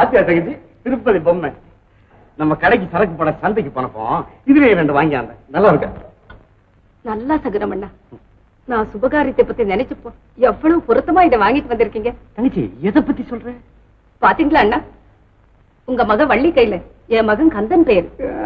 பாத்தியா தங்கச்சி திருப்பதி பொம்மை நம்ம கடைக்கு சரக்கு போன சந்தைக்கு போனப்போ இதுலயே ரெண்டு வாங்கியாந்த நல்லா இருக்கா நல்லா சகுனம் அண்ணா நான் சுபகாரியத்தை பத்தி நினைச்சுப்போ எவ்வளவு பொருத்தமா இதை வாங்கிட்டு வந்திருக்கீங்க தங்கச்சி எதை பத்தி சொல்ற பாத்தீங்களா அண்ணா உங்க மகன் வள்ளி கையில என் மகன் கந்தன் பேரு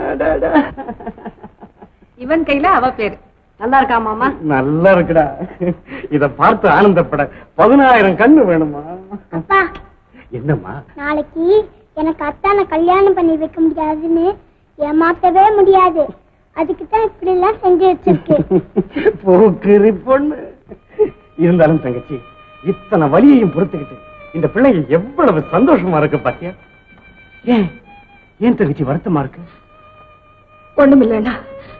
இவன் கையில அவ பேரு நல்லா இருக்கா மாமா நல்லா இருக்குடா இத பார்த்து ஆனந்தப்பட பதினாயிரம் கண்ணு வேணுமா அப்பா என்னம்மா நாளைக்கு எனக்கு அத்தானை கல்யாணம் பண்ணி வைக்க முடியாதுன்னு ஏமாத்தவே முடியாது அதுக்கு தான் இப்படி எல்லாம் செஞ்சு வச்சிருக்கு போக்குரி பொண்ணு இருந்தாலும் தங்கச்சி இத்தனை வலியையும் பொறுத்துக்கிட்டு இந்த பிள்ளைங்க எவ்வளவு சந்தோஷமா இருக்கு பாத்தியா ஏன் ஏன் தங்கச்சி வருத்தமா இருக்கு ஒண்ணுமில்லண்ணா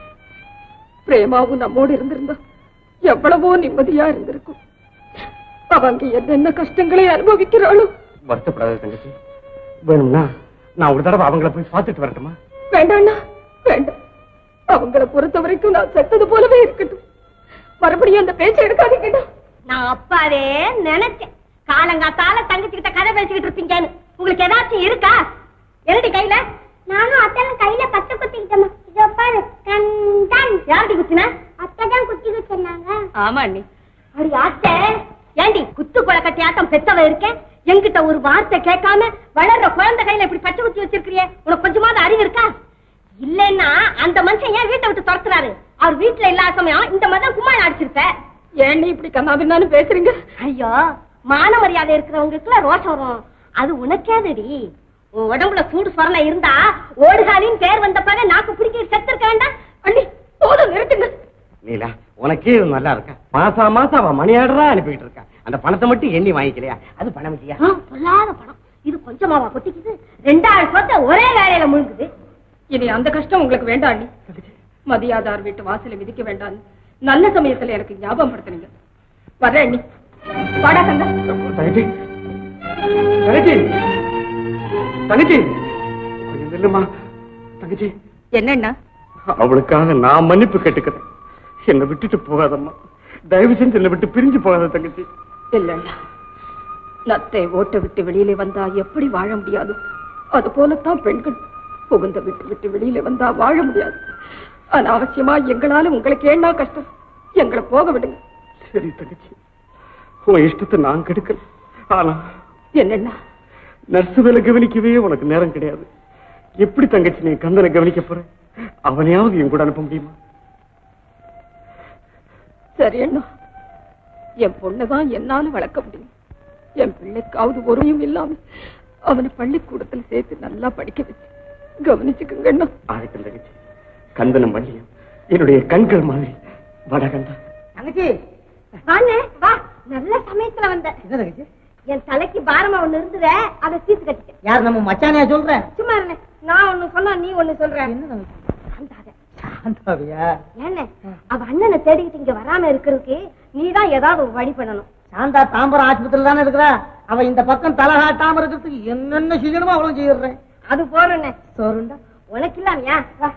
பிரேமாவும் நம்மோடு இருந்திருந்தா எவ்வளவோ நிம்மதியா இருந்திருக்கும் அவங்க என்னென்ன கஷ்டங்களை அனுபவிக்கிறாளோ வருத்தப்படாத தங்கச்சி வேணும்னா நான் ஒரு தடவை அவங்கள போய் பார்த்துட்டு வரட்டுமா வேண்டாண்ணா வேண்டாம் அவங்கள பொறுத்த வரைக்கும் நான் செத்தது போலவே இருக்கட்டும் மறுபடியும் அந்த பேச்சை எடுக்காதீங்கடா நான் அப்பாவே நினைச்சேன் காலங்காத்தால தங்கச்சிக்கிட்ட கதை பேசிக்கிட்டு இருப்பீங்கன்னு உங்களுக்கு ஏதாச்சும் இருக்கா என்னடி கையில நானும் அத்தானை கையில பத்து குத்திக்கிட்டோமா இதோ பாரு கண் கண் யார்டி குத்தினா அத்தை தான் குத்தி சொன்னாங்க ஆமா அண்ணி அடி ஆத்தே ஏண்டி குத்து கொலை கட்டி ஆட்டம் பெத்தவ இருக்கேன் என்கிட்ட ஒரு வார்த்தை கேட்காம வளர்ற குழந்தை கையில இப்படி பச்சை குத்தி வச்சிருக்கிறியே உனக்கு கொஞ்சமாவது அறிவு இருக்கா இல்லன்னா அந்த மனுஷன் ஏன் வீட்டை விட்டு துரத்துறாரு அவர் வீட்டுல இல்லாத சமயம் இந்த மாதிரி கும்மாள் அடிச்சிருப்ப ஏன் இப்படி கண்ணாபின்னான்னு பேசுறீங்க ஐயோ மான மரியாதை இருக்கிறவங்களுக்குலாம் ரோஷம் வரும் அது உனக்கேதடி உன் உடம்புல சூடு சொரணை இருந்தா ஓடுகாலின்னு பேர் வந்தப்பவே நாக்கு பிடிக்க செத்துருக்க வேண்டாம் அண்ணி போதும் நிறுத்துங்க நீலா உனக்கே இது நல்லா இருக்கா மாசா மாசம் அவன் மணியாடுறா அனுப்பிட்டு இருக்கா அந்த பணத்தை மட்டும் எண்ணி வாங்கிக்கலையா அது பணம் இல்லையா ஆ, பொல்லாத பணம் இது கொஞ்சமாவா கொட்டிக்குது ரெண்டாயிரம் சொத்தை ஒரே வேலையில முழுங்குது இனி அந்த கஷ்டம் உங்களுக்கு வேண்டாம் அண்ணி மதியாதார் வீட்டு வாசலை மிதிக்க வேண்டாம் நல்ல சமயத்துல எனக்கு ஞாபகம் படுத்துனீங்க வர்றேன் அண்ணி வாடா கந்தா தங்கச்சி தங்கச்சி தங்கச்சி கொஞ்சம் நில்லுமா தங்கச்சி என்னண்ணா அவளுக்காக நான் மன்னிப்பு கேட்டுக்கிறேன் என்னை விட்டுட்டு போகாதம்மா தயவு செஞ்சு என்னை விட்டு பிரிஞ்சு போகாத தங்கச்சி இல்லண்ணா நத்தை ஓட்ட விட்டு வெளியில வந்தா எப்படி வாழ முடியாது அது போலத்தான் பெண்கள் புகுந்த விட்டு விட்டு வெளியில வந்தா வாழ முடியாது அனாவசியமா எங்களால உங்களுக்கு என்ன கஷ்டம் எங்களை போக விடுங்க சரி தங்கச்சி உன் இஷ்டத்தை நான் கெடுக்கல ஆனா என்னண்ணா நர்ஸ் வேலை கவனிக்கவே உனக்கு நேரம் கிடையாது எப்படி தங்கச்சி நீ கந்தனை கவனிக்க போற அவனையாவது என் கூட அனுப்ப முடியுமா சரி அண்ணா என் பொண்ணுதான் என்னால வளர்க்க முடியும் என் பிள்ளைக்காவது ஒருமையும் இல்லாம அவனை பள்ளிக்கூடத்துல சேர்த்து நல்லா படிக்க வச்சு கவனிச்சுக்குங்க அண்ணா ஆகட்டும் தங்கச்சி கந்தனம் வள்ளியும் என்னுடைய கண்கள் மாதிரி வட கந்தா தங்கச்சி வாண்ணே வா நல்ல சமயத்துல வந்த என்ன தங்கச்சி என் தலைக்கு பாரமா ஒண்ணு இருந்ததே அதை தீர்த்து கட்டிட்டேன் யார் நம்ம மச்சானையா சொல்ற சும்மா இருங்க நான் ஒண்ணு சொன்னா நீ ஒண்ணு சொல்ற என்ன தங்கச்சி சாந்தாத. சாந்தாவியா ஏண்ணே அவ அண்ணனை தேடிக்கிட்டு இங்க வராம இருக்கிறதுக்கு நீதான் ஏதாவது ஒரு வழி பண்ணணும் சாந்தா தாம்பரம் ஆஸ்பத்திரியில தானே இருக்கிறா அவ இந்த பக்கம் தலை காட்டாம இருக்கிறதுக்கு என்னென்ன செய்யணுமோ அவ்வளவு செய்யறேன் அது போறேண்ணே சோறுண்டா உனக்கு இல்லாமையா வா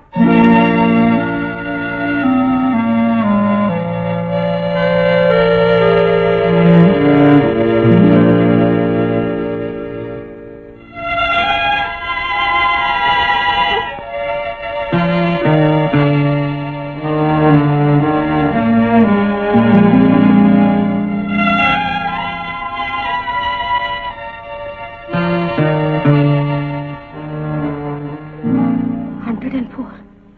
hundred and four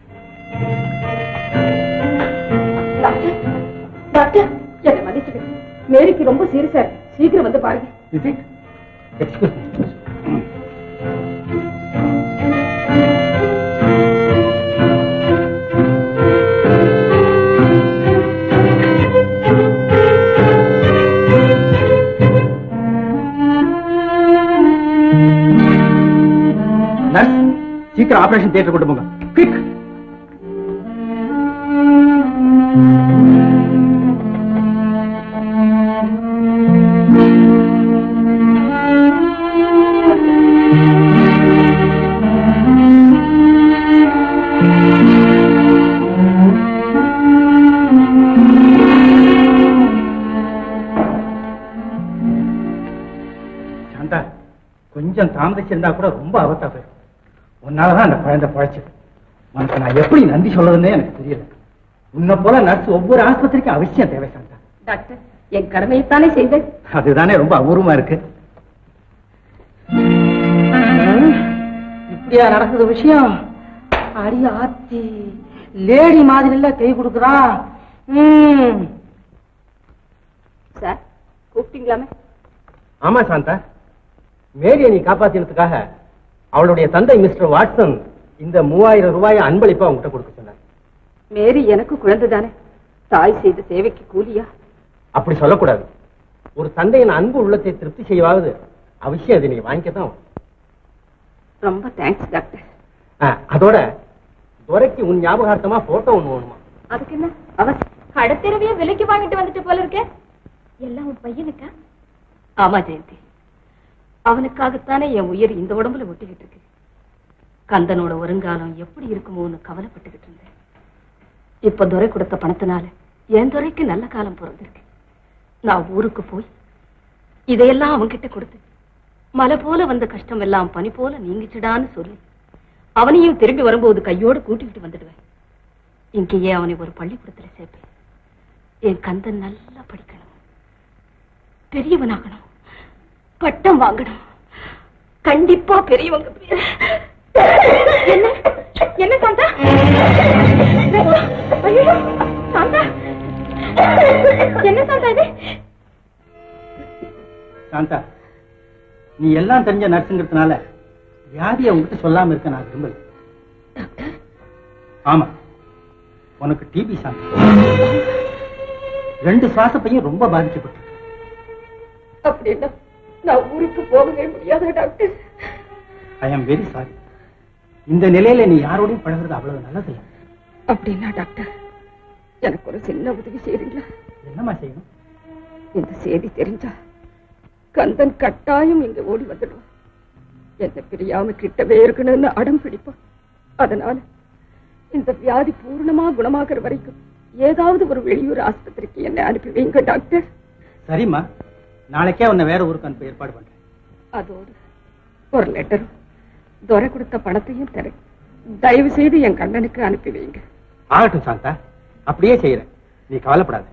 doctor doctor என்னை மன்னிச்சுங்க மேரிக்கு ரொம்ப சீரியஸா இருக்கு சீக்கிரம் வந்து பாருங்க நர்ஸ் சீக்கிரம் ஆபரேஷன் தியேட்டர் கொண்டு போங்க குயிக் சாந்தா கொஞ்சம் தாமதிச்சிருந்தா கூட ரொம்ப ஆபத்தா போயிடும் உன்னாலதான் அந்த குழந்தை பழைச்சது உனக்கு நான் எப்படி நன்றி சொல்றதுன்னே எனக்கு தெரியல உன்னை போல நர்ஸ் ஒவ்வொரு ஆஸ்பத்திரிக்கும் அவசியம் தேவை சாந்தா டாக்டர் என் கடமையைத்தானே செய்தேன் அதுதானே ரொம்ப அபூர்வமா இருக்கு இப்படியா நடக்குது விஷயம் அடி ஆத்தி லேடி மாதிரி இல்ல கை கொடுக்குறா ம் சார் கூப்பிட்டீங்களாமே ஆமா சாந்தா மேரியை நீ காப்பாத்தினதுக்காக அவளுடைய தந்தை மிஸ்டர் வாட்சன் இந்த மூவாயிரம் ரூபாயை அன்பளிப்பா உங்ககிட்ட கொடுக்க சொன்னார் மேரி எனக்கு குழந்தை தானே தாய் செய்த சேவைக்கு கூலியா அப்படி சொல்லக்கூடாது ஒரு தந்தையின் அன்பு உள்ளத்தை திருப்தி செய்வாவது அவசியம் அதை நீங்க வாங்கிக்கத்தான் ஆகணும். ரொம்ப தேங்க்ஸ் டாக்டர் ஆ, அதோட துரைக்கு உன் ஞாபகார்த்தமா போட்டோ ஒண்ணு வேணுமா அதுக்கு என்ன அவசியம் கடத்திரவையே விலைக்கு வாங்கிட்டு வந்துட்டு போல இருக்க எல்லாம் உன் பையனுக்கா ஆமா ஜெயந்தி அவனுக்காகத்தானே என் உயிர் இந்த உடம்புல ஒட்டிக்கிட்டு இருக்கு கந்தனோட வருங்காலம் எப்படி இருக்குமோன்னு கவலைப்பட்டுக்கிட்டு இருந்தேன் இப்ப துரை கொடுத்த பணத்தினால என் துரைக்கு நல்ல காலம் பிறந்திருக்கு நான் ஊருக்கு போய் இதையெல்லாம் அவன்கிட்ட கொடுத்து மலை போல வந்த கஷ்டம் எல்லாம் பனி போல நீங்கிச்சுடான்னு சொல்லி அவனையும் திரும்பி வரும்போது கையோடு கூட்டிக்கிட்டு வந்துடுவேன் இங்கேயே அவனை ஒரு பள்ளிக்கூடத்துல சேர்ப்பேன் என் கந்தன் நல்லா படிக்கணும் பெரியவனாகணும் பட்டம் வாங்கணும் கண்டிப்பா பெரியவங்க பேரு. என்ன என்ன சாந்தா ஐயோ சாந்தா என்ன சாந்தா இது சாந்தா நீ எல்லாம் தெரிஞ்ச நர்ஸுங்கிறதுனால வியாதியை உங்ககிட்ட சொல்லாம இருக்க நான் விரும்பல ஆமா உனக்கு டிபி சாந்தா ரெண்டு சுவாசப்பையும் ரொம்ப பாதிக்கப்பட்டு அப்படின்னா நான் ஊருக்கு போகவே முடியாத doctor I am very sorry இந்த நிலையில நீ யாரோடையும் பழகுறது அவ்வளவு நல்லதில்லை அப்படின்னா டாக்டர் எனக்கு ஒரு சின்ன உதவி செய்றீங்களா என்னம்மா செய்யணும் இந்த செய்தி தெரிஞ்சா கந்தன் கட்டாயம் இங்க ஓடி வந்துடுவான் என்ன பிரியாம கிட்டவே இருக்கணும்னு அடம் பிடிப்பான் அதனால இந்த வியாதி பூர்ணமா குணமாகிற வரைக்கும் ஏதாவது ஒரு வெளியூர் ஆஸ்பத்திரிக்கு என்ன அனுப்பி வைங்க டாக்டர் சரிம்மா நாளைக்கே உன்னை வேற ஊருக்கு அனுப்ப ஏற்பாடு பண்றேன் அதோடு ஒரு லெட்டரும் துரை கொடுத்த பணத்தையும் தரேன் தயவு செய்து என் கண்ணனுக்கு அனுப்பி வைங்க ஆகட்டும் சாந்தா அப்படியே செய்யறேன் நீ கவலைப்படாத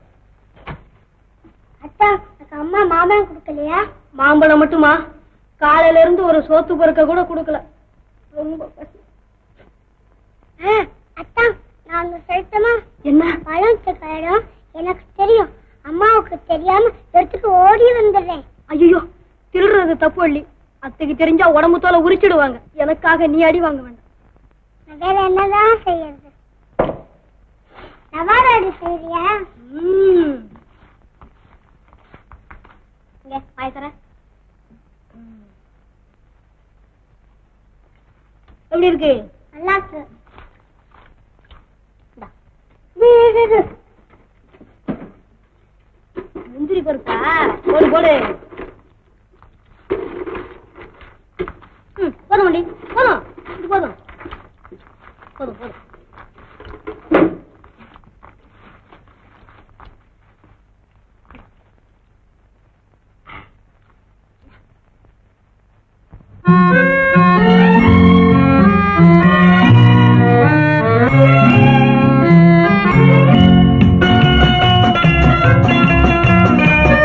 அத்தா எனக்கு அம்மா மாம்பழம் கொடுக்கலையா மாம்பழம் மட்டுமா காலையில இருந்து ஒரு சோத்து பொறுக்க கூட கொடுக்கல ரொம்ப பசி ஆ, அத்தா நான் ஒண்ணு சொல்லட்டுமா என்ன பழம் இடம் எனக்கு தெரியும் அம்மாவுக்கு தெரியாம எடுத்துட்டு ஓடி வந்துடுறேன் ஐயோ திருடுறது தப்பு வள்ளி அத்தைக்கு தெரிஞ்சா உடம்பு தோலை உரிச்சிடுவாங்க எனக்காக நீ அடி வாங்க வேண்டாம் நான் வேற என்னதான் செய்யறது நவாராடி செய்யறியா ம். இங்க வாய் தரேன் எப்படி இருக்கு நல்லா இருக்கு முந்திரி பருப்பா போடு போடு ம், போதும் வண்டி போதும் இது போதும் போதும் போதும்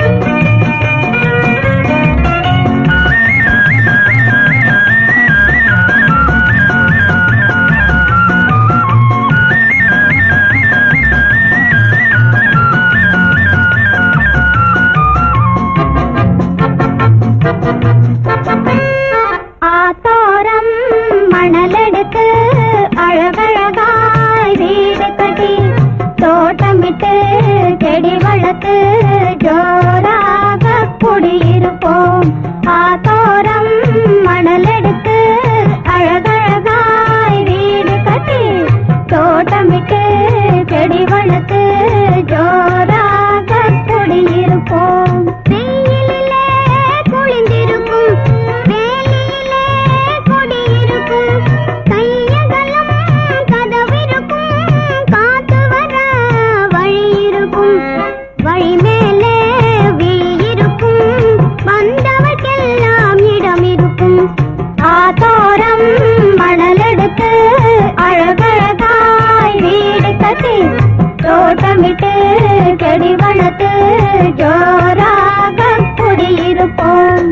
ஆ தோட்டமிட்டு செடி வளர்த்து ஜோராக குடியிருப்போம்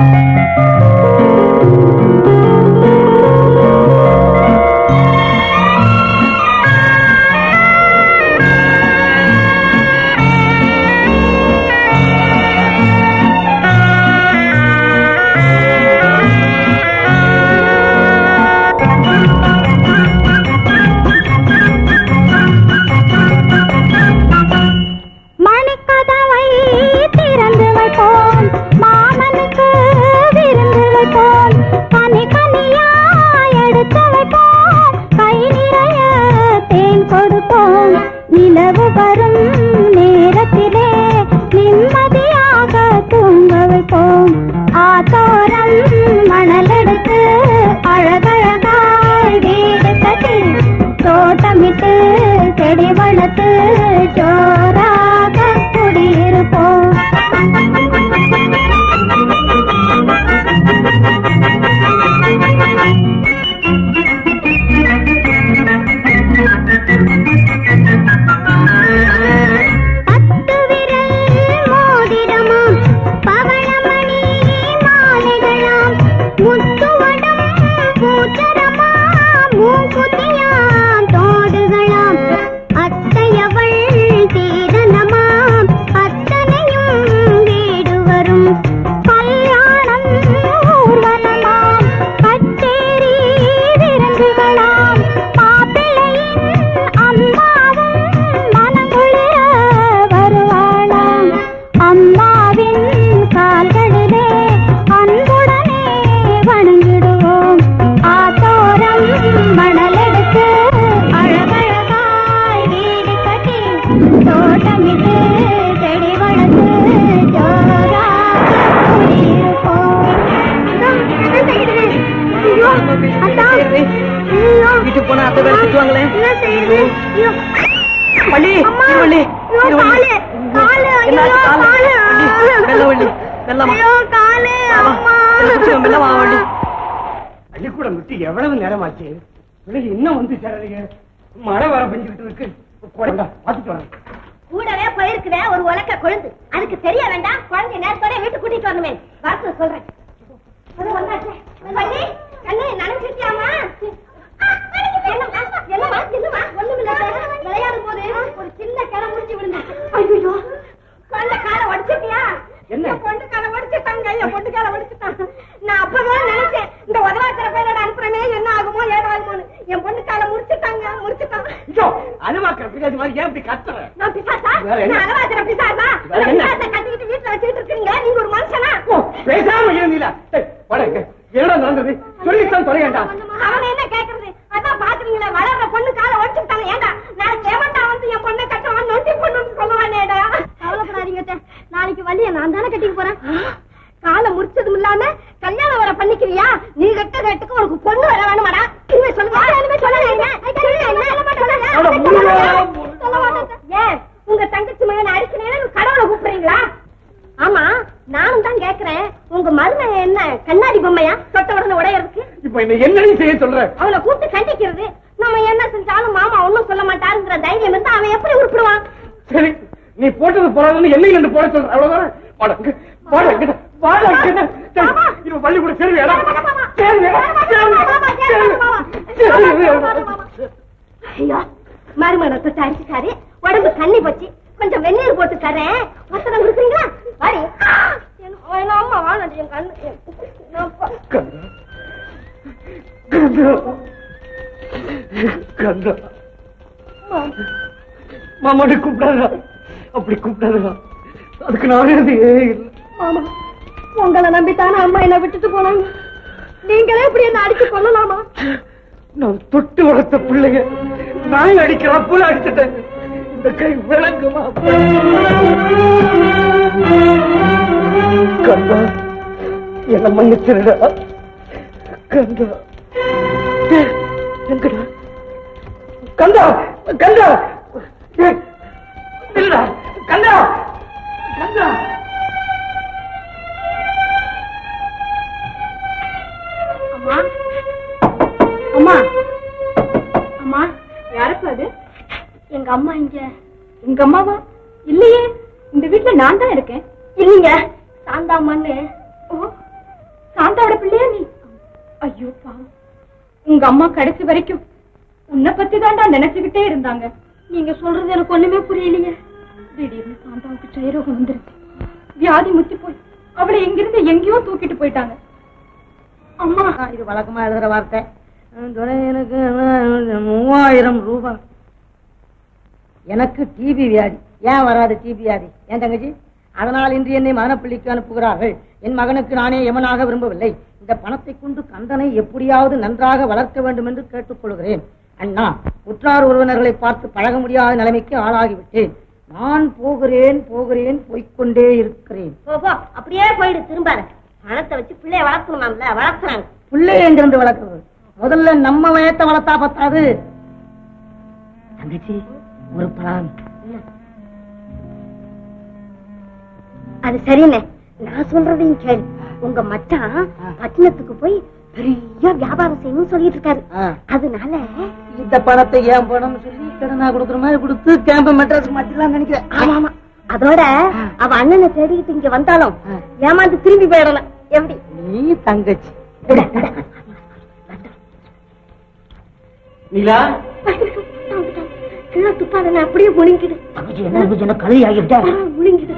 மணிக்கதவை திறந்து வைப்போம் மாமனுக்கு விருந்து வைப்போம் கனி கனியாய் எடுத்து வைப்போம் கை நிறைய தேன் கொடுப்போம் நிலவு வரும் நேரத்திலே நிம்மதியாக தூங்க வைப்போம் ஆத்தோரம் மணல் எடுத்து அழகழகாய் வீடு கட்டி தோட்டமிட்டு செடி வளர்த்து ஜோராக குடியிருப்போம் பத்து விரல் மோதிரமாம் பவளமணி மாலைகளாம் முத்துவடம் பூச்சரமாம் மூக்குத்தியாம் தோடுகளாம் அத்தையவள் தீரனமாம் அத்தனையும் வீடு வரும் கல்யாணம் ஊர்வலமாம் கச்சேரி விருந்துகளாம் மாப்பிள்ளையின் அம்மாவும் மனங்குளிர வருவாளாம் அம்மாவின் கால்களிலே அன்புடனே வணங்கிடுவோம் ஆத்தோரம் மணலெடுத்து அழகழகாய் வீடு கட்டி தோட்டமிட்டு செடி வளர்த்து ஜோரா வீட்டுக்கு போனா அத்தை வேற திட்டுவாங்களே வள்ளி அம்மா. இருவள்ளி ஐயோ, இருவள்ளி காலு, காலு, என்னாச்சு ஐயோ, காலு காலு. வெள்ள வள்ளி வெள்ளமா ஐயோ, காலு, அம்மா. வெள்ளமா வள்ளி பள்ளிக்கூடம் விட்டு எவ்வளவு நேரமாச்சு பிள்ளைங்க இன்னும் வந்து சேரலைங்க மழை வர பெஞ்சுக்கிட்டு இருக்கு குழந்தை பார்த்துட்டு வரேன் கூடவே போயிருக்குதே ஒரு உலக்க கொழுந்து அதுக்கு தெரிய வேண்டாம் குழந்தை நேரத்தோட வீட்டுக்கு கூட்டிட்டு வரணுமே வரத்து சொல்றேன் அது வந்தாச்சே. வள்ளி, கண்ணு நனைஞ்சிருக்கியாமா? ஆ, என்னம்மா? என்னம்மா? என்னம்மா? ஒண்ணுமில்ல. விளையாடும் போது ஒரு சின்ன கிளை முடிச்சு விழுந்துச்சு. ஐயையோ, குழந்தை காலை உடைச்சிட்டியா? என்ன? என் பொண்ணு காலை உடைச்சிட்டாங்க, என் பொண்ணு காலை உடைச்சிட்டாங்க. நான் அப்பவே நினைச்சேன் இந்த உதவாக்கிற பேரோட அனுப்புறமே என்ன ஆகுமோ ஏதோ ஆகுமோன்னு என் பொண்ணு காலை முடிச்சுட்டாங்க முடிச்சுட்டாங்க ஐயோ அனுமாக்கிற பின்னாடி மாதிரி ஏன் இப்படி கத்துற நான் பிசாசா வேற என்ன? நான் அலவாத்திர பிசாசா வேற என்ன? பிசாசை கட்டிக்கிட்டு வீட்டுல வச்சுட்டு இருக்கீங்க நீங்க ஒரு மனுஷனா ஓ, பேசாம இருந்தீல படங்க என்னடா நடந்தது சொல்லித்தான் தொலையண்டா அவன் என்ன கேக்குறது அதான் பாக்குறீங்களே வளர்ற பொண்ணு காலை ஒடிச்சுட்டாங்க ஏண்டா நாளைக்கு எவன்டா வந்து என் பொண்ணை கட்டுவான் நொண்டி பொண்ணுன்னு சொல்லுவானேடா கவலைப்படாதீங்க அத்தை. நாளைக்கு வள்ளிய நான் தானே கட்டிக்க போறேன் காலை முடிச்சதும் இல்லாம கல்யாணம் வர பண்ணிக்கிறியா நீ கட்ட கட்டுக்கு உனக்கு பொண்ணு வர வேணுமாடா இனிமே சொல்லுங்க இனிமே சொல்லல என்ன சொல்லல என்ன அட, முருகா, சொல்ல மாட்டேன் ஏன் உங்க தங்கச்சி மகன் அடிக்கிறேன்னு கடவுளை கூப்பிடுறீங்களா ஆமா நானும் தான் கேக்குறேன் உங்க மருமகன் என்ன கண்ணாடி பொம்மையா தொட்ட உடனே உடையறதுக்கு இப்ப என்ன என்னன்னு செய்ய சொல்ற அவனை கூப்பிட்டு கண்டிக்கிறது நம்ம என்ன செஞ்சாலும் மாமா ஒண்ணும் சொல்ல மாட்டாருங்கிற தைரியம் இருந்தா அவன் எப்படி உருப்பிடுவான் சரி நீ போட்டது போறாதுன்னு என்னையும் ரெண்டு போட சொல்ற அவ்வளவுதானே படங்க படங்க படங்க இப்ப பள்ளிக்கூட சேருவியாடா சேருவியா ஐயோ மருமகனை தொட்டு அடிச்சுட்டாரு உடம்பு தண்ணி போச்சு கொஞ்சம் வெந்நீர் போட்டு தரேன் ஒத்தடம் கொடுக்குறீங்களா வாடி என்ன அம்மா வாழடி என் கண்ணு நான் பா- கந்தா கந்தா கந்தா மாமாடி கூப்பிடாதா அப்படி கூப்பிடாதா அதுக்கு நான் எழுதியே இல்லை மாமா உங்களை நம்பித்தானே அம்மா என்ன விட்டுட்டு போனாங்க நீங்களே இப்படி என்ன அடிச்சு கொள்ளலாமா நான் தொட்டு வளர்த்த பிள்ளைங்க நாய் அடிக்கிறா போல அடிச்சுட்டேன் இந்த கை விளங்குமா கந்தா என்ன மன்னிச்சிருடா கந்தா ஏய், எங்கடா கந்தா கந்தா ஏய், நில்லுடா கந்தா கந்தா அம்மா அம்மா அம்மா யாருக்கு அது எங்க அம்மா இங்க உங்க அம்மாவா இல்லையே இந்த வீட்டுல நான் தான் இருக்கேன் இல்லைங்க சாந்தாமான்னு ஓ சாந்தாவோட பிள்ளையா நீ ஐயோ பாவம் உங்க அம்மா கடைசி வரைக்கும் உன்னை பத்தி தான்டா நினைச்சுக்கிட்டே இருந்தாங்க நீங்க சொல்றது எனக்கு ஒண்ணுமே புரியலையே திடீர்னு சாந்தாவுக்கு க்ஷயரோகம் வந்துருச்சு வியாதி முத்தி போய் அவளை எங்கிருந்து எங்கேயோ தூக்கிட்டு போயிட்டாங்க அம்மா இது வழக்கமா எழுதுற வார்த்தை அஹ் துரை எனக்கு அஹ், மூவாயிரம் ரூபாய் எனக்கு டிபி வியாதி ஏன் வராது டிபி வியாதி ஏன் தங்கச்சி அதனால் இன்று என்னை மகனப்பள்ளிக்கு அனுப்புகிறார்கள் என் மகனுக்கு நானே எமனாக விரும்பவில்லை இந்த பணத்தை கொண்டு கந்தனை எப்படியாவது நன்றாக வளர்க்க வேண்டும் என்று கேட்டுக்கொள்கிறேன் அண்ணா உற்றார் உறவினர்களை பார்த்து பழக முடியாத நிலைமைக்கு ஆளாகிவிட்டேன் நான் போகிறேன் போகிறேன் போய்க்கொண்டே இருக்கிறேன் போ போ அப்படியே போயிடு திரும்பாத பணத்தை வச்சு பிள்ளைய வளர்க்கணுமாம்ல வளர்க்குறாங்க பிள்ளை எங்கிருந்து வளர்க்கறது முதல்ல நம்ம வயத்தை வளர்த்தா பத்தாது தங்கச்சி ஒரு பலான் அது சரிண்ணே நான் சொல்றதையும் கேளு உங்க மச்சான் பட்டணத்துக்கு போய் பெரிய வியாபாரம் செய்யணும்னு சொல்லிட்டு இருக்காரு அதனால இந்த பணத்தை ஏன் பணம் சொல்லி கடனா கொடுக்குற மாதிரி கொடுத்து கேம்ப மெட்ராஸ் மாத்திலாம் நினைக்கிறேன் ஆமா ஆமா அதோட அவ அண்ணனை தேடிக்கிட்டு இங்க வந்தாலும் ஏமாந்து திரும்பி போயிடலாம் எப்படி நீ தங்கச்சி நீலா கீழே துப்பாத அப்படியே முழுங்கிடு என்ன கலை ஆகிட்டா ஆ, முழுங்கிடு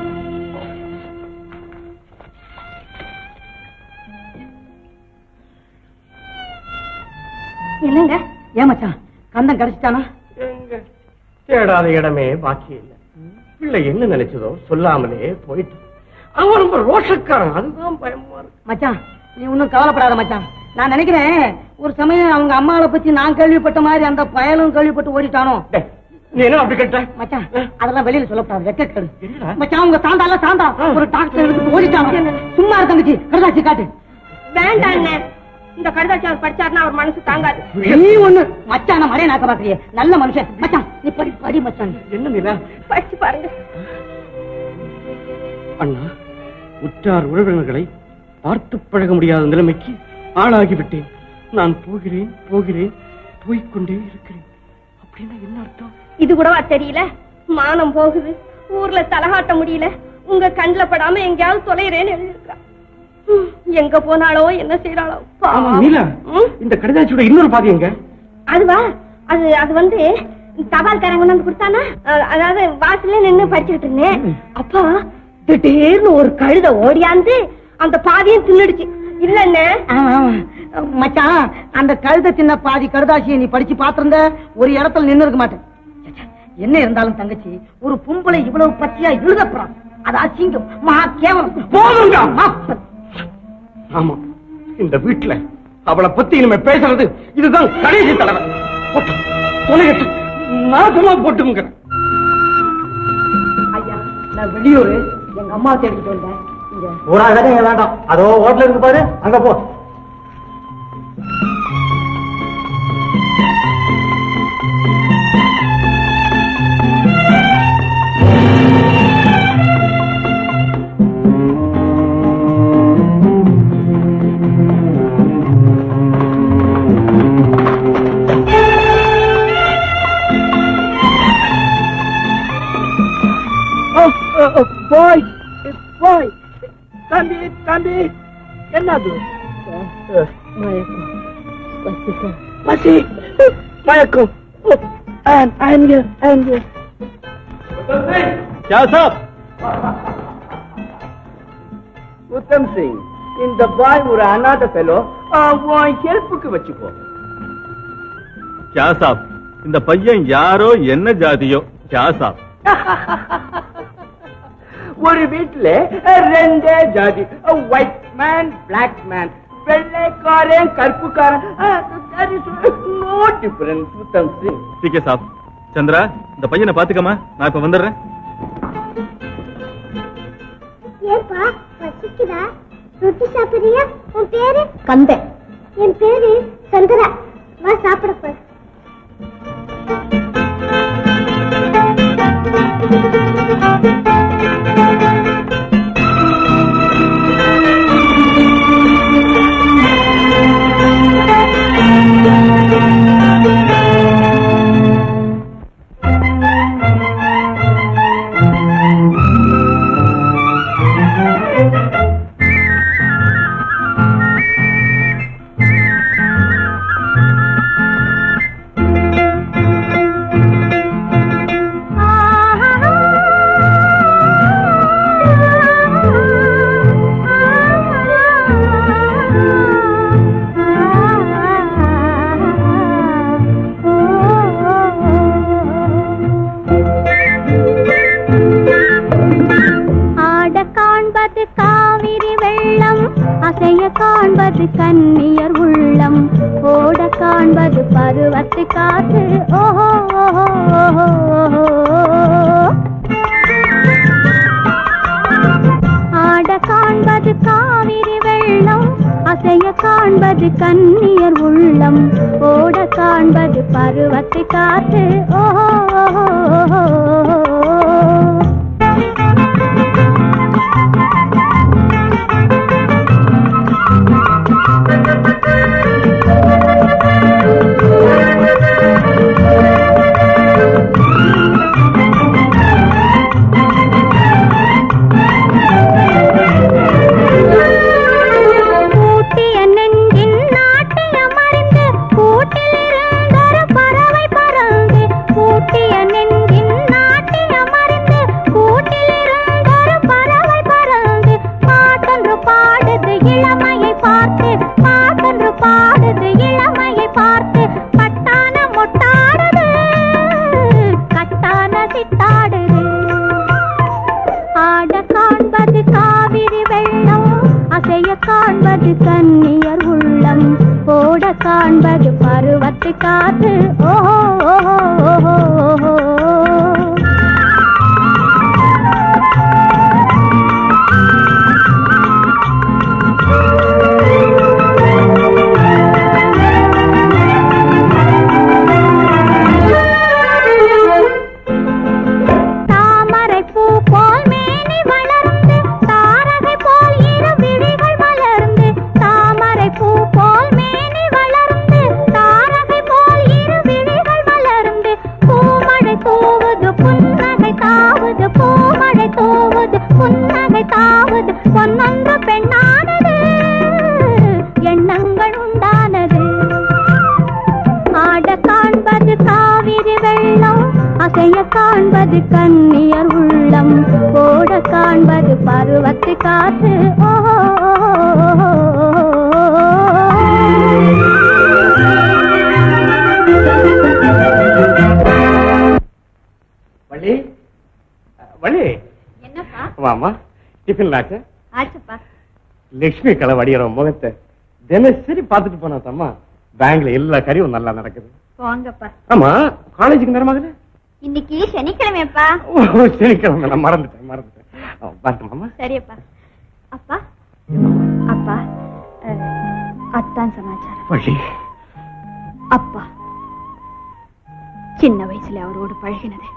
என்னங்க ஏன் மச்சான் கந்தன் கிடைச்சிட்டானா எங்க தேடாத இடமே பாக்கி இல்ல பிள்ளை என்ன நினைச்சதோ சொல்லாமலே போயிட்டு அவன் ரொம்ப ரோஷக்காரன் அதுதான் பயமா இருக்கு மச்சான் நீ ஒன்னும் கவலைப்படாத மச்சான் நான் நினைக்கிறேன் ஒரு சமயம் அவங்க அம்மாவை பத்தி நான் கேள்விப்பட்ட மாதிரி அந்த பயலும் கேள்விப்பட்டு ஓடிட்டானோ டேய், நீ என்ன அப்படி கேட்ட மச்சான் அதெல்லாம் வெளியில சொல்லக்கூடாது வெக்க கேடு என்னடா? மச்சான் உங்க சாந்தால சாந்தா ஒரு டாக்டர் எடுத்து ஓடிட்டான் சும்மா இரு தங்கச்சி கருதாச்சி காட்டு வேண்டாம் அண்ணன் இந்த கடிதாச்சி அவர் படிச்சாருன்னா அவர் மனசு தாங்காது நீ ஒண்ணு மச்சான மறைய நாக்க பாக்குறிய நல்ல மனுஷன் மச்சான் நீ படி படி மச்சான் என்ன நிலா படிச்சு பாருங்க அண்ணா உற்றார் உறவினர்களை பார்த்து பழக முடியாத நிலைமைக்கு ஆளாகிவிட்டேன் நான் போகிறேன் போகிறேன் போய்க்கொண்டே இருக்கிறேன் அப்படின்னா என்ன அர்த்தம் இது கூடவா தெரியல மானம் போகுது ஊர்ல தலகாட்ட முடியல உங்க கண்ணுல படாம எங்கேயாவது தொலைறேன்னு எழுதிருக்கா எங்க போனாலோ என்ன செய்யறாளோ ஆமா நீலா இந்த கடிதாச்சியோட இன்னொரு பாதி எங்க அதுவா அது அது வந்து தபால்காரங்க கொண்டு வந்து கொடுத்தானா அஹ், அதாவது வாசல்ல நின்னு படிச்சுக்கிட்டு இருந்தேன் அப்பா திடீர்னு ஒரு கழுத ஓடியாந்து அந்த பாதியும் தின்னுடுச்சு இல்லன்னு ஆமா, ஆமா. மச்சான் அந்த கழுத சின்ன பாதி கருதாசியை நீ படிச்சு பாத்திருந்த ஒரு இடத்துல நின்னு இருக்க மாட்டேன் ச்சே, என்ன இருந்தாலும் தங்கச்சி ஒரு பொம்பளை இவ்வளவு பச்சையா எழுதப்படுறான் அது அசிங்கம் மகா கேவலம் போதுங்க. ஆ, ஆமா இந்த வீட்டுல அவளை பத்தி இனிமே பேசுறது இதுதான் கடைசி தடவை போட்டு, தொலைகட்டு நாசமா போட்டுங்க ஐயா நான் வெளியூர் எங்க அம்மா தேடிட்டு வந்தேன் இங்க ஒரு கதை வேண்டாம் அதோ ஹோட்டல் இருக்கு பாரு அங்க போ போய் போய் தம்பி தம்பி என்னது பசி மயக்கம் क्या साहब உத்தம் சிங் இந்த பாய் ஒரு அநாத ஃபெலோ உன் ஹெல்ப்புக்கு வச்சுக்கோ क्या साहब இந்த பையன் யாரோ என்ன ஜாதியோ क्या साहब ஒரு வீட்டுல ரெண்டே ஜாதி ஒயிட் மேன் பிளாக் மேன் வெள்ளைக்காரன் கருப்புக்காரன் நோ டிஃபரன்ஸ் உத்தம் சிங் ठीक है साहब சந்திரா இந்த பையனை பாத்துக்கமா நான் இப்ப வந்துடுறேன் ஏப்பா பசிக்குதா ரொட்டி சாப்பிடுறியா உன் பேரு கந்த என் பேரு சந்திரா வா சாப்பிட போற காண்பது கன்னியர் உள்ளம் ஓட காண்பது பருவத்து காற்று ஓஹோ ஓஹோ ஓஹோ ஆட காண்பது காவிரி வெள்ளம் அசைய காண்பது கன்னியர் உள்ளம் ஓட காண்பது பருவத்து காற்று ஓஹோ ஓஹோ ஓஹோ கூட்டிய நெஞ்சின் நாட்டியம் அறிந்து கூட்டிலிருந்தொரு பறவை பறந்து கூட்டிய நெஞ்சின் நாட்டியம் அறிந்து கூட்டிலிருந்தொரு பறவை பறந்து பாட்டொன்று பாடுது இளமையை பார்த்து பாட்டொன்று பாடுது இளமையை பார்த்து பட்டான மொட்டாடுது கட்டான சித்தாடுது ஆட காண்பது காவிரி வெள்ளம் அசைய காண்பது கன்னியர் உள்ளம் ஓட காண்பது பருவத்து காற்று ஓஹோ ஓஹோ ஓஹோ ஓஹோ தாமரை பூ போல் மேனி வளர்ந்து தாரகை போல் இரு விழிகள் மலர்ந்து தாமரை பூ போல் மேனி வளர்ந்து தாரகை போல் இரு விழிகள் மலர்ந்து பூமழை தூவுது புன்னகை தாவுது பூமழை தூவுது புன்னகை தாவுது பொன்னொன்று பெண்ணானது எண்ணங்கள் உண்டானது ஆட காண்பது காவிரி வெள்ளம் அசைய காண்பது கன்னியர் உள்ளம் ஓட காண்பது பருவத்து காற்று ஓஹோ வள்ளி வள்ளி என்னப்பா வாமா டிஃபன் லாக்க ஆச்சுப்பா லட்சுமி கலை வடிகிற முகத்தை தினசரி பார்த்துட்டு போனா தம்மா பேங்க்ல எல்லா காரியம் நல்லா நடக்குது போங்கப்பா ஆமா காலேஜுக்கு நேரமாகுது இன்னைக்கு சனிக்கிழமைப்பா ஓ சனிக்கிழமை நான் மறந்துட்டேன் மறந்துட்டேன் பார்த்துமாமா சரியப்பா அப்பா அப்பா அஹ், அத்தான் சமாச்சாரம் வள்ளி அப்பா சின்ன வயசுல அவரோடு பழகினது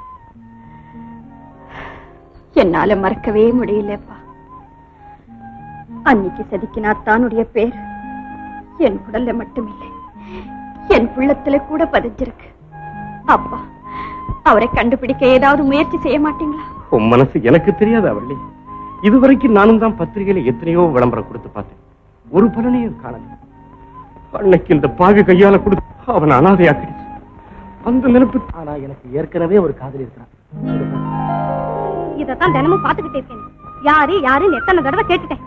என்னால மறக்கவே முடியலப்பா அன்னைக்கு செதுக்கினா தானுடைய பேர் என் உடல்ல மட்டுமில்லை என் உள்ளத்துல கூட பதிஞ்சிருக்கு அப்பா அவரை கண்டுபிடிக்க ஏதாவது முயற்சி செய்ய மாட்டீங்களா உன் மனசு எனக்கு தெரியாதா வள்ளி இதுவரைக்கும் நானும் தான் பத்திரிகையில எத்தனையோ விளம்பரம் கொடுத்து பார்த்தேன் ஒரு பலனையும் காணல அன்னைக்கு இந்த பாவி கையால கொடுத்து அவன் அனாதையாக்கிடுச்சு அந்த நினைப்பு ஆனா எனக்கு ஏற்கனவே ஒரு காதலி இருக்கிறான் இதத்தான் தினமும் பாத்துக்கிட்டே இருக்கேன் யாரு யாருன்னு எத்தனை தடவை கேட்டுட்டேன்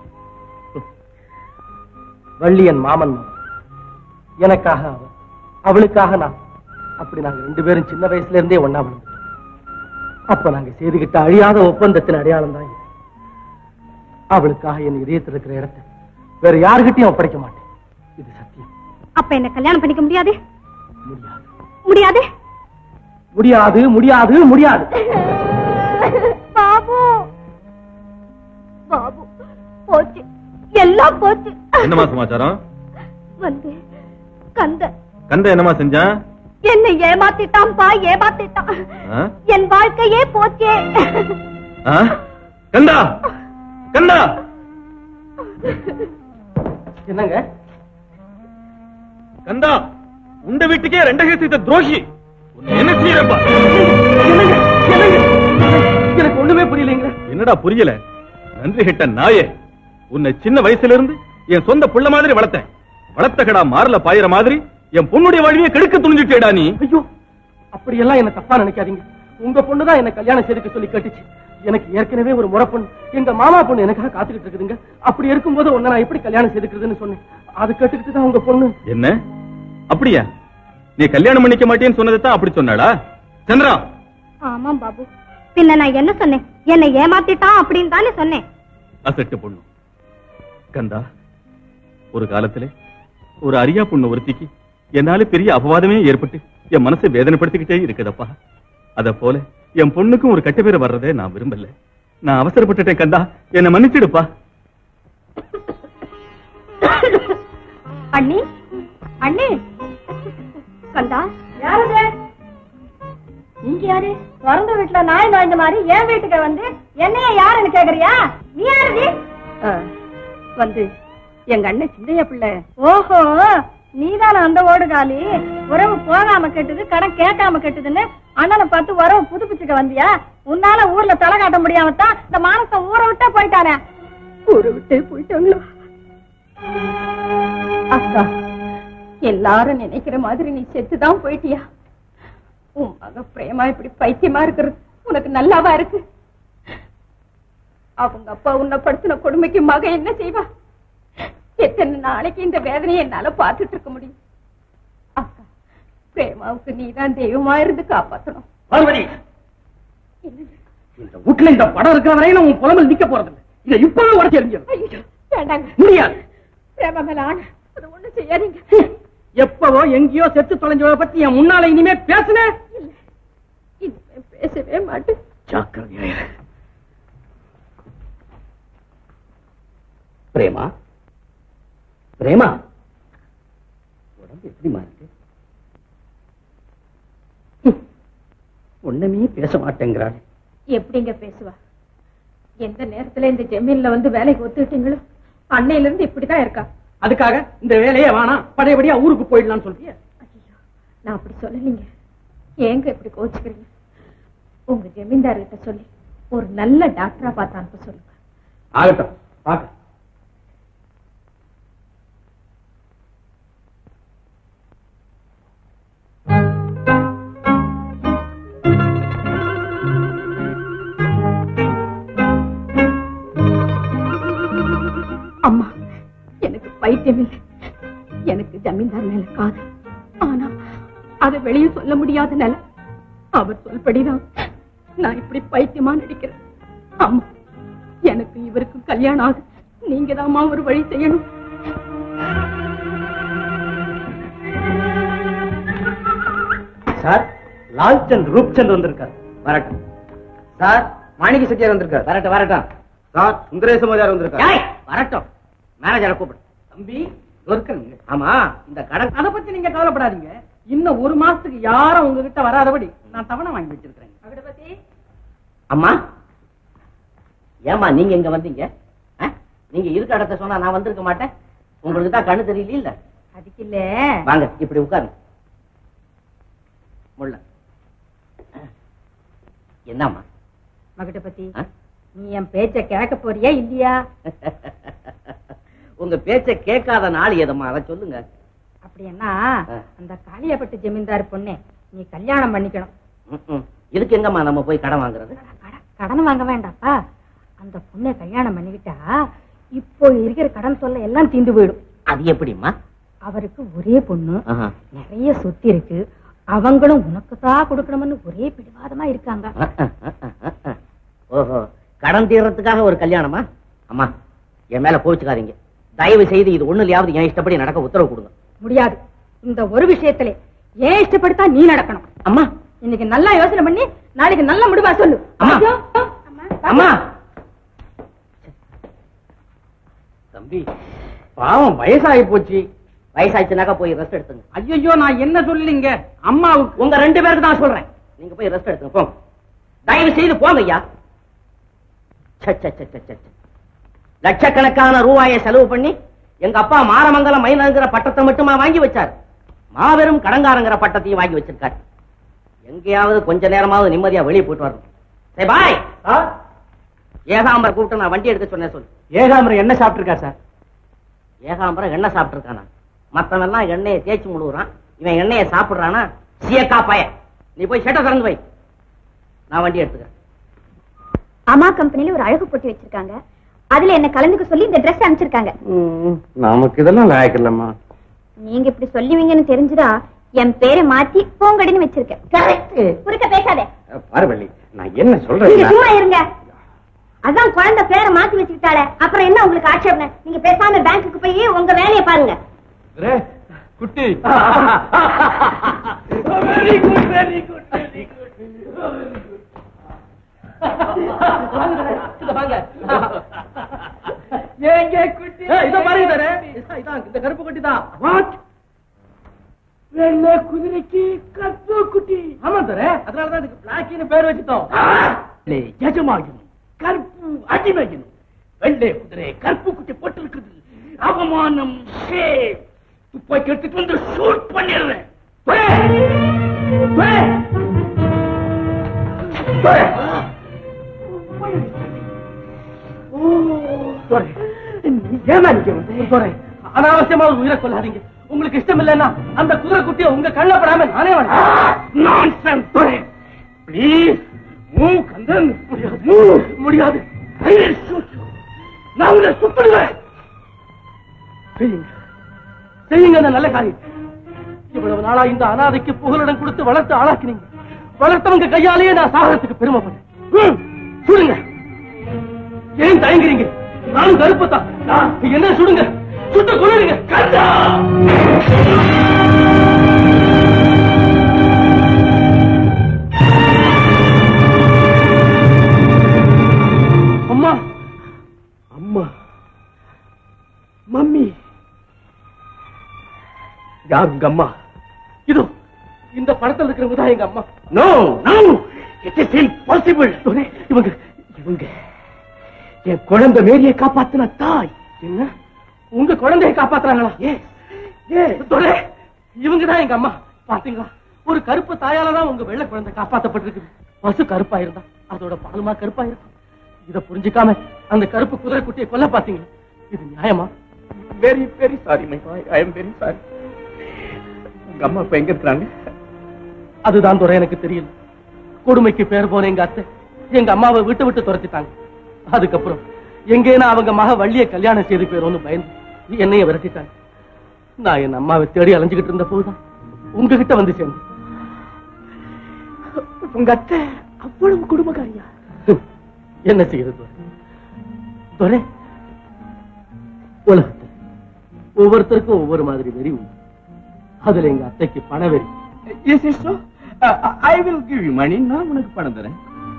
வள்ளி என் மாமன் மகன் எனக்காக அவள் அவளுக்காக நான் அப்படி நாங்க ரெண்டு பேரும் சின்ன வயசுல இருந்தே ஒண்ணா வளர்ந்தோம் அப்ப நாங்க செய்துகிட்ட அழியாத ஒப்பந்தத்தின் அடையாளம் தான் இது அவளுக்காக என் இதயத்தில் இருக்கிற இடத்தை வேற யாருகிட்டயும் ஒப்படைக்க மாட்டேன் இது சத்தியம் அப்ப என்ன கல்யாணம் பண்ணிக்க முடியாது முடியாது முடியாது முடியாது முடியாது முடியாது பாபு பாபு போச்சு எல்லாம் போச்சு என்னமா சமாச்சாரம் வந்து கந்த கந்த என்னமா செஞ்சான் என்னை ஏமாத்திட்டான்பா ஏமாத்திட்டான் ஆ? என் வாழ்க்கையே போச்சே ஆ? கந்தா கந்தா என்னங்க கந்தா உண்ட வீட்டுக்கே ரெண்டகை செய்த துரோகி உன்னை என்ன செய்யறப்பா என்னங்க என்னங்க எனக்கு ஒண்ணுமே புரியலைங்க என்னடா புரியல நன்றி கெட்ட நாயே உன்னை சின்ன வயசுல இருந்து என் சொந்த புள்ள மாதிரி வளர்த்தேன் வளர்த்த கடா மாறல பாயிற மாதிரி என் பொண்ணுடைய வாழ்வியை கெடுக்க துணிஞ்சுட்டேடா நீ ஐயோ அப்படியெல்லாம் என்ன தப்பா நினைக்காதீங்க உங்க பொண்ணு தான் என்ன கல்யாணம் செய்துக்க சொல்லி கேட்டுச்சு எனக்கு ஏற்கனவே ஒரு முறை பொண்ணு எங்க மாமா பொண்ணு எனக்காக காத்துக்கிட்டு இருக்குதுங்க அப்படி இருக்கும்போது உன்னை நான் எப்படி கல்யாணம் செய்துக்கிறதுன்னு சொன்னேன் அது கேட்டுக்கிட்டு தான் உங்க பொண்ணு என்ன அப்படியா நீ கல்யாணம் பண்ணிக்க மாட்டேன்னு சொன்னதை அப்படி சொன்னாளா சந்திரா ஆமாம் பாபு பின்ன நான் என்ன சொன்னேன் என்னை ஏமாத்திட்டான் அப்படின்னு தானே சொன்னேன் அசட்டு பொண்ணு கந்தா ஒரு காலத்திலே ஒரு அரியா பொண்ணு ஒருத்திக்கு என்னால பெரிய அபவாதமே ஏற்பட்டு என் மனசை வேதனைப்படுத்திக்கிட்டே இருக்குதப்பா அத போல என் பொண்ணுக்கும் ஒரு கெட்ட பேர் வர்றதை நான் விரும்பல நான் அவசரப்பட்டுட்டேன் கந்தா என்னை மன்னிச்சிடுப்பா அண்ணி அண்ணி கந்தா யாரது நீங்க யாரு பிறந்த வீட்டுல நாய் நோய்ந்த மாதிரி என் வீட்டுக்கு வந்து என்னைய யாருன்னு கேக்குறியா நீ யாரு வந்து எங்க அண்ணன் சிந்தைய பிள்ளை ஓஹோ நீதான அந்த ஓடுகாலி உறவு போகாம கெட்டுது கடன் கேட்காம கெட்டுதுன்னு அண்ணனை பார்த்து உறவு புதுப்பிச்சுக்க வந்தியா உன்னால ஊர்ல தலை காட்ட முடியாம தான் இந்த மானத்தை ஊரை விட்டே போயிட்டானே ஊரை விட்டே போயிட்டாங்களோ அக்கா எல்லாரும் நினைக்கிற மாதிரி நீ செத்துதான் போயிட்டியா உன் மக பிரேமா இப்படி பைத்தியமா இருக்கிறது உனக்கு நல்லாவா இருக்கு அவங்க அப்பா உன்னை படுத்தின கொடுமைக்கு மக என்ன செய்வா எத்தனை நாளைக்கு இந்த வேதனையை என்னால பார்த்துட்டு இருக்க முடியும் அக்கா பிரேமாவுக்கு நீதான் தெய்வமா இருந்து காப்பாத்தணும் பார்வதி இந்த வீட்டுல இந்த படம் இருக்கிற வரையும் உன் புலமல் நிக்க போறது இல்லை இதை இப்பவே உடச்சி எறிஞ்சிடும் ஐயோ வேண்டாங்க முடியாது பிரேமா மேல ஆணை அது ஒண்ணு செய்யாதீங்க எப்பவோ எங்கேயோ செத்து தொலைஞ்சவளை பத்தி என் முன்னால இனிமே பேசுன இனிமே பேசவே மாட்டேன் ஜாக்கிரதையா பிரேமா பிரேமா உடம்பு எப்படிமா இருக்கு ஹம், ஒண்ணுமே பேச மாட்டேங்கிறாள் எப்படிங்க பேசுவா எந்த நேரத்துல இந்த ஜமீன்ல வந்து வேலைக்கு ஒத்துக்கிட்டீங்களோ அன்னையில இருந்து இப்படிதான் இருக்கா அதுக்காக இந்த வேலையே வேணாம் பழையபடியா ஊருக்கு போயிடலாம்னு சொல்றிய ஐயோ நான் அப்படி சொல்லலைங்க ஏங்க இப்படி கோச்சுக்கிறீங்க உங்க ஜமீன்தார் கிட்ட சொல்லி ஒரு நல்ல டாக்டரா பார்த்து அனுப்ப சொல்லுங்க ஆகட்டும் பாக்க அம்மா எனக்கு பைத்தியம் இல்லை எனக்கு ஜமீன்தார் மேல காதல் ஆனா அதை வெளியே சொல்ல முடியாத நிலை அவர் சொல்படிதான் நான் இப்படி பைத்தியமா நடிக்கிறேன் அம்மா எனக்கு இவருக்கு கல்யாணம் ஆகுது நீங்க ஒரு வழி செய்யணும் சார் லால்சந்த் ரூப்சந்த் வந்திருக்கார் வரட்டும் சார் மாணிக்க செட்டியார் வந்திருக்கார் வரட்டும் வரட்டும் சார் சுந்தரேச மதியார் வந்திருக்கார் வரட்டும் மேனேஜரை கூப்பிடு தம்பி இருக்குங்க ஆமா இந்த கடன் அதை பத்தி நீங்க கவலைப்படாதீங்க இன்னும் ஒரு மாசத்துக்கு யாரும் உங்ககிட்ட வராதபடி நான் தவணை வாங்கி வச்சிருக்கேன் அம்மா ஏமா நீங்க இங்க வந்தீங்க ஆ? நீங்க இருக்க இடத்த சொன்னா நான் வந்திருக்க மாட்டேன் உங்களுக்கு தான் கண்ணு தெரியல இல்ல அதுக்கு இல்ல வாங்க இப்படி உட்காருங்க முள்ள என்னம்மா மகிட்ட பத்தி ஆ? நீ என் பேச்ச கேட்க போறியா இல்லையா உங்க பேச்ச கேட்காத நாள் எதம்மா அதை சொல்லுங்க அப்படின்னா ஆ. அந்த காளியாப்பட்டு ஜமீன்தார் பொண்ணே நீ கல்யாணம் பண்ணிக்கணும் ம்ம். இதுக்கு எங்கம்மா நம்ம போய் கடன் வாங்குறது கட- கடன் வாங்க வேண்டாப்பா அந்த பொண்ணை கல்யாணம் பண்ணிக்கிட்டா இப்போ இருக்கிற கடன் தொல்லை எல்லாம் தீந்து போயிடும் அது எப்படிம்மா அவருக்கு ஒரே பொண்ணு ஆஹா. நிறைய சொத்து இருக்கு அவங்களும் உனக்கு தான் கொடுக்கணும்னு ஒரே பிடிவாதமா இருக்காங்க அஹ், அஹ், அஹ், அஹ், அஹ். ஓஹோ கடன் தீர்றதுக்காக ஒரு கல்யாணமா அம்மா என் மேல கோவிச்சுக்காதீங்க தயவு செய்து இது ஒண்ணுலயாவது என் இஷ்டப்படி நடக்க உத்தரவு கொடுங்க முடியாது இந்த ஒரு விஷயத்துல ஏன் இஷ்டப்படுத்தா நீ நடக்கணும் அம்மா இன்னைக்கு நல்லா யோசனை பண்ணி நாளைக்கு நல்ல முடிவா சொல்லு அம்மா. ஐயோ, அம்மா தம்பி பாவம் வயசாகி போச்சு வயசாச்சுனாக்கா போய் ரெஸ்ட் எடுத்துங்க ஐயோ நான் என்ன சொல்லீங்க அம்மாவுக்கு உங்க ரெண்டு பேருக்கு தான் சொல்றேன் நீங்க போய் ரெஸ்ட் எடுத்துங்க போங்க தயவு செய்து போங்க ஐயா ச்ச, ச்ச, ச்ச, ச்ச, ச்ச, ச்ச. லட்சக்கணக்கான ரூபாயை செலவு பண்ணி எங்க அப்பா மாரமங்கலம் மைனங்கிற பட்டத்தை மட்டுமா வாங்கி வச்சார் மாபெரும் கடங்காரங்கிற பட்டத்தையும் வாங்கி வச்சிருக்காரு எங்கேயாவது கொஞ்ச நேரமாவது நிம்மதியா வெளியே போயிட்டு வரணும் சரி பாய் ஏகாம்பர் கூப்பிட்டு நான் வண்டி எடுக்க சொன்னேன் சொல்லு ஏகாம்பரம் என்ன சாப்பிட்டிருக்கா சார் ஏகாம்பரம் எண்ணெய் சாப்பிட்டுருக்கானா மத்தவெல்லாம் எண்ணெயை தேய்ச்சி முழுகுறான் இவன் எண்ணெயை சாப்பிடுறானா சியக்கா பய நீ போய் ஷெட்டை திறந்து வை நான் வண்டி எடுத்துக்கிறேன் அம்மா கம்பெனில ஒரு அழகு போட்டி வச்சிருக்காங்க அதுல என்ன கலந்துக்க சொல்லி இந்த Dress அனுப்பிச்சிருக்காங்க நமக்கு இதெல்லாம் லாயக்கில்லம்மா நீங்க இப்படி சொல்லுவீங்கன்னு தெரிஞ்சுதா என் பேரை மாத்தி பூங்கடின்னு வச்சிருக்கேன் குறுக்க பேசாதே பார்வள்ளி நான் என்ன நீங்க சொல்றேன் சும்மா இருங்க அதான் குழந்தை பேரை மாத்தி வச்சுக்கிட்டாளே அப்புறம் என்ன உங்களுக்கு ஆட்சேபனை நீங்க பேசாம பேங்க்குக்கு போய் உங்க வேலையை பாருங்க குட்டி very good very good very ஏங்க குட்டி இதோ பாருங்க தரே இதான் இந்த கருப்பு குட்டி தான் வாட் வெள்ளை குதிரைக்கு கற்பு குட்டி ஆமா தரே அதனால தான் இதுக்கு பிளாக்கின்னு பேர் வச்சுட்டோம் எஜமாகினும் கற்பு அடிமையினும் வெள்ளை குதிரை கற்பு குட்டி போட்டிருக்குது அவமானம் shame. துப்பாக்கி எடுத்துட்டு வந்து ஷூட் பண்ணிடுறேன் துரை! துரை! துரை! ஓ, துரை, நீ ஏன் இங்க வந்த? துரை அனாவசியமா ஒரு உயிரை கொள்ளாதீங்க உங்களுக்கு இஷ்டம் இல்லைன்னா அந்த குதிரை குட்டியை உங்க கண்ணில் படாம நானே வேணாம் nonsense Durai please move Kandan move முடியாது I will shoot you. நான் உன்னை சுட்டுடுவேன் செய்யுங்க செய்யுங்க அந்த நல்ல காரியம் இவ்வளவு நாளா இந்த அனாதைக்கு புகலிடம் கொடுத்து வளர்த்து ஆளாக்கினீங்க வளர்த்தவங்க கையாலேயே நான் சாகரத்துக்கு பெருமைப்படுறேன் ம், சுடுங்க ஏன் தயங்குறீங்க நானும் கருப்பு தான் நான் என்ன சுடுங்க சுட்டு கொள்ளுங்க கண்டா அம்மா அம்மா மம்மி யார் உங்க அம்மா இதோ இந்த படத்துல இருக்கிறவங்க தான் எங்க அம்மா no no it is impossible இவங்க இவங்க என் குழந்தை மேரியை காப்பாத்தின தாய் என்ன உங்க குழந்தையை காப்பாத்துறாங்களா தொலை இவங்க தான் எங்க அம்மா பாத்தீங்களா ஒரு கருப்பு தாயால தான் உங்க வெள்ளை குழந்தை காப்பாத்தப்பட்டிருக்கு பசு கருப்பா இருந்தா அதோட பாலுமா கருப்பா இருக்கும் இத புரிஞ்சுக்காம அந்த கருப்பு குதிரை குட்டியை கொல்ல பாத்தீங்களா இது நியாயமா very very sorry my boy I am very sorry உங்க அம்மா இப்ப எங்க இருக்கிறாங்க அதுதான் துறை எனக்கு தெரியல கொடுமைக்கு பேர் போன எங்க அத்தை எங்க அம்மாவை விட்டு விட்டு துரத்திட்டாங்க அதுக்கப்புறம் எங்கேனா அவங்க மக வள்ளிய கல்யாணம் செய்து போயிடும்னு பயந்து என்னைய விரட்டிட்டாங்க நான் என் அம்மாவை தேடி அலைஞ்சுகிட்டு இருந்த போதுதான் உங்ககிட்ட வந்து சேர்ந்தேன் உங்க அத்தை அவ்வளவு குடும்பக்காரியா என்ன செய்யறது துரை? துரை உலகத்தில் ஒவ்வொருத்தருக்கும் ஒவ்வொரு மாதிரி வெறி உண்டு அதுல எங்க அத்தைக்கு பண வெறி yes yes I will give you money நான் உனக்கு பணம் தரேன்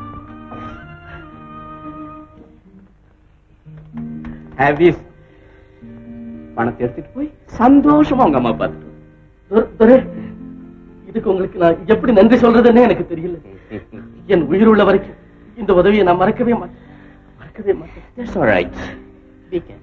Have this. பணத்தை எடுத்துட்டு போய் சந்தோஷமா உங்க அம்மா பார்த்துட்டு வா. துரை- துரை இதுக்கு உங்களுக்கு நான் எப்படி நன்றி சொல்றதுன்னே எனக்கு தெரியல என் உயிர் உள்ள வரைக்கும் இந்த உதவியை நான் மறக்கவே மாட்டேன் மறக்கவே மாட்டேன் That's all right. Be careful.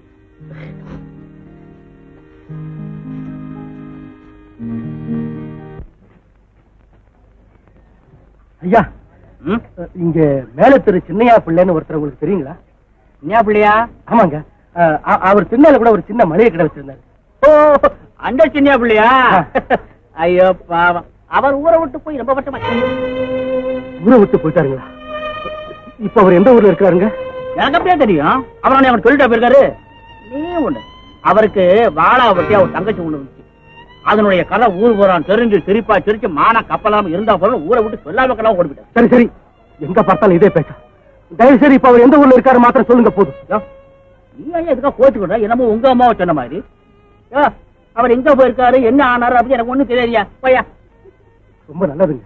ஐயா ம்? இங்க மேல திரு சின்னையா பிள்ளைன்னு ஒருத்தர் உங்களுக்கு தெரியுங்களா என்ன பிள்ளையா ஆமாங்க அஹ், அ- அவர் பின்னால கூட ஒரு சின்ன மளிகை கடை வச்சிருந்தாரு ஓ அந்த சின்ன பிள்ளையா ஐயோ பாவம் அவர் ஊரை விட்டு போய் ரொம்ப பட்டமா ஊரை விட்டு போயிட்டாருங்களா இப்ப அவர் எந்த ஊர்ல இருக்காருங்க எனக்கு அப்படியே தெரியும் அவர் அவன் சொல்லிட்டா போயிருக்காரு நீ ஒண்ணு அவருக்கு வாழா பத்தி அவர் தங்கச்சி ஒண்ணு இருந்துச்சு அதனுடைய கதை ஊர் போறான் தெரிஞ்சு சிரிப்பா சிரிச்சு மான கப்பலாம இருந்தா போல ஊரை விட்டு சொல்லாம கலாம் ஓடிவிட்டார் சரி சரி எங்க பார்த்தாலும் இதே பேச தயவு சரி இப்ப அவர் எந்த ஊர்ல இருக்காரு மாத்திரம் சொல்லுங்க போதும் நீ ஐயா எதுக்கா கோச்சுக்கிட்ட என்னமோ உங்க அம்மாவை சொன்ன மாதிரி யோ, அவர் எங்க போயிருக்காரு என்ன ஆனாரு அப்படி எனக்கு ஒண்ணும் தெரியாதியா போயா ரொம்ப நல்லதுங்க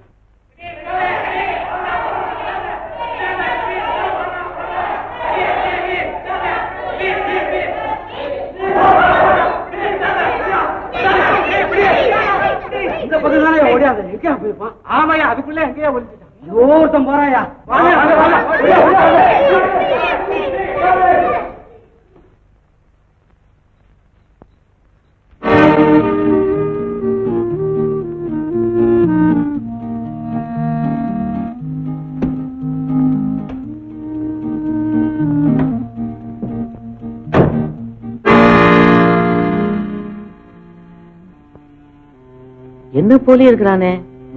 இந்த பக்கம் தானே ஓடியாத எங்கேயா போயிருப்பான் ஆமாயா அதுக்குள்ள எங்கேயா ஒழிஞ்சிட்டான் ஒருத்தன் போறாயா வாங்க வாங்க வாங்க என்ன போலி இருக்கிறானே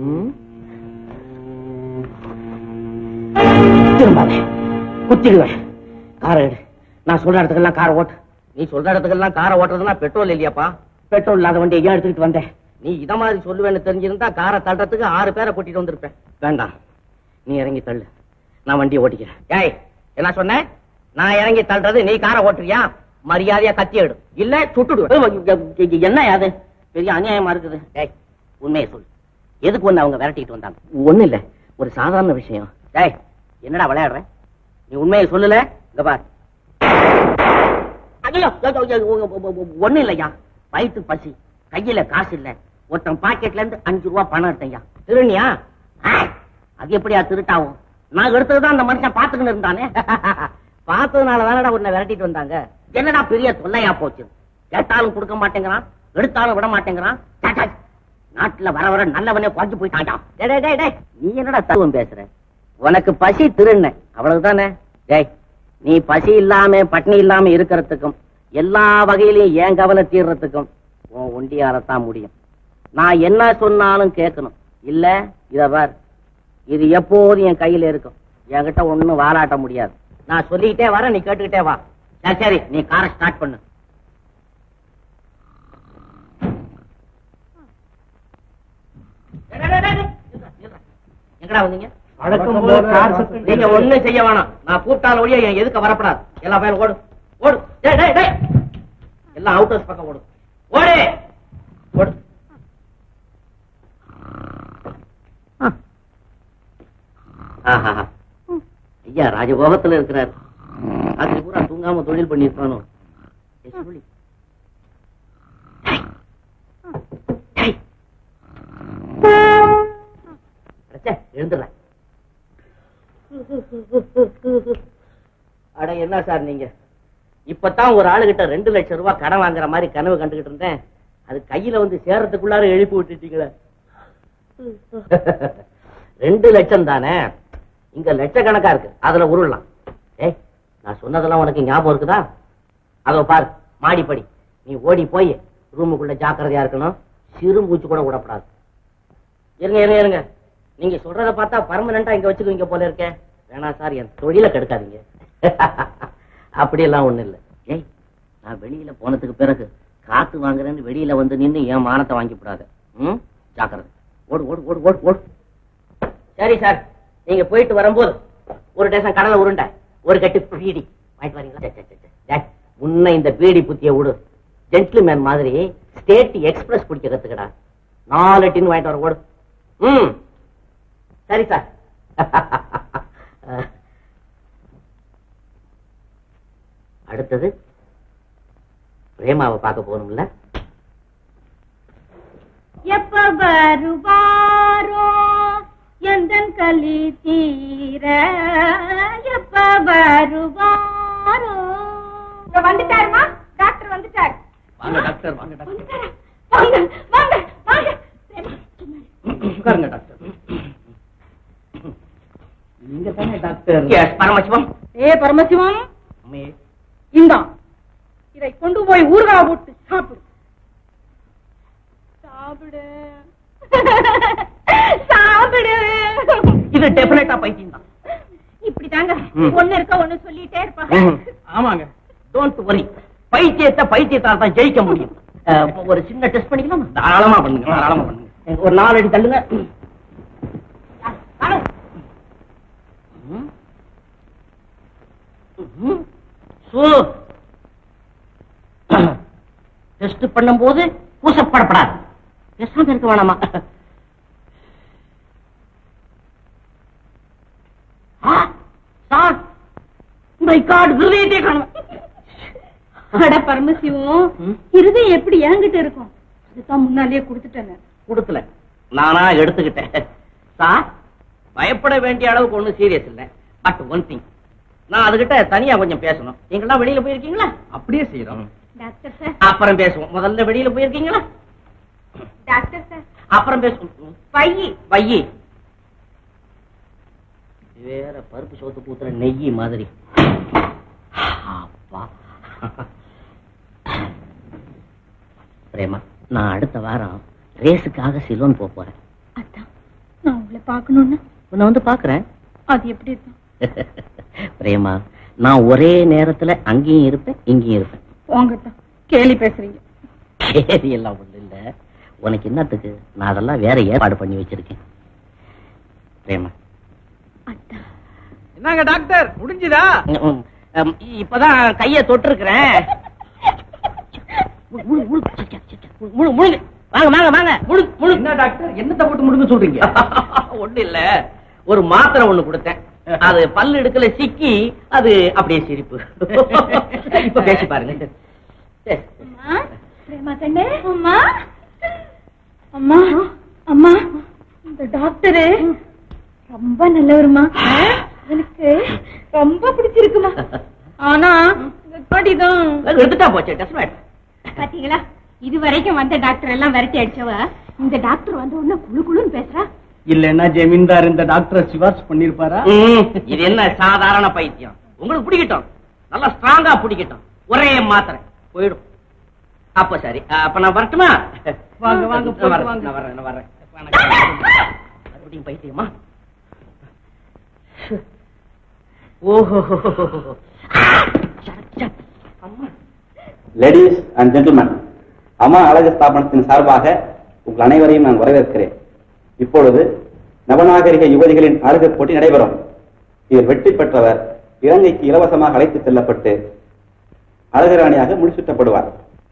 திரும்பாதே குத்திடுவேன் காரை எடு நான் சொல்ற இடத்துக்கெல்லாம் காரை ஓட்டு நீ சொல்ற இடத்துக்கெல்லாம் காரை ஓட்டுறதுனா பெட்ரோல் இல்லையாப்பா பெட்ரோல் இல்லாத வண்டியை ஏன் எடுத்துக்கிட்டு வந்தேன் நீ இத மாதிரி சொல்லுவேன்னு தெரிஞ்சிருந்தா காரை தள்ளுறதுக்கு ஆறு பேரை கூட்டிட்டு வந்திருப்பேன் வேண்டாம் நீ இறங்கி தள்ளு நான் வண்டியை ஓட்டிக்கிறேன் ஏய் என்ன சொன்ன நான் இறங்கி தள்ளுறது நீ காரை ஓட்டுறியா மரியாதையா கத்தி எடு இல்ல சுட்டுடு என்ன அது பெரிய அநியாயமா இருக்குது டேய் உண்மையை சொல்லு எதுக்கு ஒண்ணு அவங்க விரட்டிட்டு வந்தாங்க ஒண்ணு இல்ல ஒரு சாதாரண விஷயம் டேய் என்னடா விளையாடுற நீ உண்மையை சொல்லல இங்க பார் ஐயோ, ஐயோ, ஐயோ, ஐயோ, ஒண்ணும் இல்லையா வயிற்று பசி கையில காசு இல்ல ஒருத்தன் பாக்கெட்ல இருந்து அஞ்சு ரூபா பணம் எடுத்தையா திருநியா அது எப்படியா திருட்டாவும் நான் எடுத்ததுதான் அந்த மனுஷன் பாத்துக்கிட்டு இருந்தானே பார்த்ததுனால தானடா உன்னை விரட்டிட்டு வந்தாங்க என்னடா பெரிய தொல்லையா போச்சு கேட்டாலும் கொடுக்க மாட்டேங்கிறான் எடுத்தாலும் விட மாட்டேங்கிறான் சே, சே. நாட்டுல வர வர நல்லவனே குறைஞ்சு போயிட்டான் டேய், டேய், டேய், டேய். நீ என்னடா தத்துவம் பேசுற உனக்கு பசி திருண்ண அவ்வளவுதானே டேய் நீ பசி இல்லாம பட்னி இல்லாம இருக்கிறதுக்கும் எல்லா வகையிலையும் ஏன் கவலை தீர்றதுக்கும் உன் ஒண்டியாலத்தான் முடியும் நான் என்ன சொன்னாலும் கேட்கணும் இல்ல இத பார் இது எப்போதும் என் கையில இருக்கும் என்கிட்ட ஒண்ணும் வாலாட்ட முடியாது நான் சொல்லிக்கிட்டே வரேன் நீ கேட்டுக்கிட்டே வா சரி சரி நீ காரை ஸ்டார்ட் பண்ணு டேய், டேய், டேய், டேய். நில்றா, நில்றா. எங்கடா வந்தீங்க வழக்கம் போல கார் சத்தம் நீங்க ஒண்ணும் செய்ய வேணாம் நான் கூப்பிட்டாலும் ஒழிய என் எதுக்க வரப்படாது எல்லா பேரும் ஓடு ஓடு டேய் டேய் டேய் எல்லாம் அவுட் ஹவுஸ் பக்கம் ஓடு ஓடு ஓடு ஆஹா. ஐயா ராஜபோகத்துல இருக்கிறார் அது பூரா தூங்காம தொழில் பண்ணிருப்பானோ ஏய், சொல்லி. டேய். டேய். அடச்சே, எழுந்துடுறேன் அட என்ன சார் நீங்க இப்பதான் ஒரு ஆளுகிட்ட ரெண்டு லட்சம் ரூபாய் கடன் வாங்குற மாதிரி கனவு கண்டுகிட்டு இருந்தேன் அது கையில வந்து சேர்றதுக்குள்ளார எழுப்பி விட்டுட்டீங்களே ரெண்டு லட்சம் தானே இங்க லட்சக்கணக்கா இருக்கு அதுல உருளலாம் ஏய் நான் சொன்னதெல்லாம் உனக்கு ஞாபகம் இருக்குதா அதோ பாரு மாடிப்படி நீ ஓடி போய் ரூமுக்குள்ள ஜாக்கிரதையா இருக்கணும் சிறு மூச்சு கூட விடப்படாது இருங்க இருங்க இருங்க நீங்க சொல்றத பார்த்தா பர்மனண்டா இங்க வச்சுக்குவீங்க போல இருக்கே வேணாம் சார் என் தொழில கெடுக்காதீங்க அப்படியெல்லாம் ஒண்ணு இல்ல ஏய் நான் வெளியில போனதுக்கு பிறகு காத்து வாங்குறேன்னு வெளியில வந்து நின்னு என் மானத்தை வாங்கி விடாத ம் ஜாக்கிரதை ஓடு ஓடு ஓடு ஓடு ஓடு சரி சார் நீங்க போயிட்டு வரும்போது ஒரு டேசன் கடலை உருண்டை ஒரு கட்டு பீடி வாங்கிட்டு வரீங்களா சே, சே, சே, சே. டேய், முன்ன இந்த பீடி புத்திய விடு ஜென்டில்மேன் மாதிரி ஸ்டேட் எக்ஸ்பிரஸ் பிடிக்க கத்துக்கடா நாலு டின் வாங்கிட்டு வர ஓடு ம் சரி சார் அடுத்தது பிரேமாவை பார்க்க போகணும்ல எப்ப வருவாரோ எந்தன் கலி தீர எப்ப வருவாரோ வந்துட்டாருமா டாக்டர் வந்துட்டார் வாங்க டாக்டர் வாங்க டாக்டர் வாங்க வாங்க வாங்க உட்காருங்க டாக்டர் நீங்க தானே டாக்டர் பரமசிவம் ஏ பரமசிவம் அம்மே இந்தா இதை கொண்டு போய் ஊறுகாய் போட்டு சாப்பிடு சாப்பிடு சாப்பிடு இது டெபினட்டா பைத்தியம் தான் இப்படி தாங்க ம். ஒண்ணு இருக்க ஒண்ணு சொல்லிட்டே இருப்பா ஆமாங்க டோன்ட் வரி பைத்தியத்தை பைத்தியத்தால் தான் ஜெயிக்க முடியும் அஹ், இப்ப ஒரு சின்ன டெஸ்ட் பண்ணிக்கலாம் தாராளமா பண்ணுங்க தாராளமா பண்ணுங்க ஒரு நாலு அடி தள்ளுங்க ம். ம். சு. டெஸ்ட் பண்ணும்போது கூசப்படப்படாது பேசாம இருக்க வேணாமா ஆ, சார் மை காட் ஹிருதயத்தை காணும் அட பரமசிவம் ம். இருதயம் எப்படி என்கிட்ட இருக்கும் அதுதான் முன்னாலேயே கொடுத்துட்டேன் கொடுக்கல நானா எடுத்துக்கிட்டேன் சார் பயப்பட வேண்டிய அளவுக்கு ஒண்ணும் சீரியஸ் இல்ல பட் ஒன் திங் நான் அதுகிட்ட தனியா கொஞ்சம் பேசணும் நீங்களாம் வெளியில போயிருக்கீங்களா அப்படியே செய்யறோம் டாக்டர் சார் அப்புறம் பேசுவோம் முதல்ல வெளியில போயிருக்கீங்களா டாக்டர் சார் அப்புறம் பேசுவோம் பையி வையி வேற பருப்பு சோத்து பூத்துற நெய்யி மாதிரி அப்பா பிரேமா நான் அடுத்த வாரம் ரேஸுக்காக சிலோன் போக போறேன் அதான் நான் உங்களை பார்க்கணும்னா உன்னை வந்து பாக்குறேன் அது எப்படி இருக்கும் பிரேமா நான் ஒரே நேரத்துல அங்கேயும் இருப்பேன் இங்கேயும் இருப்பேன் உங்கதான் கேலி பேசுறீங்க சரி எல்லாம் ஒண்ணு இல்ல உனக்கு என்னத்துக்கு நான் அதெல்லாம் வேற ஏற்பாடு பண்ணி வச்சிருக்கேன் பிரேமா அதான் நாங்க டாக்டர் முடிஞ்சுதா ம், ம், இப்பதான் கைய தொட்டிருக்கிறேன் முழு, முழு, முழு, முழுங்க. வாங்க வாங்க வாங்க முழு முழு என்ன டாக்டர் என்னத்தை போட்டு முடுங்க சொல்றீங்க ஒண்ணு இல்ல ஒரு மாத்திரை ஒண்ணு கொடுத்தேன் அது பல்லு எடுக்கல சிக்கி அது அப்படியே சிரிப்பு இப்ப பேசி பாருங்க பிரேமா கண்ணே அம்மா அம்மா அம்மா இந்த டாக்டரு ரொம்ப நல்லவருமா எனக்கு ரொம்ப பிடிச்சிருக்குமா ஆனா இந்த கடிதம் எடுத்துட்டா போச்சு டெஸ்ட் மேட் பாத்தீங்களா இது வரைக்கும் வந்த டாக்டர் எல்லாம் விரட்டி அடிச்சவ இந்த டாக்டர் வந்த உடனே குழு குழுன்னு பேசுறா இல்லன்னா ஜமீன்தார் இந்த டாக்டரை சிபாரிசு பண்ணிருப்பாரா இது என்ன சாதாரண பைத்தியம் உங்களுக்கு பிடிக்கட்டும் நல்லா ஸ்ட்ராங்கா பிடிக்கட்டும் ஒரே மாத்திரை போயிடும் அப்ப சரி அப்ப நான் வரட்டுமா வாங்க, வாங்க, நான் போயிட்டு வரேன், வாங்க. நான் வரேன் நான் வரேன் வணக்கம். மறுபடியும் பைத்தியமா ஓஹோ லேடிஸ் அண்ட் ஜென்டில்மேன் அம்மா அழகு ஸ்தாபனத்தின் சார்பாக உங்கள் அனைவரையும் நான் வரவேற்கிறேன் இப்பொழுது நவநாகரிக யுவதிகளின் அழகு போட்டி நடைபெறும் இதில் வெற்றி பெற்றவர் இலங்கைக்கு இலவசமாக அழைத்துச் செல்லப்பட்டு அழகு ராணியாக முடிசூட்டப்படுவார்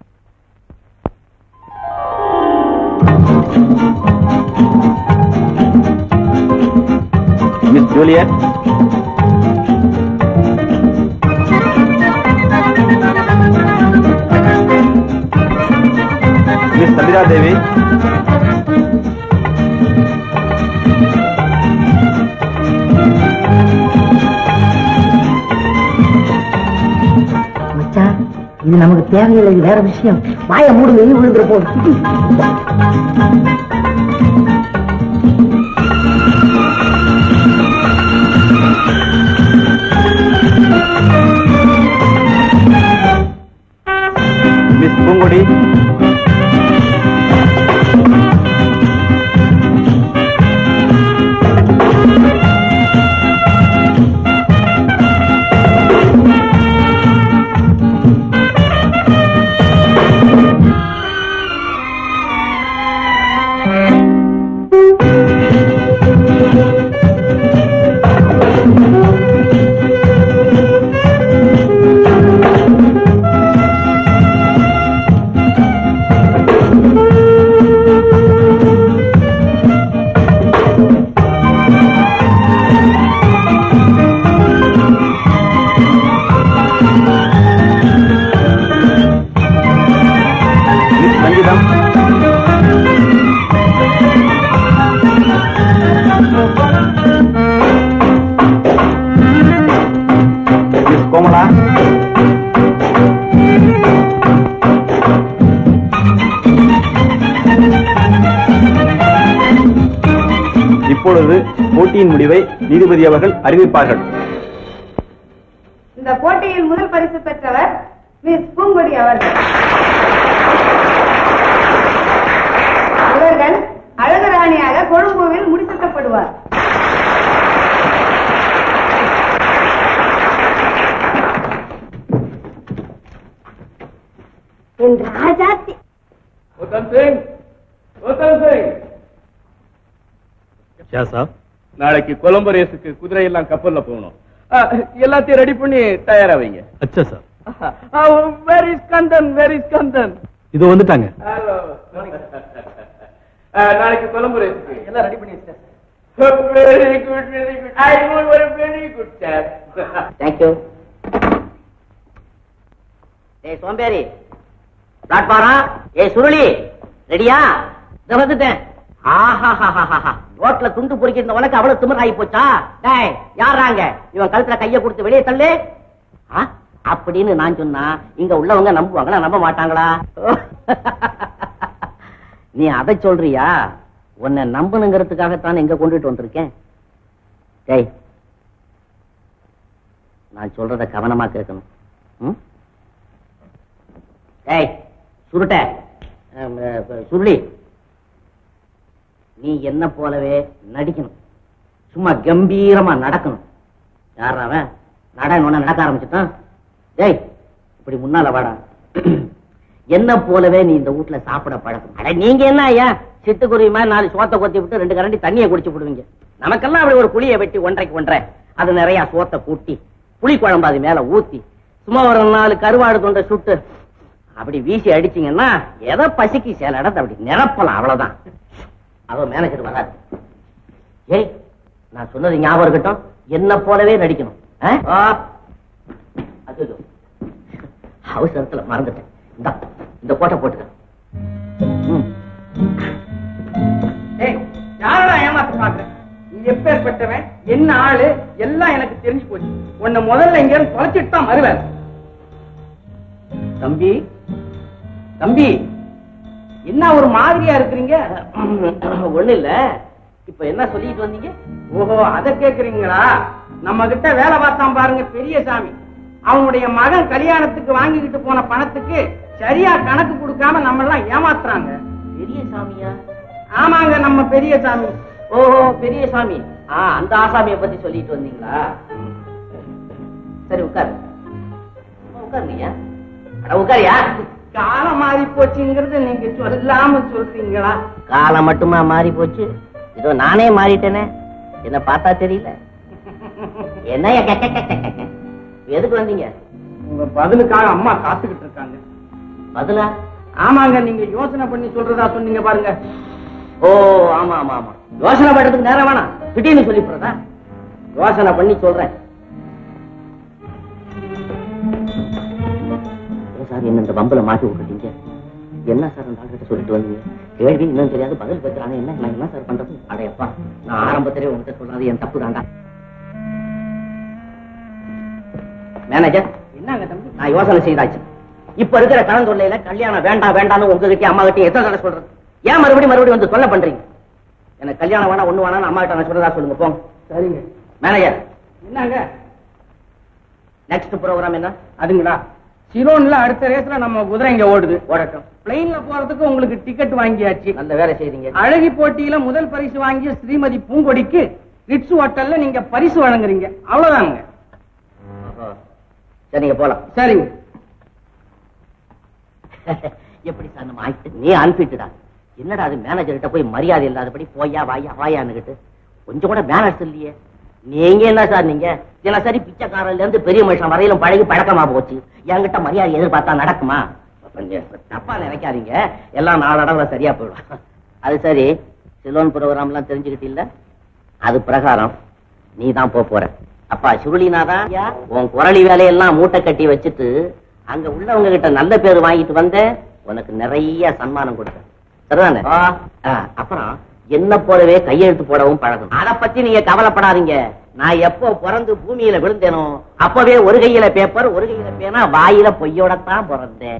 miss Juliet miss Sabitha Devi மச்சான் இது நமக்கு தேவையில்லை இது வேற விஷயம் வாய மூடுங்க இது விழுந்துற போகுது மிஸ் பூங்குடி மிஸ் ரஞ்சிதம் மிஸ் கோமலா இப்பொழுது போட்டியின் முடிவை நீதிபதி அவர்கள் அறிவிப்பார்கள் இந்த போட்டியில் முதல் பரிசு பெற்றவர் மிஸ் பூங்கொடி அவர்கள் இவர்கள் அழகராணியாக கொழும்புவில் முடிசூட்டப்படுவார் என் ராஜாத்தி क्या साहब நாளைக்கு கொலம்போ ரேஸுக்கு குதிரை எல்லாம் கப்பல்ல போகணும் ஆ, எல்லாத்தையும் ரெடி பண்ணி தயாரா வைங்க अच्छा साहब வெரி ஸ்கந்தன் வெரி ஸ்கந்தன் இது வந்துட்டாங்க ஹலோ நாளைக்கு கொலம்போ ரேஸுக்கு எல்லாம் ரெடி பண்ணி வச்சிட்டேன் very good very good I know ஒரு வெரி குட் சார் தேங்க்யூ ஏய் சோம்பேறி பிளாட்பாரம் ஏய் சுருளி ரெடியா இத வந்துட்டேன் ஆஹாஹாஹாஹா. ரோட்ல துண்டு பொறிக்கிற உனக்கு அவ்வளவு திமிராகி போச்சா டேய் யாராங்க இவன் கழுத்துல கைய கொடுத்து வெளியே தள்ளு ஆ? அப்படின்னு நான் சொன்னா இங்க உள்ளவங்க நம்புவாங்களா நம்ப மாட்டாங்களா நீ அதை சொல்றியா உன்னை நம்பணுங்கிறதுக்காகத்தான் எங்க கொண்டுட்டு வந்திருக்கேன் டேய் நான் சொல்றத கவனமா கேட்கணும் ம்? ஏய் சுருட்ட அம், அஹ், சுருளி நீ என்ன போலவே நடிக்கணும் சும்மா கம்பீரமா நடக்கணும் யார் அவன் நட நடக்க ஆரம்பிச்சுட்டான் டேய் இப்படி முன்னால வாடா என்ன போலவே நீ இந்த வீட்ல சாப்பிட பழக்கம் அட நீங்க என்ன ஐயா சிட்டுக்குருவி மாதிரி நாலு சோத்தை கொத்தி விட்டு ரெண்டு கரண்டி தண்ணியை குடிச்சு விடுவீங்க நமக்கெல்லாம் அப்படி ஒரு குழியை வெட்டி ஒன்றைக்கு ஒன்றரை அது நிறைய சோத்தை கூட்டி புளி குழம்பு அது மேல ஊத்தி சும்மா ஒரு நாலு கருவாடு தொண்டை சுட்டு அப்படி வீசி அடிச்சீங்கன்னா எதை பசிக்கு சில இடத்த அப்படி நிரப்பலாம் அவ்வளவுதான் அதோ மேனேஜர் வராது ஏய் நான் சொன்னது ஞாபகம் இருக்கட்டும் என்ன போலவே நடிக்கணும் ஆ? ஆ. அச்சச்சோ. அவசரத்துல மறந்துட்டேன் இந்த இந்த கோட்டை போட்டுக்க ம். ஏய் யாரடா ஏமாத்த பாக்குற நீ எப்பேற்பட்டவன் என்ன ஆளு எல்லாம் எனக்கு தெரிஞ்சு போச்சு உன்னை முதல்ல இங்க இருந்து தொலைச்சிட்டு தான் வருவேன் தம்பி தம்பி என்ன ஒரு மாதிரியா இருக்கிறீங்க ஒண்ணு இல்ல இப்ப என்ன சொல்லிட்டு வந்தீங்க ஓஹோ அத கேக்குறீங்களா நம்ம கிட்ட வேலை பார்த்தான் பாருங்க பெரிய சாமி அவனுடைய மகன் கல்யாணத்துக்கு வாங்கிக்கிட்டு போன பணத்துக்கு சரியா கணக்கு கொடுக்காம நம்ம எல்லாம் ஏமாத்துறாங்க பெரிய சாமியா ஆமாங்க நம்ம பெரிய சாமி ஓஹோ பெரிய சாமி ஆ அந்த ஆசாமிய பத்தி சொல்லிட்டு வந்தீங்களா சரி உட்காரு உட்காருங்க அட உட்காரியா காலம் மாறி போச்சுங்கிறது நீங்க சொல்லாம சொல்றீங்களா காலம் மட்டுமா மாறி போச்சு இதோ நானே மாறிட்டேனே என்ன பார்த்தா தெரியல என்ன எதுக்கு வந்தீங்க உங்க பதிலுக்காக அம்மா காத்துக்கிட்டு இருக்காங்க பதிலா ஆமாங்க நீங்க யோசனை பண்ணி சொல்றதா சொன்னீங்க பாருங்க ஓ ஆமா ஆமா ஆமா யோசனை பண்றதுக்கு நேரம் வேணாம் திடீர்னு சொல்லி போறதா யோசனை பண்ணி சொல்றேன் ஏன் சார் என்ன இந்த பம்பல மாட்டி விட்டுட்டீங்க என்ன சார் அந்த ஆள்கிட்ட சொல்லிட்டு வந்தீங்க கேள்வி இன்னும் தெரியாது பதில் பேசுறாங்க என்ன நான் என்ன சார் பண்றது அடையப்பா நான் ஆரம்பத்திலே உங்ககிட்ட சொல்றது என் தப்பு தாண்டா மேனேஜர் என்னங்க தம்பி நான் யோசனை செய்தாச்சு இப்ப இருக்கிற கலந்தொல்லையில கல்யாணம் வேண்டாம் வேண்டாம்னு உங்ககிட்ட அம்மா கிட்ட எத்தனை தடவை சொல்றது ஏன் மறுபடியும் மறுபடியும் வந்து தொல்லை பண்றீங்க எனக்கு கல்யாணம் வேணா ஒண்ணு வேணாம் அம்மா கிட்ட நான் சொல்றதா சொல்லுங்க போங்க சரிங்க மேனேஜர் என்னங்க நெக்ஸ்ட் ப்ரோக்ராம் என்ன அதுங்களா சிரோன்ல அடுத்த ரேஸ்ல நம்ம குதிரை இங்க ஓடுது ஓடட்டும் பிளைன்ல போறதுக்கு உங்களுக்கு டிக்கெட் வாங்கியாச்சு நல்ல வேலை செய்றீங்க அழகி போட்டியில முதல் பரிசு வாங்கிய ஸ்ரீமதி பூங்கொடிக்கு ரிட்ஸ் ஹோட்டல்ல நீங்க பரிசு வழங்குறீங்க அவ்வளவுதாங்க ஓஹோ. சரி நீங்க போலாம் சரிங்க எப்படி சார் நம்ம ஆயிட்டு நீ அனுப்பிட்டுடா என்னடா அது மேனேஜர் கிட்ட போய் மரியாதை இல்லாதபடி போயா வாயா வாயான்னுகிட்டு கொஞ்சம் கூட மேனேஜ் இல்லையே நீங்க என்ன சார் நீங்க தினசரி பிச்சைக்காரன்ல இருந்து பெரிய மனுஷன் வரையிலும் பழகி பழக்கமா போச்சு என்கிட்ட மரியாதை எதிர்பார்த்தா நடக்குமா கொஞ்சம் தப்பா நினைக்காதீங்க எல்லாம் நாளடவுல சரியா போயிடும் அது சரி சிலோன் ப்ரோக்ராம் எல்லாம் தெரிஞ்சுக்கிட்டு அது பிரகாரம் நீ தான் போக போற அப்பா சுருளினாதான் உன் குரலி வேலையெல்லாம் மூட்டை கட்டி வச்சுட்டு அங்க உள்ளவங்க கிட்ட நல்ல பேர் வாங்கிட்டு வந்த உனக்கு நிறைய சன்மானம் கொடுத்தேன் சரிதானே ஆ, அப்புறம் என்ன போலவே கையெழுத்து போடவும் பழகும் அத பத்தி நீங்க கவலைப்படாதீங்க நான் எப்போ பிறந்து பூமியில விழுந்தேனோ அப்பவே ஒரு கையில பேப்பர் ஒரு கையில பேனா வாயில பொய்யோடத்தான் பிறந்தேன்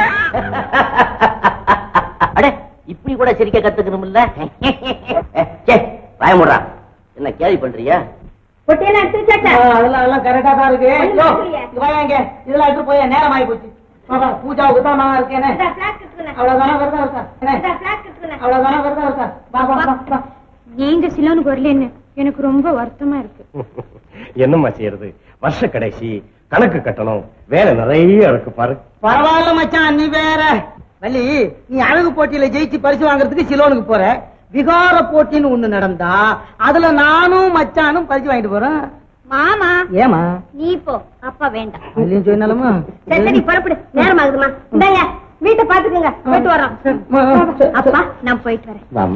அடே இப்படி கூட சிரிக்க கத்துக்கணும்ல சே பயமுடா என்ன கேள்வி பண்றியா பொட்டியெல்லாம் எடுத்து வச்சாச்சா அதெல்லாம் அதெல்லாம் கரெக்டா தான் இருக்கு ஒண்ணும் யோ, புரியல. இங்க வாயா இங்க. இதெல்லாம் எடுத்து போய் நேரம் ஆகி போச்சு பாப்பா, பூஜாவுக்கு தான் நான் இருக்கேனே இந்தா, flask எடுத்துக்கிறேன். அவ்வளவுதானே வருதா இருக்கா என்ன? இந்தா, flask எடுத்துக்கிறேன். அவ்வளவுதானே வருதா இருக்கா வா வா வா, வா நீங்க சிலோனுக்கு வரலன்னு எனக்கு ரொம்ப வருத்தமா இருக்கு என்னம்மா செய்யறது வருஷ கடைசி கணக்கு கட்டணும் வேலை நிறைய இருக்கு பாரு பரவாயில்ல மச்சான் நீ வேற வள்ளி நீ அழகு போட்டியில ஜெயிச்சு பரிசு வாங்குறதுக்கு சிலோனுக்கு போற விகார போட்டின்னு ஒண்ணு நடந்தா அதுல நானும் மச்சானும் பரிசு வாங்கிட்டு போறேன் மாமா ஏமா நீ போ அப்பா வேண்டாம் வள்ளியும் சொன்னாலுமா சரி சரி புறப்படு நேரம் ஆகுதுமா இந்தாயா வீட்டை பாத்துக்கோங்க போயிட்டு வரோம் அப்பா நான் போயிட்டு வரேன் வாமா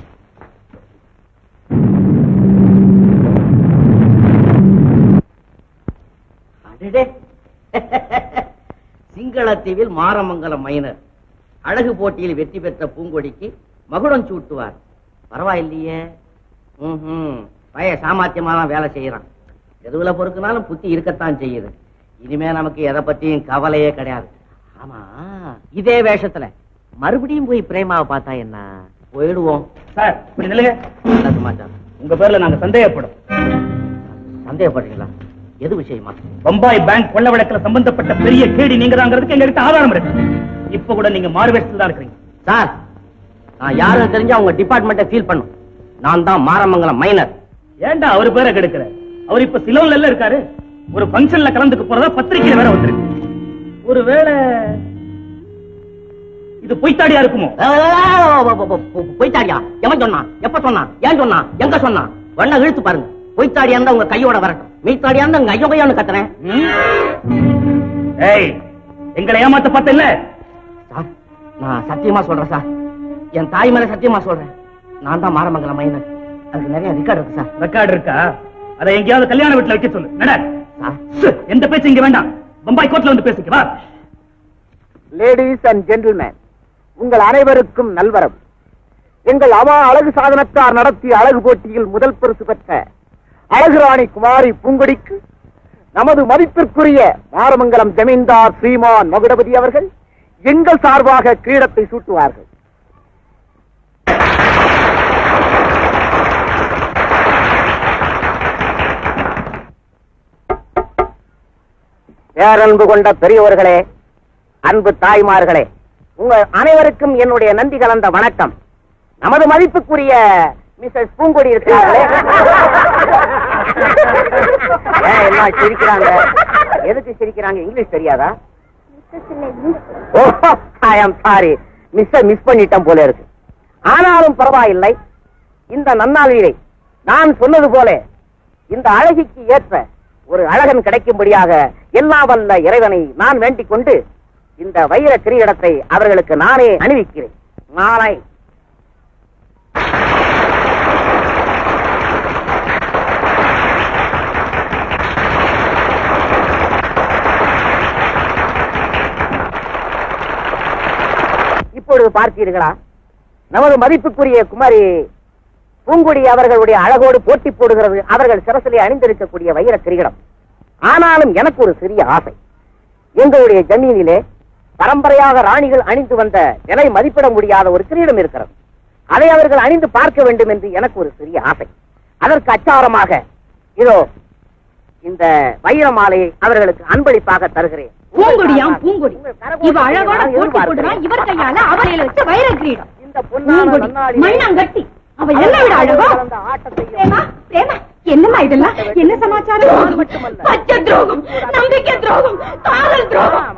அடடே. சிங்களத்தீவில் மாரமங்கலம் மைனர் அழகு போட்டியில் வெற்றி பெற்ற பூங்கொடிக்கு மகுடம் சூட்டுவார் பரவாயில்லையே ம்ஹும். பய சாமர்த்தியமா தான் வேலை செய்யறான் எதுவுல பொறுக்குனாலும் புத்தி இருக்கத்தான் செய்யுது இனிமே நமக்கு எதை பத்தியும் கவலையே கிடையாது ஆமா இதே வேஷத்துல மறுபடியும் போய் பிரேமாவை பார்த்தா என்ன போயிடுவோம் சார் இப்படி நில்லுங்க நல்ல சமாச்சாரம் உங்க பேர்ல நாங்க சந்தேகப்படும் சந்தேகப்படுறீங்களா எது விஷயமா பம்பாய் பேங்க் கொள்ள வழக்குல சம்பந்தப்பட்ட பெரிய கேடி நீங்க தாங்கிறதுக்கு எங்ககிட்ட ஆதாரம் இருக்கு இப்ப கூட நீங்க மாறுவேஷத்துல தான் இருக்கிறீங்க சார் நான் யாரும் தெரிஞ்சா உங்க டிபார்ட்மெண்ட்டை ஃபீல் பண்ணும் நான் தான் மாரமங்கலம் மைனர் ஏன்டா அவர் பேரை கெடுக்கிற அவர் இப்ப சிலோன்ல எல்லாம் இருக்காரு ஒரு ஃபங்க்ஷன்ல கலந்துக்க போறதா பத்திரிக்கையில வேற வந்திருக்கு ஒருவேளை இது பொய்த்தாடியா இருக்குமோ போய்த்தாடியா எவன் சொன்னான் எப்ப சொன்னான் ஏன் சொன்னான் எங்க சொன்னான் வண்ண இழுத்து பாருங்க பொய்த்தாடியா இருந்தா உங்க கையோட வரட்டும் மீத்தாடியா இருந்தா உங்க ஐயோ கையோன்னு கத்துறேன் ஏய் எங்களை ஏமாத்த பார்த்த இல்ல சார் நான் சத்தியமா சொல்றேன் சார் என் தாய் மேல சத்தியமா சொல்றேன் நான் தான் மாரமங்கலம் மைனர் அதுக்கு நிறைய ரெக்கார்டு இருக்கு சார் ரெக்கார்டு இருக்கா அதை எங்கேயாவது கல்யாண வீட்டுல வைக்க சொல்லு நட சார் சு, எந்த பேச்சு இங்க வேண்டாம் பம்பாய் கோர்ட்ல வந்து பேசிக்க வா லேடிஸ் அண்ட் ஜென்டில்மேன் உங்கள் அனைவருக்கும் நல்வரவு எங்கள் அமா அழகு சாதனத்தார் நடத்திய அழகு போட்டியில் முதல் பரிசு பெற்ற அழகுராணி குமாரி பூங்கொடிக்கு நமது மதிப்பிற்குரிய மாரமங்கலம் ஜமீன்தார் ஸ்ரீமான் மகுடபதி அவர்கள் எங்கள் சார்பாக கிரீடத்தை சூட்டுவார்கள் பேரன்பு கொண்ட பெரியவர்களே அன்பு தாய்மார்களே உங்கள் அனைவருக்கும் என்னுடைய நன்றி கலந்த வணக்கம் நமது மதிப்புக்குரிய மிஸ்ஸஸ் பூங்கொடி இருக்கிறார்களே ஏன் எல்லாம் சிரிக்கிறாங்க எதுக்கு சிரிக்கிறாங்க இங்கிலீஷ் தெரியாதா ஓ ஐ ஆம் சாரி மிஸ் மிஸ் பண்ணிட்டேன் போல இருக்கு ஆனாலும் பரவாயில்லை இந்த நன்னாளிலே நான் சொன்னது போல இந்த அழகிக்கு ஏற்ப ஒரு அழகன் கிடைக்கும்படியாக எல்லா வல்ல இறைவனை நான் வேண்டிக் கொண்டு இந்த வைர கிரீடத்தை அவர்களுக்கு நானே அணிவிக்கிறேன் நாளை இப்பொழுது பார்த்தீர்களா நமது மதிப்புக்குரிய குமாரி பூங்குடி அவர்களுடைய அழகோடு போட்டி போடுகிறது அவர்கள் சிரசிலே அணிந்திருக்கக்கூடிய வைர கிரீடம் ஆனாலும் எனக்கு ஒரு சிறிய ஆசை எங்களுடைய ஜமீனிலே பரம்பரையாக ராணிகள் அணிந்து வந்த விலை மதிப்பிட முடியாத ஒரு கிரீடம் இருக்கிறது அதை அவர்கள் அணிந்து பார்க்க வேண்டும் என்று எனக்கு ஒரு சிறிய ஆசை அதற்கு அச்சாரமாக இதோ இந்த வைர மாலையை அவர்களுக்கு அன்பளிப்பாக தருகிறேன் பூங்கொடியாம் பூங்கொடி இவ அழகான போட்டி போடுறான் இவர் கையால அவரையில வச்ச வைர கிரீடம் இந்த பொன்னான பூங்கொடி நன்னாளிலே மண்ணாங்கட்டி அவ என்ன விட அழகா கலந்த ஆட்டத்தையும் பிரேமா பிரேமா என்னம்மா இதெல்லாம் என்ன சமாச்சாரம் பச்சை துரோகம் நம்பிக்கை துரோகம் காதல் துரோகம்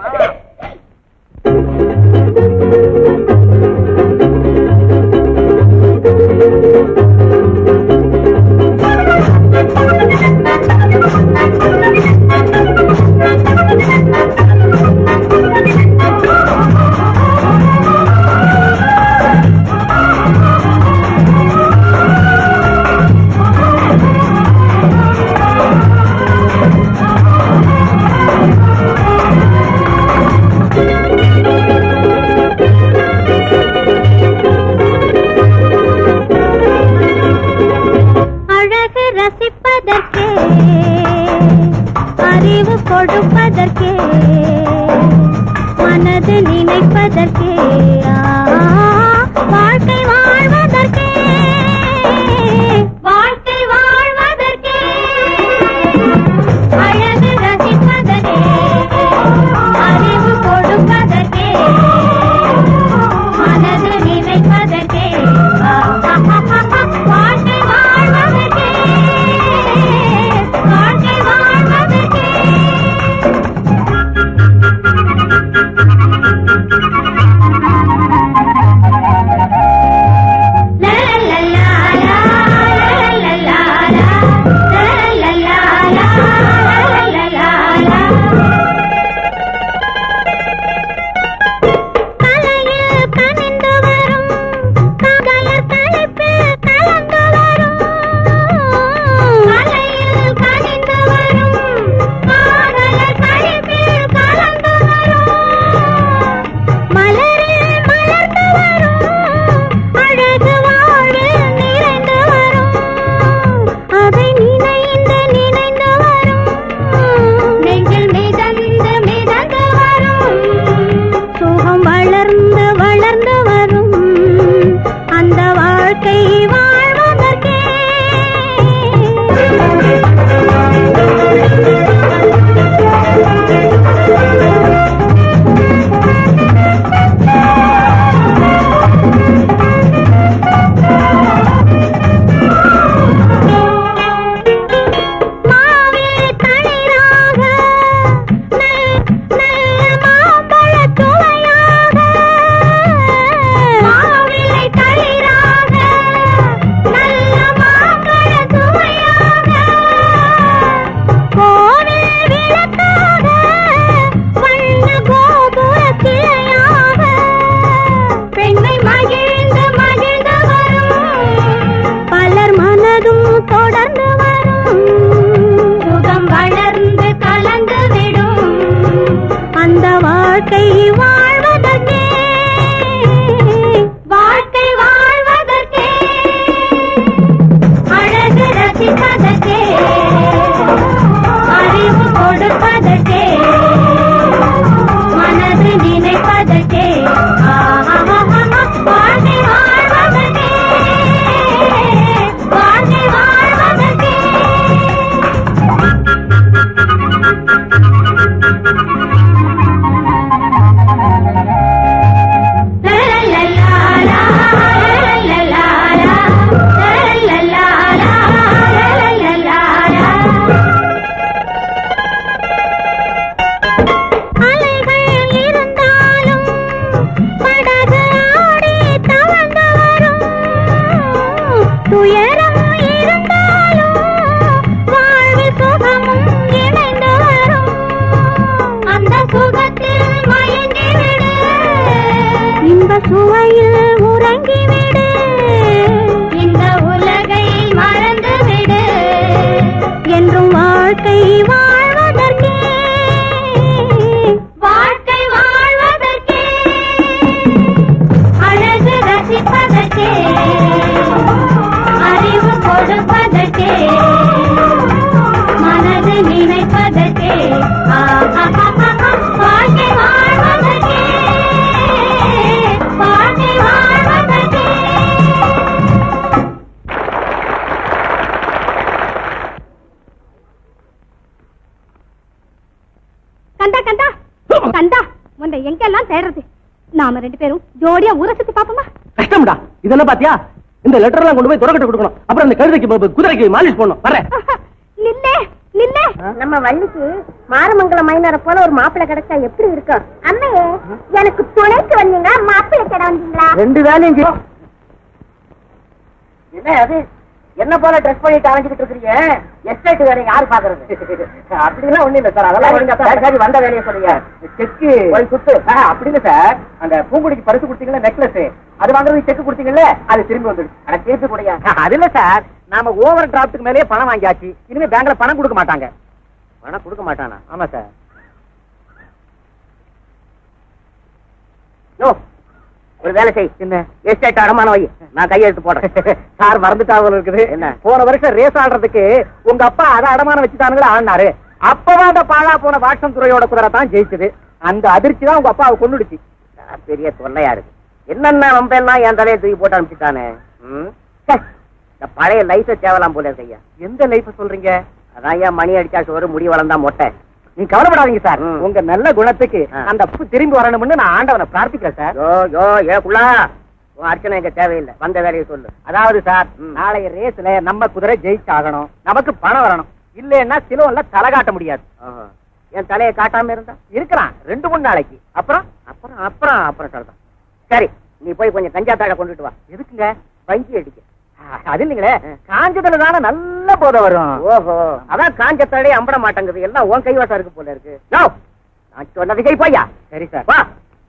ஆ வாழ்வதற்கே வாழ்க்கை வாழ்வதற்கே அழகு ரசிப்பதற்கே அறிவு கொடுப்பதற்கே மனது நினைப்பதற்கே ஆஹாஹாஹா. வாழ்க்கை வாழ்வதற்கே வாழ்க்கை வாழ்வதற்கே அலைகள் இருந்தாலும் படகு ஆடி தவழ்ந்து வரும் துயரம் இருந்தாலும் வாழ்வில் சுகமும் இணைந்து வரும் அந்த சுகத்தில் மயங்கிவிடு இன்ப சுவையில் உறங்கிவிடு இந்த உலகை மறந்துவிடு என்றும் வாழ்க்கை வாழ்வதற்கே வாழ்க்கை வாழ்வதற்கே அழகு ரசிப்பதற்கே அறிவு கொடுப்பதற்கே மனது நினைப்பதற்கே ஆஹாஹாஹா. வாழ்க்கை வாழ்வதற்கே வாழ்க்கை வாழ்வதற்கே கந்தா கந்தா கந்தா உன்னை எங்கெல்லாம் தேடுறது நாம ரெண்டு பேரும் ஜோடியா ஊரை சுத்தி பாப்போமா கஷ்டம்டா இதெல்லாம் பாத்தியா இந்த லெட்டர் எல்லாம் கொண்டு போய் துறக்கட்டு கொடுக்கணும் அப்புறம் அந்த கழுதைக்கு ப- குதிரைக்கு மாலிஷ் பண்ணணும் வரேன் நில்லே நில்லே நம்ம வள்ளிக்கு மாரமங்கலம் மைனரை போல ஒரு மாப்பிள்ளை கிடைச்சா எப்படி இருக்கும் அம்மையே எனக்கு துணைக்கு வந்தீங்களா மாப்பிள்ளை கடை வந்தீங்களா ரெண்டு வேலையும் செய்யும். என்ன அது என்ன போல ட்ரெஸ் பண்ணிட்டு அலைஞ்சுக்கிட்டு இருக்கீங்க எஸ்டேட் வேலை யாரு பாக்குறது அப்படிலாம் ஒண்ணு இல்ல சார் அதெல்லாம் நீங்க சரி, சரி வந்த வேலையை சொல்லுங்க செக்கு ஒரு குத்து ஆ, அப்படி இல்ல சார் அந்த பூங்குடிக்கு பரிசு கொடுத்தீங்கல்ல நெக்லஸ் அது வாங்குறது செக் கொடுத்தீங்கல்ல அது திரும்பி வந்துடுச்சு ஆனா திருப்பி கூடயா அது இல்ல சார் நாம ஓவர் டிராப்டுக்கு மேலேயே பணம் வாங்கியாச்சு இனிமே பேங்க்ல பணம் கொடுக்க மாட்டாங்க பணம் கொடுக்க மாட்டானா ஆமா சார் யோ ஒரு வேலை செய் என்ன எஸ்டேட் அடமான வை நான் கையெழுத்து போடுறேன் சார் மறந்துட்டாங்க இருக்குது என்ன போன வருஷம் ரேஸ் ஆடுறதுக்கு உங்க அப்பா அதை அடமான வச்சுட்டானுங்களா ஆடினாரு அப்பதான் அந்த பாழா போன வாட்சம் துறையோட குதிரை தான் ஜெயிச்சது அந்த அதிர்ச்சி தான் உங்க அப்பாவை கொண்டுடுச்சு பெரிய தொல்லையா இருக்கு என்னென்ன வம்ப எல்லாம் என் தலையை தூக்கி போட்டு அனுப்பிச்சுட்டானே ம்? ச்சே, இந்த பழைய லைஃப தேவலாம் போல இருக்கு ஐயா எந்த லைஃப் சொல்றீங்க அதான் ஐயா மணி அடிச்சா சோறு முடி வளர்ந்தா மொட்டை நீ கவலைப்படாதீங்க சார் உங்க நல்ல குணத்துக்கு அந்த அப்பு திரும்பி வரணும்னு நான் ஆண்டவனை பிரார்த்திக்கிறேன் சார் யோ யோ ஏக்குள்ளா உன் அர்ச்சனை இங்க தேவையில்லை வந்த வேலையை சொல்லு அதாவது சார் நாளைய ரேஸ்ல நம்ம குதிரை ஜெயிச்சாகணும் நமக்கு பணம் வரணும் இல்லைன்னா சிலோன்ல தலை காட்ட முடியாது என் தலையை காட்டாம இருந்தா இருக்கிறான் ரெண்டு மூணு நாளைக்கு அப்புறம் அப்புறம் அப்புறம் அப்புறம் சொல்றேன் சரி நீ போய் கொஞ்சம் கஞ்சா தாழ கொண்டுட்டு வா எதுக்குங்க பஞ்சு அடிக்க அது இல்லைங்களே காஞ்சதுல தானே நல்ல போதை வரும் ஓஹோ அதான் காஞ்ச தழையே அம்பட மாட்டேங்குது எல்லாம் உன் கைவாசம் இருக்கு போல இருக்கு யோ, நான் சொன்னது கை போய்யா சரி சார் வா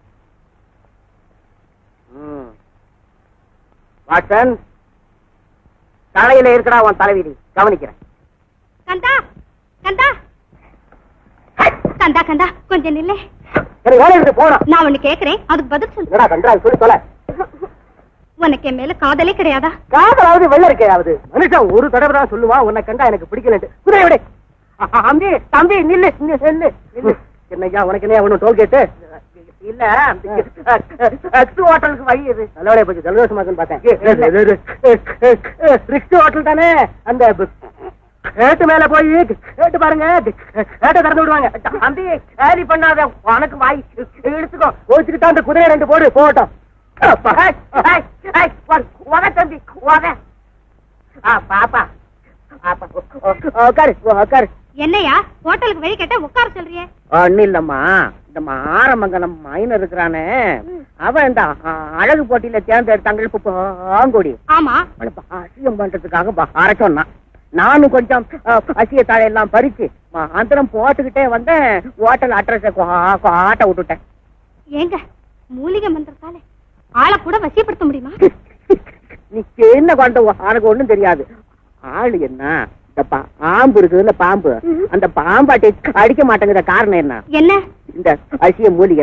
ம். வாட்சன் தலையில இருக்கடா உன் தலைவிதி கவனிக்கிறேன் கந்தா கந்தா கந்தா கந்தா கொஞ்சம் நில்லே சரி வேலை இருக்கு போறோம் நான் ஒண்ணு கேக்குறேன் அதுக்கு பதில் சொல்லு என்னடா கண்டா சொல்லி தொலை உனக்கு என் மேல காதலே கிடையாதா காதலாவது வெள்ள இருக்கையாவது மனுஷன் ஒரு தடவை தான் சொல்லுவான் உன்னை கண்டா எனக்கு பிடிக்கலன்ட்டு குதிரை விடு தம்பி தம்பி நில்லு நில்லு நில்லு நில்லு என்னய்யா உனக்கு என்ன ஒன்னும் டோல் கேட்டு இல்ல ரிக்ஸ் ஹோட்டலுக்கு வழி இது நல்லவளே போச்சு ஜலதோஷமாக்குன்னு பார்த்தேன் ரிக்ஸ் ஹோட்டல் தானே அந்த கேட்டு மேல போய் கேட்டு பாருங்க கேட்ட திறந்து விடுவாங்க தம்பி கேரி பண்ணாத உனக்கு வாய் இழுத்துக்கோ கோச்சுக்கிட்டா அந்த குதிரை ரெண்டு போடு போகட்டும் அப்பா. ஏய், ஏய், ஏய், உன் உத தம்பி, உத. ஆ, பாப்பா. பாப்பா, உக்காரு, உக்காரு. என்னையா ஹோட்டலுக்கு வழி கேட்டா உட்கார சொல்றியே ஒண்ணும் இல்லம்மா இந்த ஆரமங்கலம் மைனர் இருக்கிறானே அவன் இந்த அ- அழகு போட்டியில தேர்ந்தெடுத்தாங்க இப்ப பாங்கொடி ஆமா அவனை அசியம் பண்றதுக்காக அரை சொன்னான் நானும் கொஞ்சம் அ, அசிய தாழை எல்லாம் பறிச்சு அந்தரம் போட்டுக்கிட்டே வந்தேன் ஹோட்டல் அட்ரஸ் ஆட்ட விட்டுட்டேன் ஏங்க மூலிகை மந்திரத்தால ஆளை கூட வசியப்படுத்த முடியுமா நீ என்ன கொண்ட உனக்கு ஒண்ணும் தெரியாது ஆளு என்ன இந்த பா- பாம்பு இருக்குதுல்ல பாம்பு அந்த பாம்பாட்டை அடிக்க மாட்டேங்கிற காரணம் என்ன என்ன இந்த அசிய மூலிகை தான்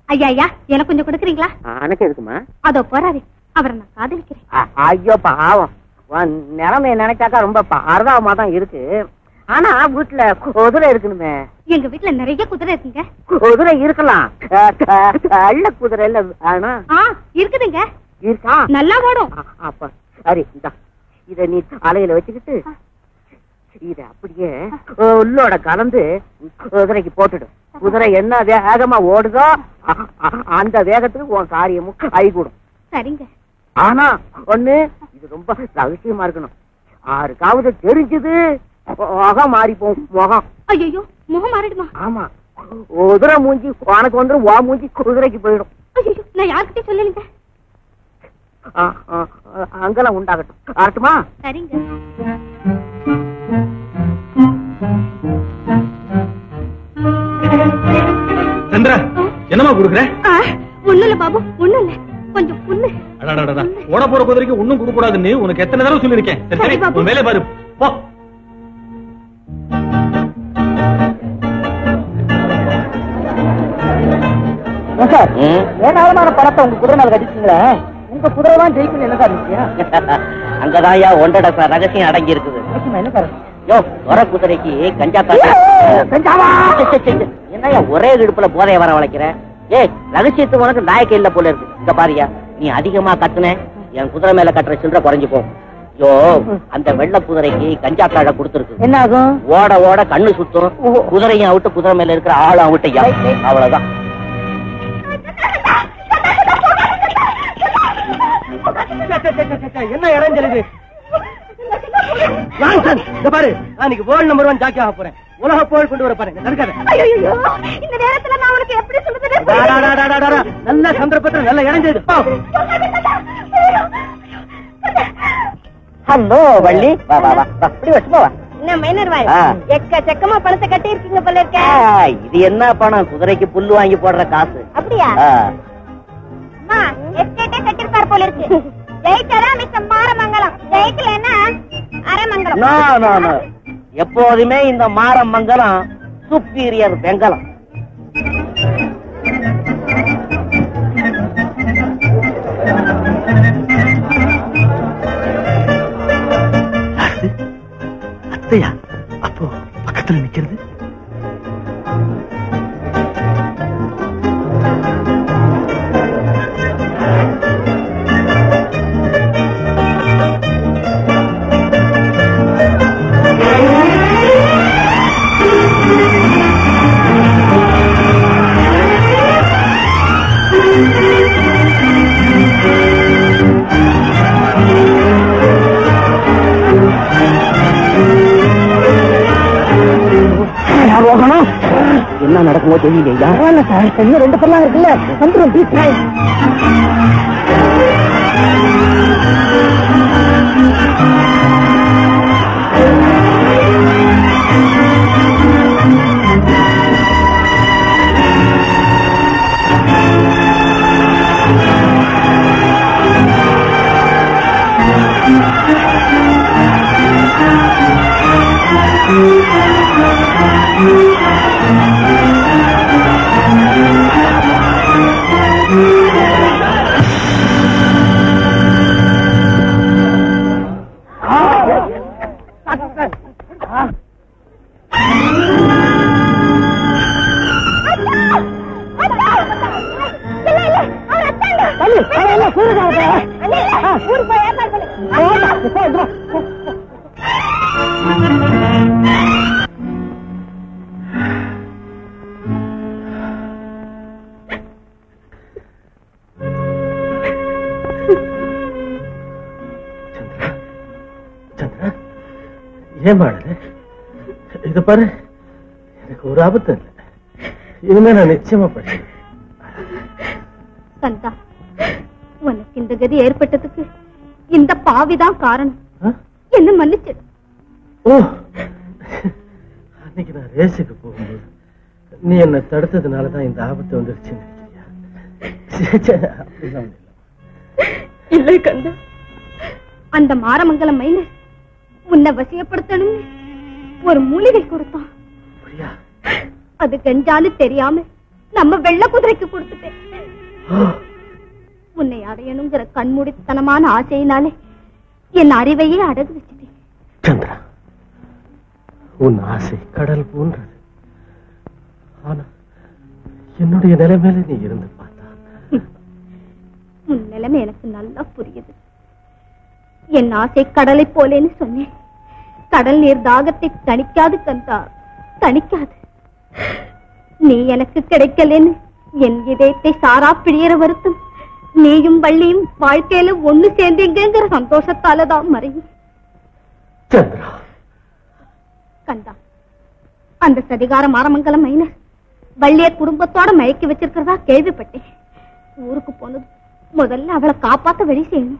ஐயா ஐயா எனக்கு கொஞ்சம் கொடுக்குறீங்களா எனக்கு எதுக்குமா அதோ போறாரு அவரை நான் காதலிக்கிறேன் அ- ஐயோ பாவம் உன் நிலைமைய நினைச்சாக்கா ரொம்ப பரதாபமா தான் இருக்கு ஆனா வீட்டுல குதிரை இருக்கணுமே எங்க வீட்டுல நிறைய குதிரை இருக்குங்க குதிரை இருக்கலாம் க- க- கள்ள குதிரை இல்ல ஆனா ஆ இருக்குதுங்க இருக்கா நல்லா ஓடும் அ- அப்ப சரி இந்தா இத நீ தலையில வச்சுக்கிட்டு இத அப்படியே உள்ளோட கலந்து குதிரைக்கு போட்டுடு குதிரை என்ன வேகமா ஓடுதோ அ- அ- அந்த வேகத்துக்கு உன் காரியமும் கைகூடும் சரிங்க ஆனா ஒண்ணு இது ரொம்ப ரகசியமா இருக்கணும் யாருக்காவது தெரிஞ்சது முகம் மாறி போகும் முகம் ஐயோ முகம் மாறிடுமா ஆமா குதிரை மூஞ்சி உனக்கு வந்துடும் வா மூஞ்சி குதிரைக்கு போயிடும் ஐயோ நான் யார்கிட்டயும் சொல்லலைங்க ஆ, ஆ, ஆ, அங்கெல்லாம் உண்டாகட்டும் ஆகட்டுமா சரிங்க சந்திரா என்னமா கொடுக்குற ஆ, ஒண்ணும் இல்ல பாபு ஒண்ணும் இல்ல கொஞ்சம் புல்லு அடடடடா, ஓட போற குதிரைக்கு ஒண்ணும் கொடுக்க கூடாதுன்னு உனக்கு எத்தனை தடவை சொல்லிருக்கேன் சரி சரி சரி, பாபு. உன் வேலையை பாரு போ சார் ஏராளமான பணத்தை உங்க குதிரை மேல கட்டிட்டீங்களே உங்க குதிரை தான் ஜெயிக்கணும் என்ன சார் விஷயம் அங்கதான்யா ஒன்றட சார் ரகசியம் அடங்கி இருக்குது என்ன சார் யோ வர குதிரைக்கு கஞ்சா காட்டு கஞ்சாவா? என்னய்யா ஒரே இடுப்புல போதைய வர வளைக்கிற ஏய் ரகசியத்து உனக்கு நாயக்க இல்ல போல இருக்கு இந்த பாரியா நீ அதிகமா கத்துன என் குதிரை மேல கட்டுற சில்லற குறைஞ்சு போ யோ அந்த வெள்ள குதிரைக்கு கஞ்சா காழ கொடுத்துருக்கு என்ன ஆகும் ஓட ஓட கண்ணு சுத்தும் குதிரையும் அவுட்டு குதிரை மேல இருக்கிற ஆளும் அவுட்டையா அவ்வளவுதான் என்ன இறஞ்சல் இது வாங்க, இங்க பாரு நான் இன்னைக்கு வேர்ல்ட் நம்பர் ஒன் ஜாக்கி ஆக போறேன் உலக புகழ் கொண்டு வர போறேன் தடுக்காத ஐயோ இந்த நேரத்துல நான் உனக்கு எப்படி சொல்லுறது டா, டா, டா, டா, டா, டா. நல்ல சந்தர்ப்பத்துல நல்ல இறஞ்சது போ. ஹலோ வள்ளி வா வா வா வா இப்படி வச்சு போவா என்ன மைனர் வாய் ஆ. எக்கச்சக்கமா பணத்தை கட்டி இருக்கீங்க போல இருக்க ஆ, இது என்ன பணம் குதிரைக்கு புல்லு வாங்கி போடுற காசு அப்படியா ஆ. அம்மா எஸ்டேட்டே கட்டிருப்பார் போல இருக்கு ஜெயிச்சாரா மிஸ்டர் மாரமங்கலம் ஜெயிக்கலன்னா அரமங்கலம் நோ, நோ, நோ. எப்போதுமே இந்த மாரம் மங்கலம் சுப்பீரியர் வெங்கலம் அத்தையா அப்போ பக்கத்துல நிக்கிறது என்ன நடக்குமோ தெரியலையா பரவாயில்ல சார் இன்னும் ரெண்டு பல்லாம் இருக்குல்ல வந்துடும் பீச் சந்திரா ஏன் பாடுது இத பாரு எனக்கு ஒரு ஆபத்து இல்லை இனிமே நான் நிச்சயமா படிச்சேன் சந்தா உனக்கு இந்த கதி ஏற்பட்டதுக்கு இந்த பாவிதான் காரணம் என்ன மன்னிச்சிடு ஓ அன்னைக்கு நான் ரேஸுக்கு போகும்போது நீ என்ன தடுத்ததுனாலதான் இந்த ஆபத்து வந்துருச்சுன்னு நினைக்கிறியா? ச்சே, ச்சே, அப்படிலாம் இல்ல. இல்லை கந்தா அந்த மாரமங்கலம் மைனர் உன்னை வசியப்படுத்தணும்னு ஒரு மூலிகை கொடுத்தான் அப்படியா? அது கஞ்சான்னு தெரியாம நம்ம வெள்ள குதிரைக்கு கொடுத்துட்டேன் உன்னை அடையணுங்கிற கண்மூடித்தனமான ஆசையினாலே என் அறிவையே அடகு வச்சுட்டேன் சந்திரா உன் ஆசை கடல் போன்றது ஆனா என்னுடைய நிலைமையில நீ இருந்து பார்த்தா உன் நிலைமை எனக்கு நல்லா புரியுது என் ஆசை கடலை போலேன்னு சொன்னேன் கடல் நீர் தாகத்தை தணிக்காது கந்தா தணிக்காது நீ எனக்கு கிடைக்கலன்னு என் இதயத்தை சாரா பிழியற வருத்தம் நீயும் வள்ளியும் வாழ்க்கையில ஒண்ணு சேர்ந்தீங்கிற சந்தோஷத்தாலதான் மறையும் சந்திரா கந்தா அந்த சதிகார மாரமங்கலம் மைனர் வள்ளிய குடும்பத்தோட மயக்கி வச்சிருக்கிறதா கேள்விப்பட்டேன் ஊருக்கு போனது முதல்ல அவளை காப்பாத்த வழி செய்யணும்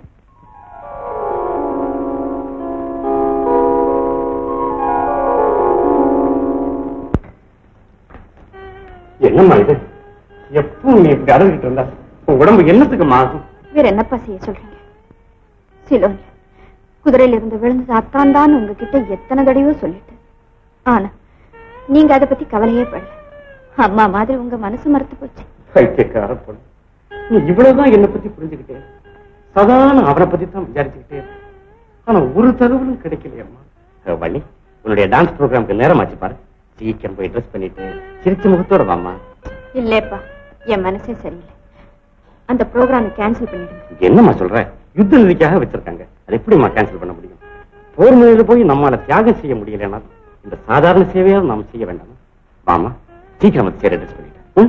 என்னம்மா இது எப்பவும் நீ இப்படி அடங்கிட்டு இருந்தா உன் உடம்பு என்னத்துக்கு மாறும் வேற என்னப்பா செய்ய சொல்றீங்க சிலோனியா குதிரையில இருந்து விழுந்தது அத்தான் தான் உங்ககிட்ட எத்தனை தடவையோ சொல்லிட்டு ஆனா நீங்க அதை பத்தி கவலையே படல அம்மா மாதிரி உங்க மனசு மறுத்து போச்சு பைத்தியக்கார பொண்ணு நீ இவ்வளவுதான் என்னை பத்தி புரிஞ்சுக்கிட்டே சாதாரண அவனை பத்தி தான் விசாரிச்சுக்கிட்டே இருக்க. ஆனா ஒரு தகவலும் கிடைக்கலையம்மா அஹ் வள்ளி உன்னுடைய டான்ஸ் ப்ரோக்ராம்க்கு நேரம் ஆச்சு பாரு சீக்கிரம் போய் ட்ரெஸ் பண்ணிட்டு சிரிச்ச முகத்தோட வாம்மா இல்லேப்பா என் மனசே சரியில்லை அந்த ப்ரோக்ராமை கேன்சல் பண்ணிடுங்க என்னம்மா சொல்ற யுத்த நிதிக்காக வச்சிருக்காங்க அது எப்படிம்மா கேன்சல் பண்ண முடியும் போர் முனையில போய் நம்மால தியாகம் செய்ய முடியலன்னா இந்த சாதாரண சேவையாவது நாம் செய்ய வேண்டாமா வாமா சீக்கிரம் வந்து சேர ட்ரெஸ் பண்ணிட்டு ம்?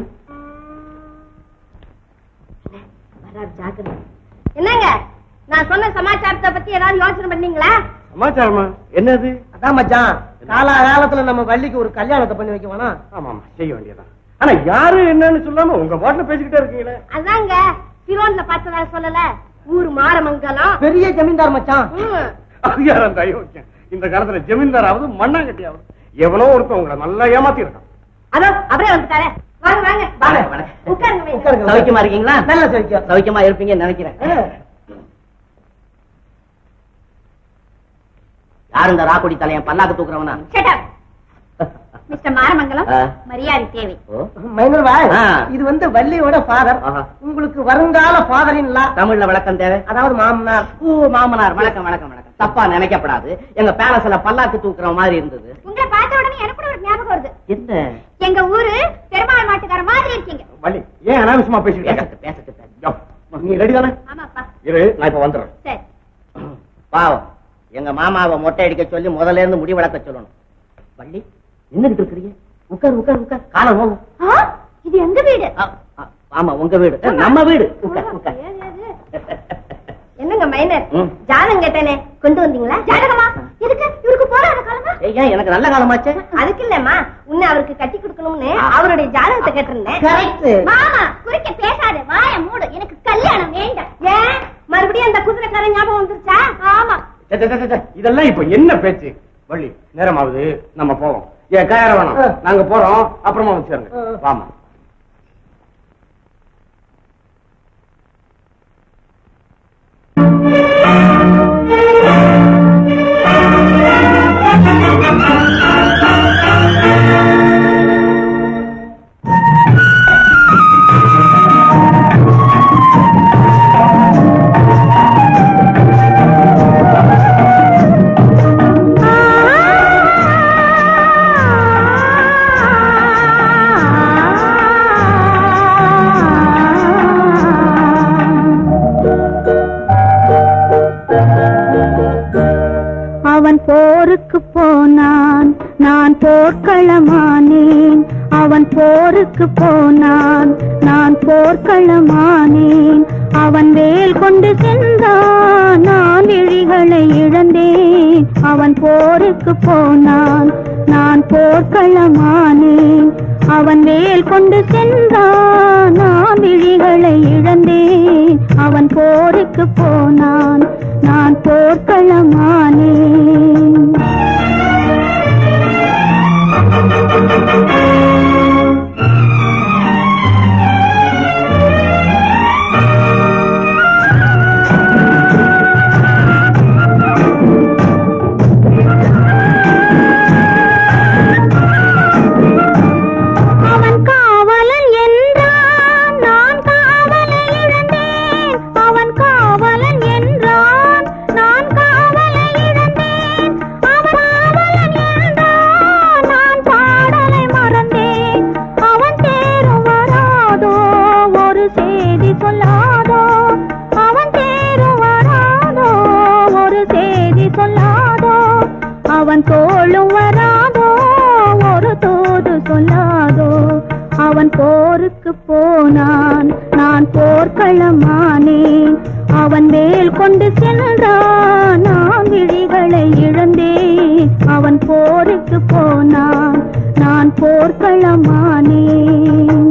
என்னங்க நான் சொன்ன சமாச்சாரத்தை பத்தி ஏதாவது யோசனை பண்ணீங்களா சமாச்சாரமா என்னது அதான் மச்சான் காலா காலத்துல நம்ம வள்ளிக்கு ஒரு கல்யாணத்தை பண்ணி வைக்க வேணாம் ஆமா ஆமா செய்ய வேண்டியதான் ஆனா யாரு என்னன்னு சொல்லாம உங்க பாட்டுல பேசிக்கிட்டே இருக்கீங்களே அதாங்க சிரோன்ல பார்த்ததா சொல்லல ஊர் மாரமங்கலம் பெரிய ஜமீன்தார் மச்சான் ம். அது யார் அந்த அயோக்கியன் இந்த காலத்துல ஜமீன்தாராவது மண்ணாங்கட்டியாவது எவனோ ஒருத்தன் உங்களை நல்லா ஏமாத்தி இருக்கான் அதோ அவரே வந்துட்டாரே வாங்க வாங்க வாங்க, உட்காருங்க வை. உட்காருங்க. சௌக்கியமா இருக்கீங்களா நல்லா சௌக்கியம். சௌக்கியமா இருப்பீங்கன்னு நினைக்கிறேன் யாரு இந்த ராக்குடி தலையன் பல்லாக்கு தூக்குறவனா Shut up. மிஸ்டர் மாரமங்கலம் ஆ. மரியாதை தேவை மைனர் வா ஆ. இது வந்து வள்ளியோட ஃபாதர் ஆஹா. உங்களுக்கு வருங்கால ஃபாதரின் லா தமிழ்ல விளக்கம் தேவை அதாவது மாமனார் ஓ மாமனார் வணக்கம் வணக்கம் வணக்கம் தப்பா நினைக்கப்படாது எங்க பேலஸ்ல பல்லாக்கு தூக்குற மாதிரி இருந்தது உங்களை பார்த்த உடனே எனக்கு கூட ஒரு ஞாபகம் வருது என்ன எங்க ஊரு பெருமாள் மாட்டுக்கார மாதிரி இருக்கீங்க வள்ளி ஏன் அனாவசியமா பேசிக்கிட்டு இருக்க? பேசட்டு பேசட்டு யோ, நீ ரெடி தானே ஆமாப்பா இரு நான் இப்ப வந்துடுறேன் சரி பாவம் எங்க மாமாவை மொட்டை அடிக்க சொல்லி முதல்ல இருந்து முடி வளர்க்க சொல்லணும் வள்ளி நின்னுகிட்டு இருக்கிறீங்க உட்கார் உட்கார் உட்கார் காலை போகும் ஆ, இது எங்க வீடு ஆமா உங்க வீடு அஹ், நம்ம வீடு உட்கார் உட்கார் என்னங்க மைனர் ம். ஜாதகம் கேட்டேனே கொண்டு வந்தீங்களா ஜாதகமா எதுக்கு இவருக்கு போறாத காலமா ஏன் எனக்கு நல்ல காலமாச்சே அதுக்கு இல்லம்மா உன்னை அவருக்கு கட்டி கொடுக்கணும்னு அவருடைய ஜாதகத்தை கேட்டிருந்தேன் Correct. மாமா குறுக்க பேசாத வாய மூடு எனக்கு கல்யாணம் வேண்டாம் ஏன் மறுபடியும் அந்த குதிரைக்காரன் ஞாபகம் வந்துருச்சா ஆமா சே, சே, சே, சே, இதெல்லாம் இப்ப என்ன பேச்சு வள்ளி நேரமாவது நம்ம போவோம் ஏன் கயற வேணாம் நாங்க போறோம் அப்புறமா வந்து சேருங்க வாமா அவன் போருக்கு போனான் நான் போர்க்களமானேன் அவன் போருக்கு போனான் நான் போர்க்களமானேன் அவன் வேல் கொண்டு சென்றான் நான் விழிகளை இழந்தேன் அவன் போருக்கு போனான் நான் போர்க்களமானேன் அவன் வேல் கொண்டு சென்றான் நான் விழிகளை இழந்தேன் அவன் போருக்கு போனான் நான் போர்க்களமானேன் அவன் காவலன் என் அவன் தோளும் வராதோ ஒரு தூது சொல்லாதோ அவன் போருக்கு போனான் நான் போர்க்களமானேன் அவன் வேல் கொண்டு சென்றான் நான் விழிகளை இழந்தேன் அவன் போருக்கு போனான் நான் போர்க்களமானேன்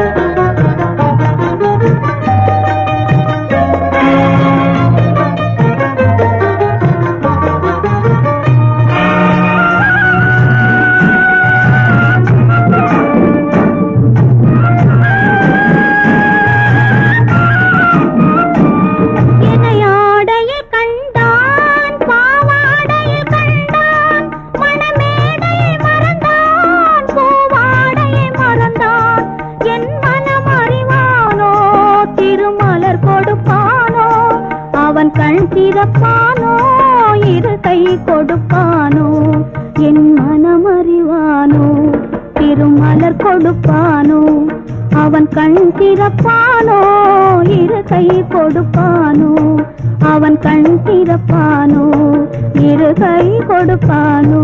இணையாடையில் கண்டான் பாவாடையில் கண்டான் மணமேடையை மறந்தான் பூவாடையை மறந்தான் என் மனம் அறிவானோ திருமலர் கொடுப்பானோ அவன் கண் திறப்பானோ இரு கை கொடுப்பானோ என் மனம் அறிவானோ திருமலர் கொடுப்பானோ அவன் கண் திறப்பானோ இரு கை கொடுப்பானோ அவன் கண் திறப்பானோ இரு கை கொடுப்பானோ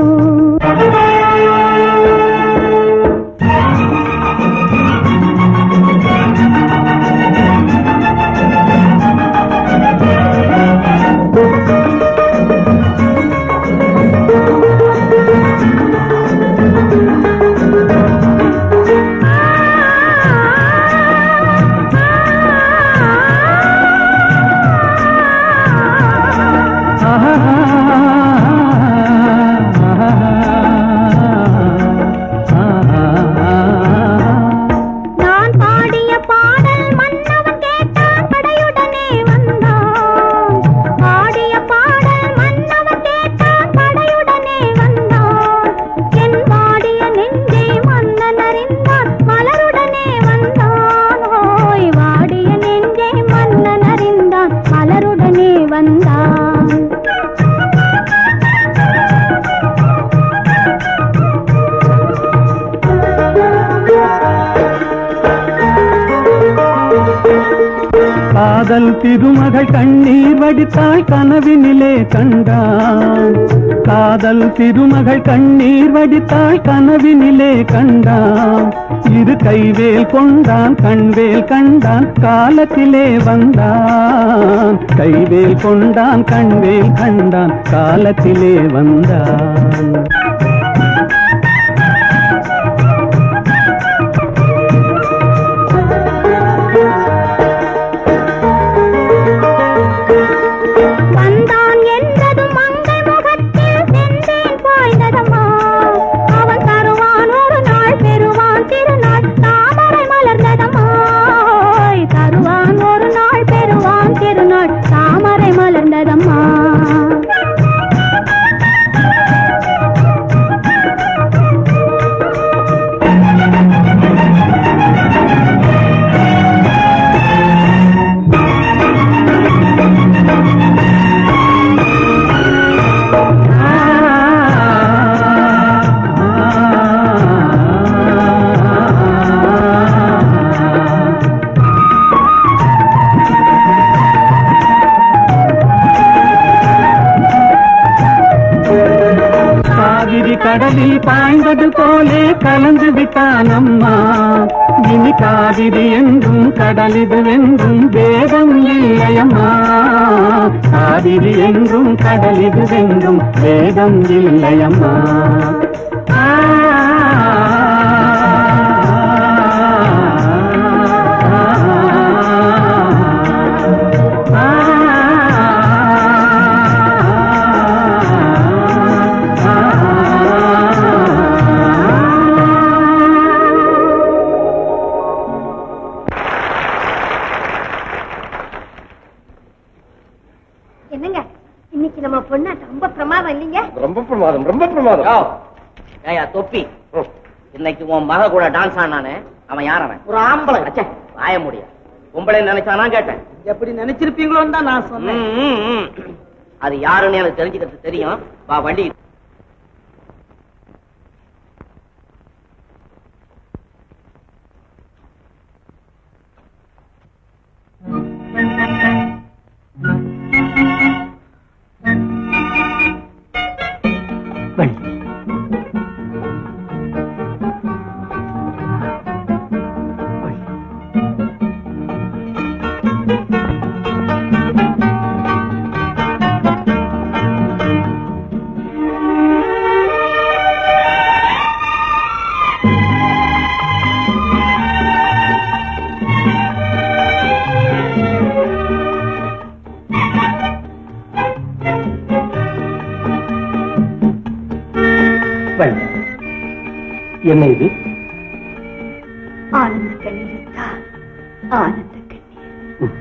நான் பாடிய பாடல் மன்னவன் கேட்டான் படையுடனே வந்தான் பாடிய பாடல் மன்னவன் கேட்டான் படையுடனே வந்தான் என் வாடிய நெஞ்சை மன்னன் அறிந்தான் மலருடனே வந்தான் ஓய் வாடிய நெஞ்சை மன்னன் அறிந்தான் மலருடனே வந்தான் காதல் திருமகள் கண்ணீர் வடித்தாள் கனவினிலே கண்டான் காதல் திருமகள் கண்ணீர் வடித்தாள் கனவினிலே கண்டான் இரு கைவேல் கொண்டான் கண்வேல் கண்டான் காலத்திலே வந்தான் கைவேல் கொண்டான் கண்வேல் கண்டான் காலத்திலே வந்தான் வந்தான் என்றதும் மங்கை முகத்தில் செந்தேன் பாய்ந்ததம்மா அவன் தருவான் ஒரு நாள் பெறுவான் திருநாள் தாமரை மலர்ந்ததம்மா ஓய், தருவான் ஒரு நாள் பெறுவான் திருநாள் தாமரை மலர்ந்ததம்மா காவிரி கடலில் பாய்ந்தது போலே கலந்து விட்டான் அம்மா இனி காவிரி என்றும் கடலிது என்றும் வேதம் இல்லையம்மா காவிரி என்றும் கடலிது என்றும் வேதம் இல்லையம்மா என்னங்க இன்னைக்கு நம்ம பொண்ணு ரொம்ப பிரமாதம் இல்லைங்க ரொம்ப பிரமாதம் ரொம்ப பிரமாதம் ஏயா தொப்பி இன்னைக்கு உன் மக கூட டான்ஸ் ஆனானே அவன் யார் அவன் ஒரு ஆம்பளை அச்சே வாய முடிய பொம்பளை நினைச்சானா கேட்டேன் எப்படி நினைச்சிருப்பீங்களோன்னு தான் நான் சொன்னேன் ம், ம், ம். அது யாருன்னு எனக்கு தெரிஞ்சுக்கிறது தெரியும் வா வண்டி என்ன இது ஆனந்த கண்ணீர் தான் ஆனந்த கண்ணீர்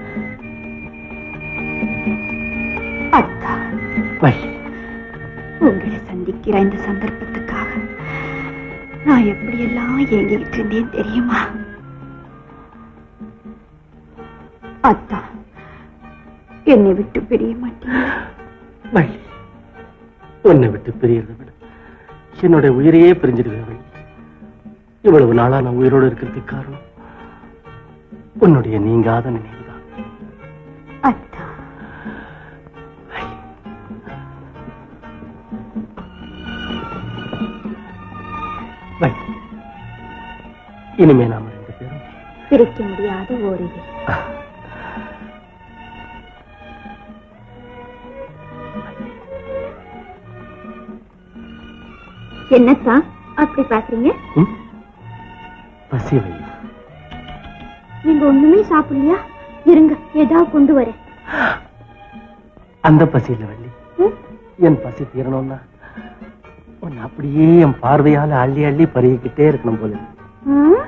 அத்தா வள்ளி உங்களை சந்திக்கிற இந்த சந்தர்ப்பத்துக்காக நான் எப்படியெல்லாம் ஏங்கிட்டு இருந்தேன் தெரியுமா அத்தா என்னை விட்டு பிரிய மாட்டீங்க வள்ளி உன்னை விட்டு பிரியறதை விட என்னுடைய உயிரையே பிரிஞ்சிடுவேன் வள்ளி இவ்வளவு நாளா நான் உயிரோடு இருக்கிறதுக்கு காரணம் உன்னுடைய நீங்காத நினைவுதான் அத்தா வள்ளி இனிமே நாம ரெண்டு பேரும் பிரிக்க முடியாத ஓரிரு என்னத்தா அப்படி பாக்குறீங்க பசி வள்ளி நீங்க ஒண்ணுமே சாப்பிடலையா இருங்க ஏதாவது கொண்டு வரேன் அந்த பசி இல்ல வள்ளி ம்? என் பசி தீரணும்னா உன்னை அப்படியே என் பார்வையால அள்ளி அள்ளி பருகிக்கிட்டே இருக்கணும் போல இருக்கு. ம்?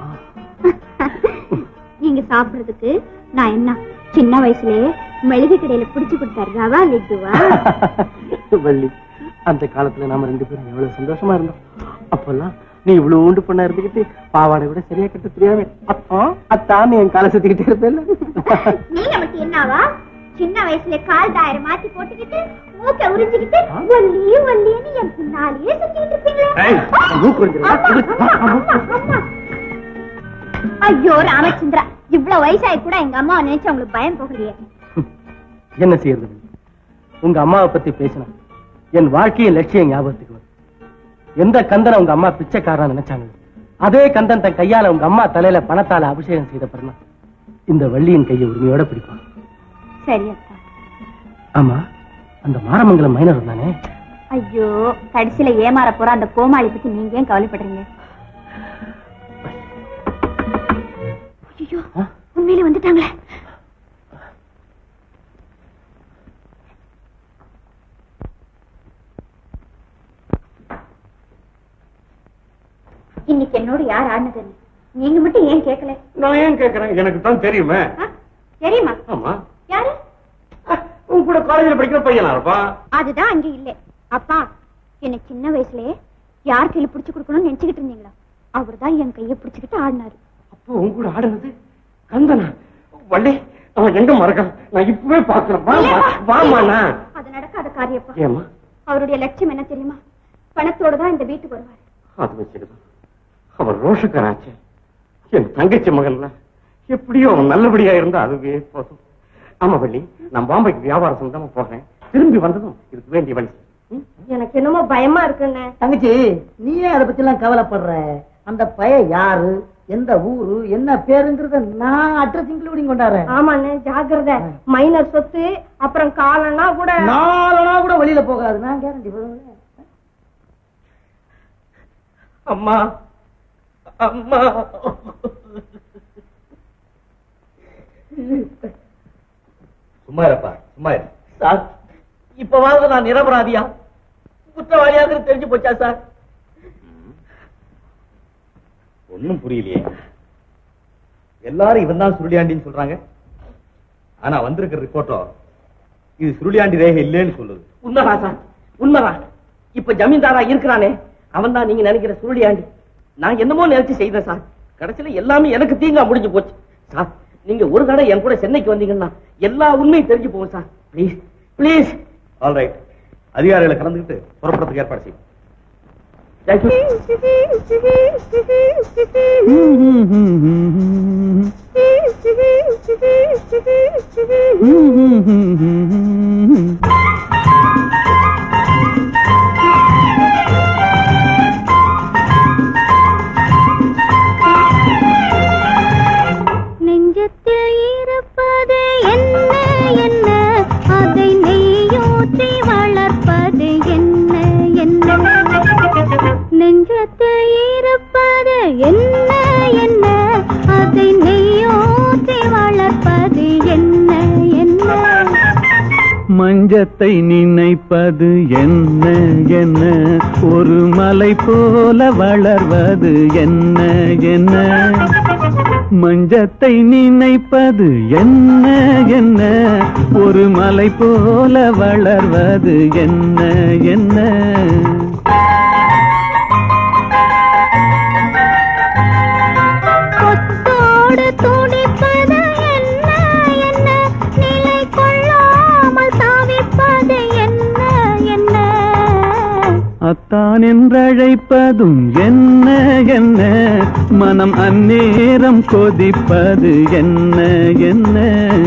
நீங்க சாப்பிடுறதுக்கு நான் என்ன சின்ன வயசுலயே மெழுகு கடையில பிடிச்சு கொடுத்தாரு ரவா லட்டுவா வள்ளி அந்த காலத்துல நாம ரெண்டு பேரும் எவ்வளவு சந்தோஷமா இருந்தோம் அப்பெல்லாம் நீ இவ்வளவு உண்டு பண்ண இருந்துகிட்டு பாவாடை விட சரியா கட்ட தெரியாம அப்பா அத்தான் என் காலை சுத்திக்கிட்டே இருப்பேன் நீங்க மட்டும் என்னவா சின்ன வயசுல கால் டயர் மாத்தி போட்டுக்கிட்டு மூக்க உறிஞ்சுக்கிட்டு ஒல்லி ஒல்லின்னு என் பின்னாலேயே சுத்திட்டு இருப்பீங்களே அம்மா, அம்மா. ஐயோ ராமச்சந்திரா இவ்வளவு வயசாயி கூட எங்க அம்மா நினைச்சு உங்களுக்கு பயம் போகலையே என்ன செய்யறது வள்ளி? உங்க அம்மாவை பத்தி பேசினா என் வாழ்க்கையின் லட்சியம் ஞாபகத்துக்கு வரும் எந்த கந்தனை உங்க அம்மா பிச்சைக்காரன் நினைச்சாங்க அதே கந்தன் தன் கையால உங்க அம்மா தலையில பணத்தால அபிஷேகம் செய்த பிறனா இந்த வள்ளியின் கையை உரிமையோட பிடிப்பான் சரி அத்தா ஆமா அந்த மாரமங்கலம் மைனர் தானே ஐயோ கடைசியில ஏமாற போற அந்த கோமாளி பத்தி நீங்க ஏன் கவலைப்படுறீங்க ஐயோ உண்மையில வந்துட்டாங்களே இன்னைக்கு என்னோட யார் ஆடினது நீங்க மட்டும் ஏன் கேட்கல நான் ஏன் கேக்குறேன் எனக்கு தான் தெரியுமே தெரியுமா ஆமா யாரு உன் கூட காலேஜ்ல படிக்கிற பையனா இருப்பான் அதுதான் அங்க இல்ல அப்பா என்ன சின்ன வயசுலயே யார் கையில புடிச்சு கொடுக்கணும்னு நினைச்சுக்கிட்டு இருந்தீங்களா அவர்தான் என் கைய புடிச்சுக்கிட்டு ஆடினாரு அப்போ உன் கூட ஆடுனது கந்தனா வள்ளி அவன் எங்க மறக்கான் நான் இப்பவே பாக்குறேன் வாமா வாமாண்ணா அது நடக்காத காரியப்பா ஏமா அவருடைய லட்சியம் என்ன தெரியுமா பணத்தோட தான் இந்த வீட்டுக்கு வருவாரு அது வச்சுக்கிதான் அவன் ரோஷக்காராச்சே என் தங்கச்சி மகன்ல எப்படியோ அவன் நல்லபடியா இருந்தா அதுவே போதும் ஆமா வள்ளி நான் பாம்பேக்கு வியாபாரம் சொந்தமா போறேன் திரும்பி வந்ததும் இதுக்கு வேண்டிய வழி எனக்கு என்னமோ பயமா இருக்குங்க தங்கச்சி நீ ஏன் அதை பத்தி எல்லாம் கவலைப்படுற அந்த பைய யாரு எந்த ஊரு என்ன பேருங்கிறத நான் அட்ரஸ் இன்க்ளூடிங் கொண்டாடுறேன் ஆமாண்ணே ஜாக்கிரதை மைனர் சொத்து அப்புறம் காலனா கூட நாலனா கூட வெளியில போகாது நான் கேரண்டி அம்மா அம்மா சும்மா இருப்பா சும்மா இரு சார் இப்பவாவது நான் நிரபராதியா குற்றவாளியாக தெரிஞ்சு போச்சா சார் ஒண்ணும் புரியலையே எல்லாரும் இவன் தான் சுருளியாண்டின்னு சொல்றாங்க ஆனா வந்திருக்கிற ரிப்போர்ட்டோ இது சுருளியாண்டி ரேகை இல்லைன்னு சொல்லுது உண்மைதான் சார் உண்மைதான் இப்ப ஜமீன்தாரா இருக்கிறானே அவன் தான் நீங்க நினைக்கிற சுருளியாண்டி நான் என்னமோ நினைச்சு செய்தேன் சார் கடைசியில எல்லாமே எனக்கு தீங்கா முடிஞ்சு போச்சு சார் நீங்க ஒரு தடவை என் கூட சென்னைக்கு வந்தீங்கன்னா எல்லா உண்மையும் தெரிஞ்சு போகும் sir please please all right அதிகாரிகளை கலந்துக்கிட்டு புறப்படுறதுக்கு ஏற்பாடு செய்யும் நெஞ்சத்தில் இருப்பது என்ன என்ன அதை நெய்யூற்றி வளர்ப்பது என்ன என்ன நெஞ்சத்தில் இருப்பது என்ன என்ன அதை நெய்யூற்றி வளர்ப்பது என்ன என்ன மஞ்சத்தை நினைப்பது என்ன என்ன ஒரு மலை போல வளர்வது என்ன என்ன மஞ்சத்தை நினைப்பது என்ன என்ன ஒரு மலை போல வளர்வது என்ன என்ன கொத்தோடு துடிப்பது என்ன என்ன நிலை கொள்ளாமல் தாவிப்பது என்ன என்ன அத்தான் என்றழைப்பதும் என்ன என்ன மனம் அந்நேரம் கொதிப்பது என்ன என்ன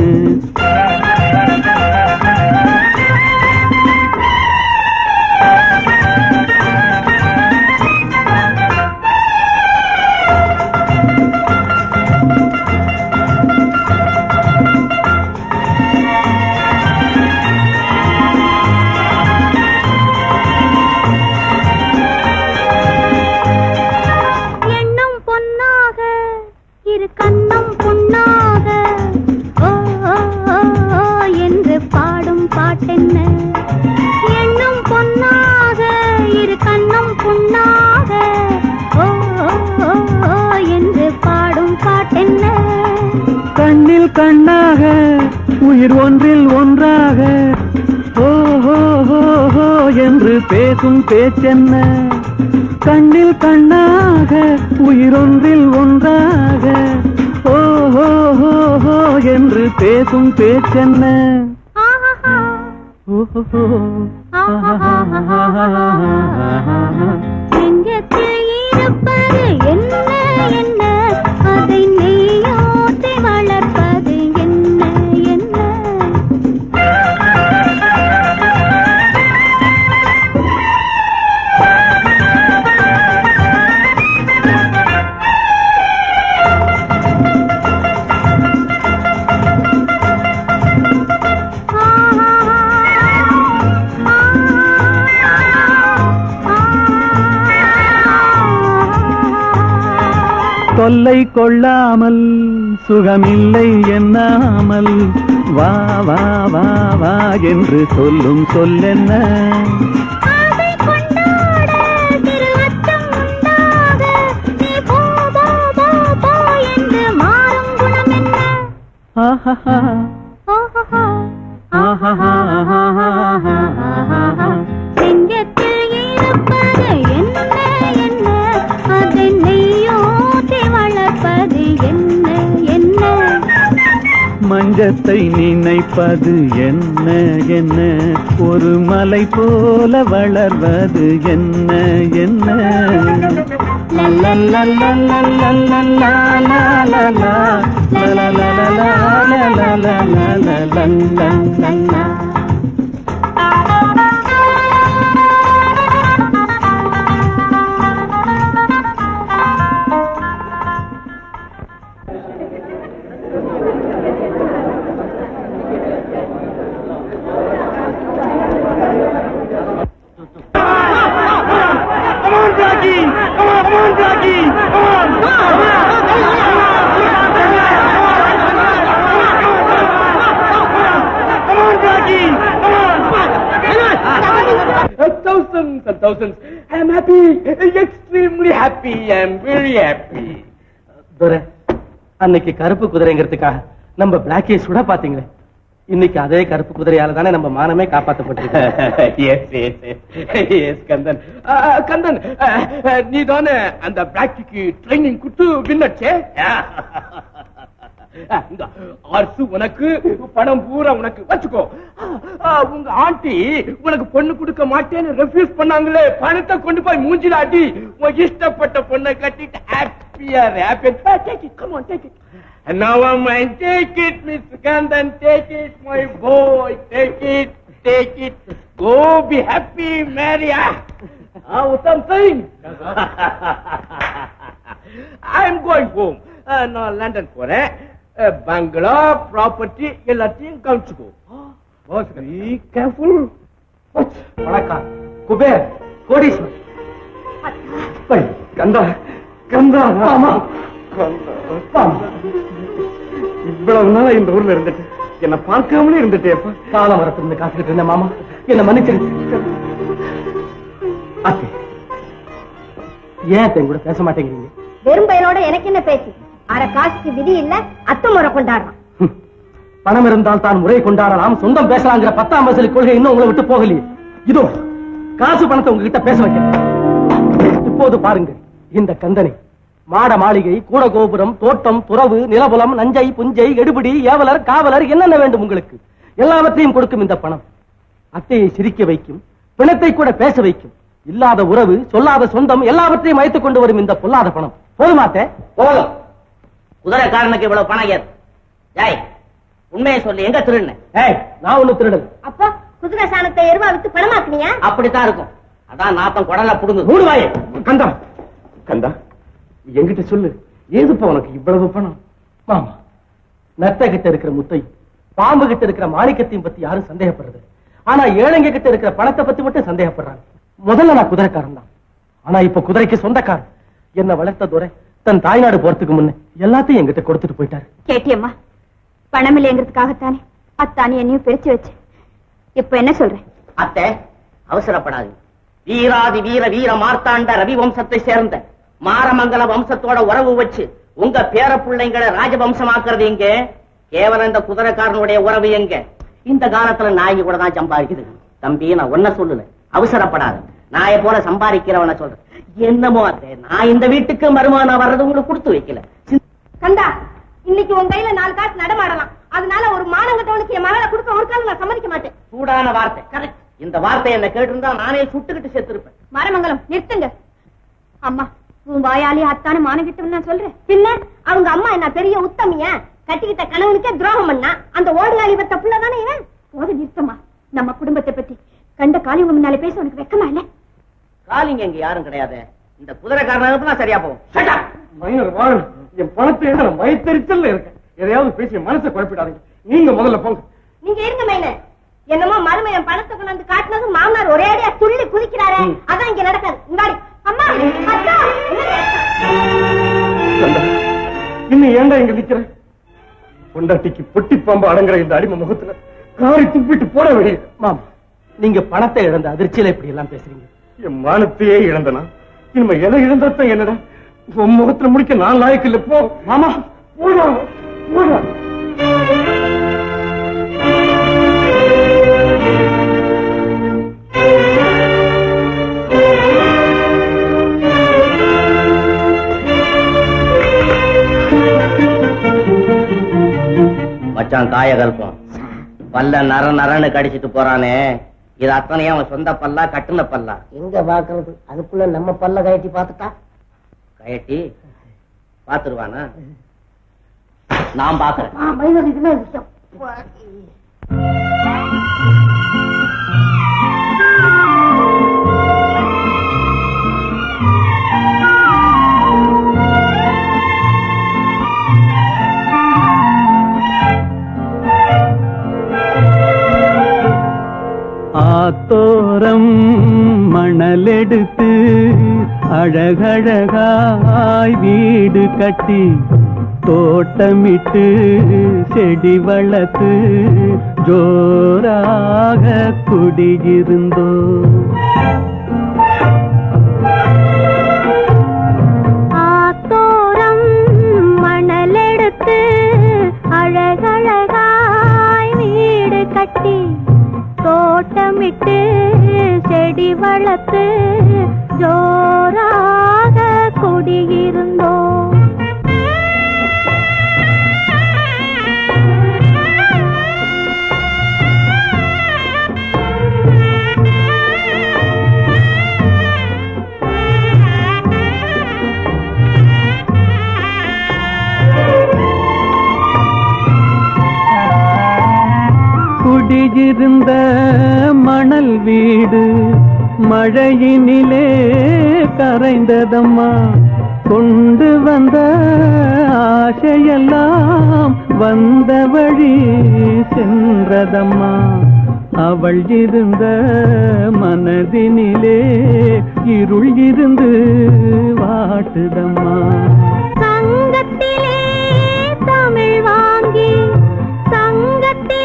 எண்ணம் பொன்னாக இரு கண்ணம் புண்ணாக ஓ ஓ, ஓ, ஓ என்று பாடும் பாட்டென்ன எண்ணம் பொன்னாக இரு கண்ணம் புண்ணாக ஓ ஓ, ஓ, ஓ என்று பாடும் பாட்டென்ன கண்ணில் கண்ணாக உயிர் ஒன்றில் ஒன்றாக ஓ ஹோ ஹோ ஹோ என்று பேசும் பேச்சென்ன கண்ணில் கண்ணாக உயிரொன்றில் ஒன்றாக ஓ ஹோ ஹோ ஹோ என்று பேசும் பேச்சென்ன ஓ ஹோ ஹோ நெஞ்சத்தில் இருப்பது என்ன என்ன அதை நெய்யோட்டி வளர்ப்பது என்ன என்ன தொல்லை கொள்ளாமல் சுகமில்லை எண்ணாமல் வா வா வா வா என்று சொல்லும் சொல்லென்ன ஆசை கொண்டாட சிறு அச்சம் உண்டாக நீ போ போ போ போ என்று மாறும் குணம் என்ன ஆஹா ஓஹோ ஆஹா நெஞ்சத்தில் இருப்பது என்ன என்ன அதை நெய்யோட்டி வளர்ப்பது என்ன என்ன மஞ்சத்தை நினைப்பது என்ன என்ன ஒரு மலை போல வளர்வது என்ன என்ன Come on, Rocky! Come on, come on, Rocky! Come on! Come on, Rocky! Come on! Thousands and thousands. I am happy, extremely happy. I am very happy. துரை அன்னைக்கு கருப்பு குதிரைங்கிறதுக்காக நம்ம பிளாக்கே சுட பாத்தீங்களே இன்னைக்கு அதே கருப்பு குதிரையால தானே நம்ம மானமே காப்பாற்றப்பட்டிருக்கு yes, yes, yes. yes, Kandan அஹ், கந்தன் அஹ், அஹ், நீ தானே அந்த பிளாக்கிக்கு ட்ரைனிங் கொடுத்து வின்னச்சே இந்த அரசு உனக்கு பணம் பூரா உனக்கு வச்சுக்கோ அஹ், உங்க ஆண்டி உனக்கு பொண்ணு கொடுக்க மாட்டேன்னு ரெஃப்யூஸ் பண்ணாங்களே பணத்தை கொண்டு போய் மூஞ்சில அடி உன் இஷ்டப்பட்ட பொண்ணை கட்டிட்டு ஹாப்பியா happy take it come on take it And now I mind, take it, Mr. Kandan, take it, my boy, take it, take it. Go be happy, marry. Ah, ah Uttam Singh. I'm going home. Uh, நான் London போறேன் பங்களா property எல்லாத்தையும் கவனிச்சுக்கோ pass be careful வணக்கம் குபேர் கோடீஸ்வர் கந்தா கந்தா ஆமா கந்தா இவ்வளவு நாளா இந்த ஊர்ல இருந்துட்டு என்ன பார்க்காமலே இருந்துட்டேப்பா காலம் வரத்திலிருந்து காத்துக்கிட்டு இருந்த மாமா என்ன மன்னிச்சிருச்சு அத்தை ஏன் அத்தை என் கூட பேச மாட்டேங்கிறீங்க வெறும் பையனோட எனக்கு என்ன பேச்சு அரை காசுக்கு விதி இல்ல அத்தை முறை கொண்டாடுறான் பணம் இருந்தால் தான் முறை கொண்டாடலாம் சொந்தம் பேசலாங்கிற பத்தாம் வயசுல கொள்கை இன்னும் உங்களை விட்டு போகலையே இதோ காசு பணத்தை உங்ககிட்ட பேச வைக்கிறேன் இப்போது பாருங்க இந்த கந்தனை மாட மாளிகை கூட கோபுரம் தோட்டம் துறவு நிலபுலம் நஞ்சை புஞ்சை எடுபிடி ஏவலர் காவலர் என்னென்ன வேண்டும் உங்களுக்கு எல்லாவற்றையும் கொடுக்கும் இந்த பணம் அத்தையை சிரிக்க வைக்கும் பிணத்தை கூட பேச வைக்கும் இல்லாத உறவு சொல்லாத சொந்தம் எல்லாவற்றையும் வைத்துக் கொண்டு வரும் இந்த பொல்லாத பணம் போதுமாத்தே போதும் குதிரைக்காரனுக்கு இவ்வளவு பணம் ஏது ஜாய் உண்மையை சொல்லி எங்க திருடுன ஏய் நான் ஒண்ணு திருடல் அப்போ குதிரை சாணத்தை எருவா வித்து பணமாக்குனியா அப்படித்தான் இருக்கும் அதான் நாத்தம் குடல புடுங்கு மூடுவாயே கந்தா கந்தா என்கிட்ட சொல்லு ஏதுப்பா உனக்கு இவ்வளவு பணம் மாமா நத்த கிட்ட இருக்கிற முத்தை பாம்பு கிட்ட இருக்கிற மாணிக்கத்தையும் பத்தி யாரும் சந்தேகப்படுறது ஆனா ஏழைங்க கிட்ட இருக்கிற பணத்தை பத்தி மட்டும் சந்தேகப்படுறாங்க முதல்ல நான் குதிரைக்காரன் தான் ஆனா இப்ப குதிரைக்கு சொந்தக்காரன் என்ன வளர்த்த துரை தன் தாய்நாடு போறதுக்கு முன்ன எல்லாத்தையும் என்கிட்ட கொடுத்துட்டு போயிட்டாரு கேட்டியம்மா பணம் இல்லைங்கிறதுக்காகத்தானே அத்தானி என்னையும் பிரிச்சு வச்சு இப்ப என்ன சொல்றேன் அத்தை அவசரப்படாது வீராதி வீர வீர மார்த்தாண்ட ரவி வம்சத்தை சேர்ந்த மாரமங்கல வம்சத்தோட உறவு வச்சு உங்க பேர பிள்ளைங்களை ராஜவம்சமாக்குறது எங்க கேவலம் இந்த குதிரைக்காரனுடைய உறவு எங்க இந்த காலத்துல நாய் கூட தான் சம்பாதிக்குது தம்பி நான் ஒன்ன சொல்லல அவசரப்படாது நாயை போல சம்பாதிக்கிறவன சொல்றேன் என்னமோ அத்தை நான் இந்த வீட்டுக்கு மருமான வர்றது உங்களுக்கு கொடுத்து வைக்கல கந்தா இன்னைக்கு உன் கையில நாலு காசு நடமாடலாம் அதனால ஒரு மானங்கட்டவனுக்கு என் மகளை கொடுக்க ஒரு காலம் நான் சம்மதிக்க மாட்டேன் சூடான வார்த்தை கரெக்ட் இந்த வார்த்தை என்ன கேட்டிருந்தா நானே சுட்டுக்கிட்டு செத்துருப்பேன் மரமங்கலம் நிறுத்துங்க அம்மா உன் வாயாலே அத்தான மானகிட்டவன் நான் சொல்றேன் பின்ன அவங்க அம்மா என்ன பெரிய உத்தமிய கட்டிக்கிட்ட கணவனுக்கே துரோகம் பண்ணா அந்த ஓடுகாலி பத்த புள்ள தானே இவன் போது நிறுத்தம்மா நம்ம குடும்பத்தை பத்தி கண்ட காலி உங்க முன்னாலே பேச உனக்கு வெக்கமா இல்ல காலிங்க இங்க யாரும் கிடையாது இந்த குதிரைக்காரனுக்கு தான் சரியா போகும் Shut up. மைனர் வாழ் என் பணத்தை எங்க நான் வயிற்றுச்சல்ல இருக்கேன் எதையாவது பேசி மனசை குழப்பிடாதீங்க நீங்க முதல்ல போங்க நீங்க இருங்க மைன என்னமோ மருமையன் பணத்தை கொண்டு வந்து காட்டினது மாமனார் ஒரே அடியா துள்ளி குதிக்கிறாரே அதான் இங்க நடக்காது இங்காடி அம்மா அத்தா கந்தா, இன்னும் ஏன்டா இங்க நிக்கிற பொண்டாட்டிக்கு பொட்டி பாம்பு அடங்குற இந்த அடிமை முகத்துல காரி துப்பிட்டு போட வேண்டியது மாமா நீங்க பணத்தை இழந்த அதிர்ச்சியில இப்படி எல்லாம் பேசுறீங்க என் மானத்தையே இழந்தனா இனிமே எதை இழந்தத்தான் என்னடா உன் முகத்துல முடிக்க நான் லாய்க்கு இல்ல போ மாமா போடா போடா மச்சான் தாய கல்பம் பல்ல நர நரன்னு கடிச்சிட்டு போறானே இது அத்தனையும் அவன் சொந்த பல்லா கட்டுன பல்லா எங்க பாக்குறது அதுக்குள்ள நம்ம பல்ல கயட்டி பார்த்துட்டா கயட்டி பாத்துருவானா நான் பாக்குறேன் மைனர் இதுல விஷயம் ஆத்தோரம் மணலெடுத்து அழகழகாய் வீடு கட்டி தோட்டமிட்டு செடி வளர்த்து ஜோராக குடியிருந்தோ ஆத்தோரம் மணலெடுத்து அழகழகாய் வீடு கட்டி தோட்டமிட்டு செடி வளர்த்து ஜோராக குடியிருந்தோம் குடியிருந்த மணல் வீடு மழையினிலே கரைந்ததம்மா கொண்டு வந்த ஆசையெல்லாம் வந்த வழி சென்றதம்மா அவள் இருந்த மனதினிலே இருள் இருந்து வாட்டுதம்மா சங்கத்திலே தமிழ் வாங்கி சங்கத்திலே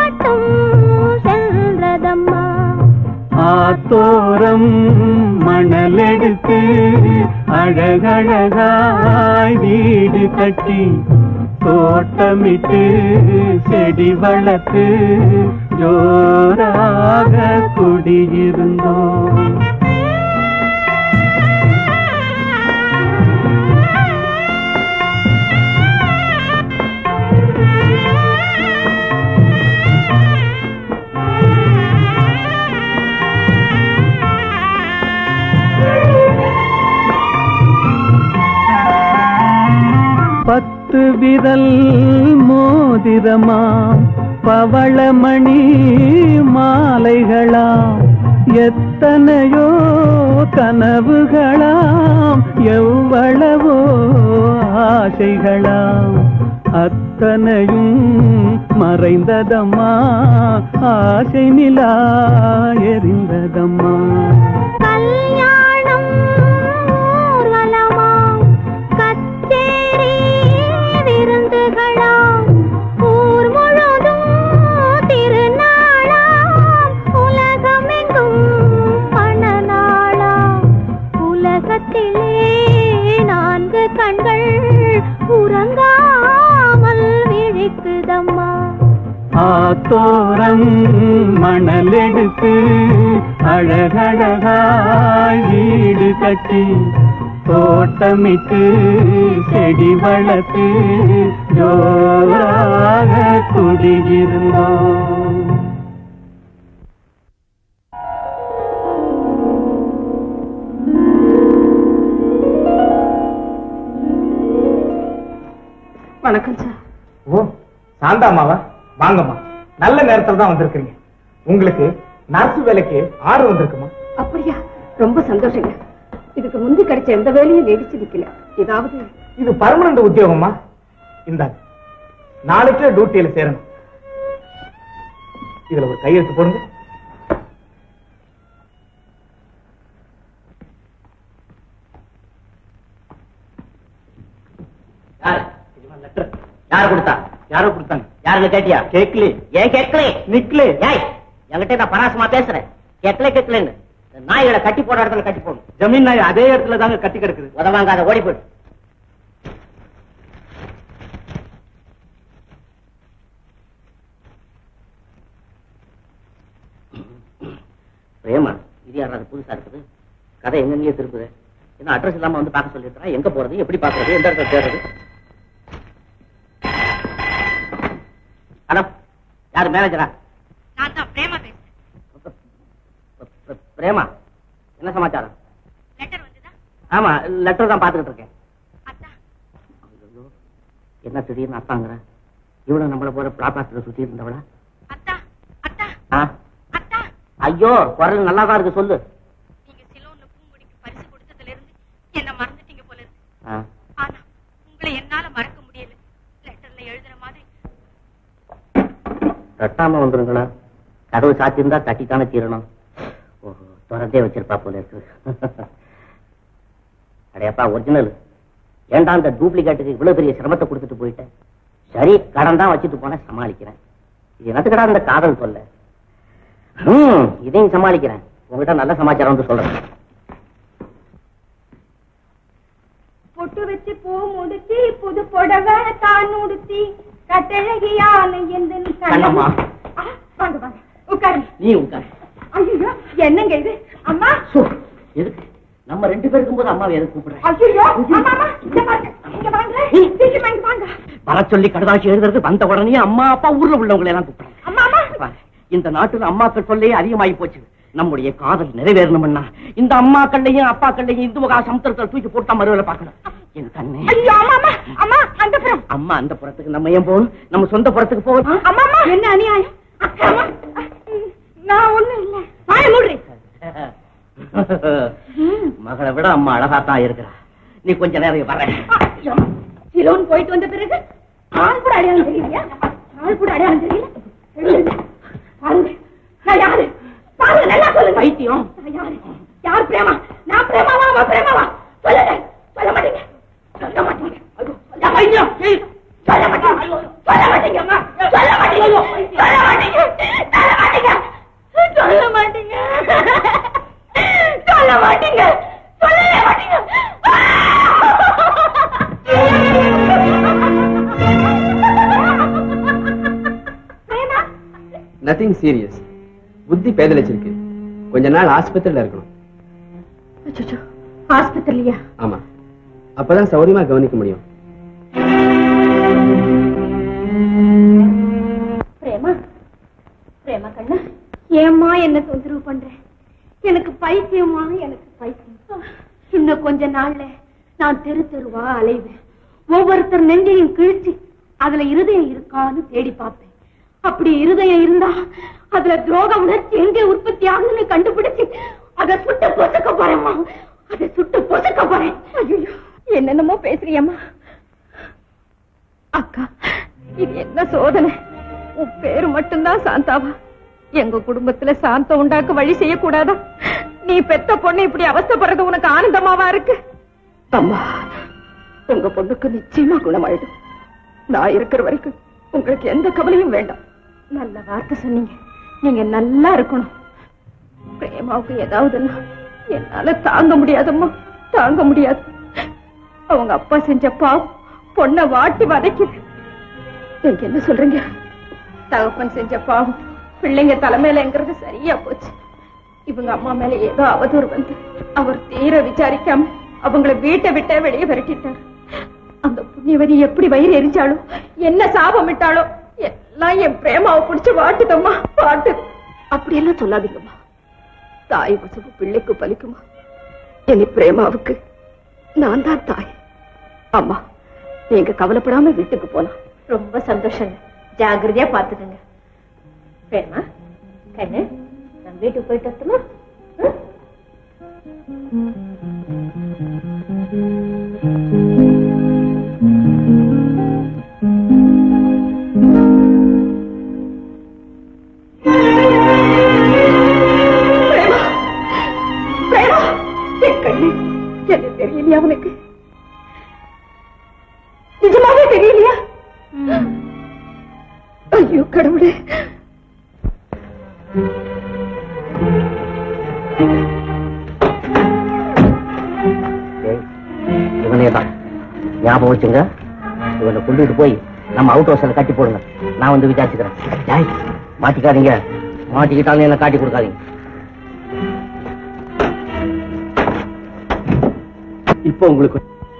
மட்டும் சென்றதம்மா ஆத்தோரம் மணலெடுத்து அழகழகாய் வீடு கட்டி தோட்டமிட்டு செடி வளர்த்து ஜோராக குடியிருந்தோம் பத்து விரல் மோதிரமாம் பவளமணி மாலைகளாம் எத்தனையோ கனவுகளாம் எவ்வளவோ ஆசைகளாம் அத்தனையும் மறைந்ததம்மா ஆசை நிலா எரிந்ததம்மா கல்யாணம் ஊர்வலமாம் கச்சேரி விருந்துகளாம் ஊர் முழுதும் திருநாளாம் உலகமெங்கும் மணநாளாம் உலகத்திலே நான்கு கண்கள் உறங்காமல் விழிக்குதம்மா ஆத்தோரம் மணலெடுத்து அழகழகாய் வீடு கட்டி தோட்டமிட்டு செடி வளர்த்து ஜோராக குடியிருந்தோம் வணக்கம் சார் ஓ சாந்தாமாவா வாங்கம்மா நல்ல நேரத்துல தான் வந்திருக்கீங்க உங்களுக்கு நர்ஸ் வேலைக்கு ஆர்டர் வந்திருக்குமா அப்படியா ரொம்ப சந்தோஷங்க இதுக்கு முந்தி கிடைச்ச எந்த வேலையும் நீடிச்சு நிக்கல ஏதாவது இது பர்மனன்ட் உத்தியோகமா இந்தாங்க நாளைக்கே டியூட்டியில சேரணும் இதுல ஒரு கையெழுத்து போடுங்க யாரு லெட்டர் யாரு கொடுத்தா யாரோ கொடுத்தாங்க யாருன்னு கேட்டியா கேட்கலே ஏன் கேட்கலே நிக்கலே ஏய் என்கிட்ட நான் பராசமா பேசுறேன் கேட்கல கேட்கலன்னு இந்த நாய்களை கட்டி போட இடத்துல கட்டி போடணும் ஜமீன் நாய் அதே இடத்துல தாங்க கட்டி கிடக்குது உதவாங்காத ஓடி போயிடு பிரேமா இது யாராவது புதுசா இருக்குது கதை எங்கெங்கேயோ திருப்புது என்ன அட்ரஸ் இல்லாம வந்து பார்க்க சொல்லிருக்கா எங்க போறது எப்படி பாக்குறது எந்த இடத்துல தேடுறது ஹலோ யாரு மேனேஜரா நான் தான் பிரேமா பேசுறேன் பிரேமா என்ன சமாச்சாரம் லெட்டர் வந்துதா ஆமா லெட்டர் தான் பாத்துக்கிட்டு இருக்கேன் அத்தா ஐயோ, என்ன திடீர்னு அத்தாங்கிற இவ்வளவு நம்மள போற ப்ராப்ளத்துல சுத்தி இருந்தவளா அத்தா அத்தா ஆ? அத்தா ஐயோ குரல் நல்லா தான் இருக்கு சொல்லு நீங்க சிலோன்ல பூங்குடிக்கு பரிசு கொடுத்ததுல இருந்து என்ன மறந்துட்டீங்க போல இருக்கு ஆ. ஆனா உங்களை என்னால மறக்க முடியல லெட்டர்ல எழுதுற மாதிரி தட்டாம வந்துருங்களா கதவு சாத்தியிருந்தா தட்டித்தானே தீரணும் ஓஹோ திறந்தே வச்சிருப்பா போல இருக்கு அடையப்பா ஒரிஜினல் ஏன்டா அந்த டூப்ளிகேட்டுக்கு இவ்வளவு பெரிய சிரமத்தை கொடுத்துட்டு போயிட்டேன் சரி கடன் தான் வச்சுட்டு போனேன் சமாளிக்கிறேன் இது என்னத்துக்கடா இந்த காதல் சொல்ல ஹம், இதையும் சமாளிக்கிறேன் உங்ககிட்ட நல்ல சமாச்சாரம் வந்து சொல்றேன் பொட்டு வச்சு பூ முடிச்சு புது புடவை தான் உடுத்தி கட்டழகியான எந்த கண்ணம்மா. வாங்க வாங்க உட்காருங்க நீ உட்கார் ஐயோ என்னங்க இது அம்மா எதுக்கு நம்ம ரெண்டு பேர் இருக்கும்போது அம்மாவை எதுக்கு கூப்பிடுறேன் ஐயோ அம்மா அம்மா இங்க பாருங்க இங்க வாங்க சீக்கிரமா இங்க வாங்க வர சொல்லி கடுதாசி எழுதுறது வந்த உடனே அம்மா அப்பா ஊர்ல உள்ளவங்களை எல்லாம் கூப்பிடுறேன் அம்மா அம்மா அப்பா, இந்த நாட்டுல அம்மாக்கள் சொல்லே அதிகமாகி போச்சு நம்முடைய காதல் நிறைவேறணும்னா இந்த அம்மாக்கள்லையும் அப்பாக்கள்லையும் இந்து மகா சமுத்திரத்தில் தூக்கி போட்டா மறுவேலை பார்க்கணும் என் கண்ணே ஐயோ அம்மா அம்மா அம்மா அந்த புறம் அம்மா அந்த புறத்துக்கு நம்ம ஏன் போகணும் நம்ம சொந்த புறத்துக்கு போகணும் அம்மா அம்மா என்ன அநியாயம் அக்கா, அம்மா நான் ஒண்ணும் இல்ல வாய மூடுறி மகளை விட அம்மா அழகாத்தான் இருக்கிறா நீ கொஞ்ச நேரம் வர சிலோன் போயிட்டு வந்த பிறகு ஆள் கூட அடையாளம் தெரியலையா ஆள் கூட அடையாளம் தெரியல எழுதுங்க. பாருங்க நான் யாரு பாருங்க நல்லா சொல்லுங்க பைத்தியம் நான் யாரு யார் பிரேமா நான் பிரேமாவா அவன் பிரேமாவா சொல்லுங்க சொல்ல மாட்டீங்க சொல்ல மாட்டீங்க ஐயோ, சொல்ல பைத்தியம் ஏய், சொல்ல மாட்டீங்க சொல்ல மாட்டீங்க அம்மா. சொல்ல மாட்டீங்க சொல்ல மாட்டீங்க நத்திங் சீரியஸ் புத்தி பேதலிச்சிருக்கு கொஞ்ச நாள் ஆஸ்பத்திரியில இருக்கணும் அச்சச்சோ, ஆஸ்பத்திரியா ஆமா அப்பதான் சௌரியமா கவனிக்க முடியும் பிரேமா பிரேமா கண்ணா ஏம்மா என்ன தொந்தரவு பண்ற எனக்கு பைத்தியமா எனக்கு பைத்தியம் இன்னும் கொஞ்ச நாள்ல நான் தெரு தெருவா அலைவேன் ஒவ்வொருத்தர் நெஞ்சையும் கிழிச்சு அதுல இருதயம் இருக்கான்னு தேடி பார்ப்பேன் அப்படி இருதயம் இருந்தா அதுல துரோக உணர்ச்சி எங்க உற்பத்தி ஆகுதுன்னு கண்டுபிடிச்சு அதை சுட்டு பொசுக்க போறேம்மா அதை சுட்டு பொசுக்க போறேன் ஐயோ என்னென்னமோ பேசுறியம்மா அக்கா இது என்ன சோதனை உன் பேரு மட்டும்தான் சாந்தாவா எங்க குடும்பத்துல சாந்தம் உண்டாக்க வழி செய்யக்கூடாதா நீ பெத்த பொண்ணு இப்படி அவஸ்தைப்படுறது உனக்கு ஆனந்தமாவா இருக்கு அம்மா உங்க பொண்ணுக்கு நிச்சயமா குணமாயிடும் நான் இருக்கிற வரைக்கும் உங்களுக்கு எந்த கவலையும் வேண்டாம் நல்ல வார்த்தை சொன்னீங்க நீங்க நல்லா இருக்கணும் பிரேமாவுக்கு ஏதாவதுன்னா என்னால தாங்க முடியாதம்மா தாங்க முடியாது அவங்க அப்பா செஞ்ச பாவம் பொண்ணை வாட்டி வதைக்குது நீங்க என்ன சொல்றீங்க தகப்பன் செஞ்ச பாவம் பிள்ளைங்க தலைமையிலங்கிறது சரியா போச்சு இவங்க அம்மா மேல ஏதோ அவதூறு வந்து அவர் தீர விசாரிக்காம அவங்கள வீட்டை விட்டே வெளியே விரட்டிட்டார் அந்த புண்ணியவதி எப்படி வயிறு எரிஞ்சாலோ என்ன சாபம் விட்டாலோ எல்லாம் என் பிரேமாவை பிடிச்சு வாட்டுதம்மா வாட்டு அப்படியெல்லாம் சொல்லாதீங்கம்மா தாய் வசவு பிள்ளைக்கு பலிக்குமா இனி பிரேமாவுக்கு நான் தான் தாய் அம்மா நீங்க கவலைப்படாம வீட்டுக்கு போலாம் ரொம்ப சந்தோஷங்க ஜாகிரதையா பாத்துக்கங்க பிரேமா கண்ணு நான் வீட்டுக்கு போயிட்டு வரட்டுமா ம்? பிரேமா பிரேமா என் கண்ணு என்ன தெரியலையா உனக்கு நிஜமாவே தெரியலையா ஐயோ கடவுளே இவனே தான் ஞாபகம் வச்சுங்க இவனை கொண்டுட்டு போய் நம்ம அவுட் ஹவுஸ்ல கட்டி போடுங்க நான் வந்து விசாரிச்சுக்கிறேன் டேய், மாட்டிக்காதீங்க மாட்டிக்கிட்டாலும் என்ன காட்டி கொடுக்காதீங்க இப்போ உங்களுக்கு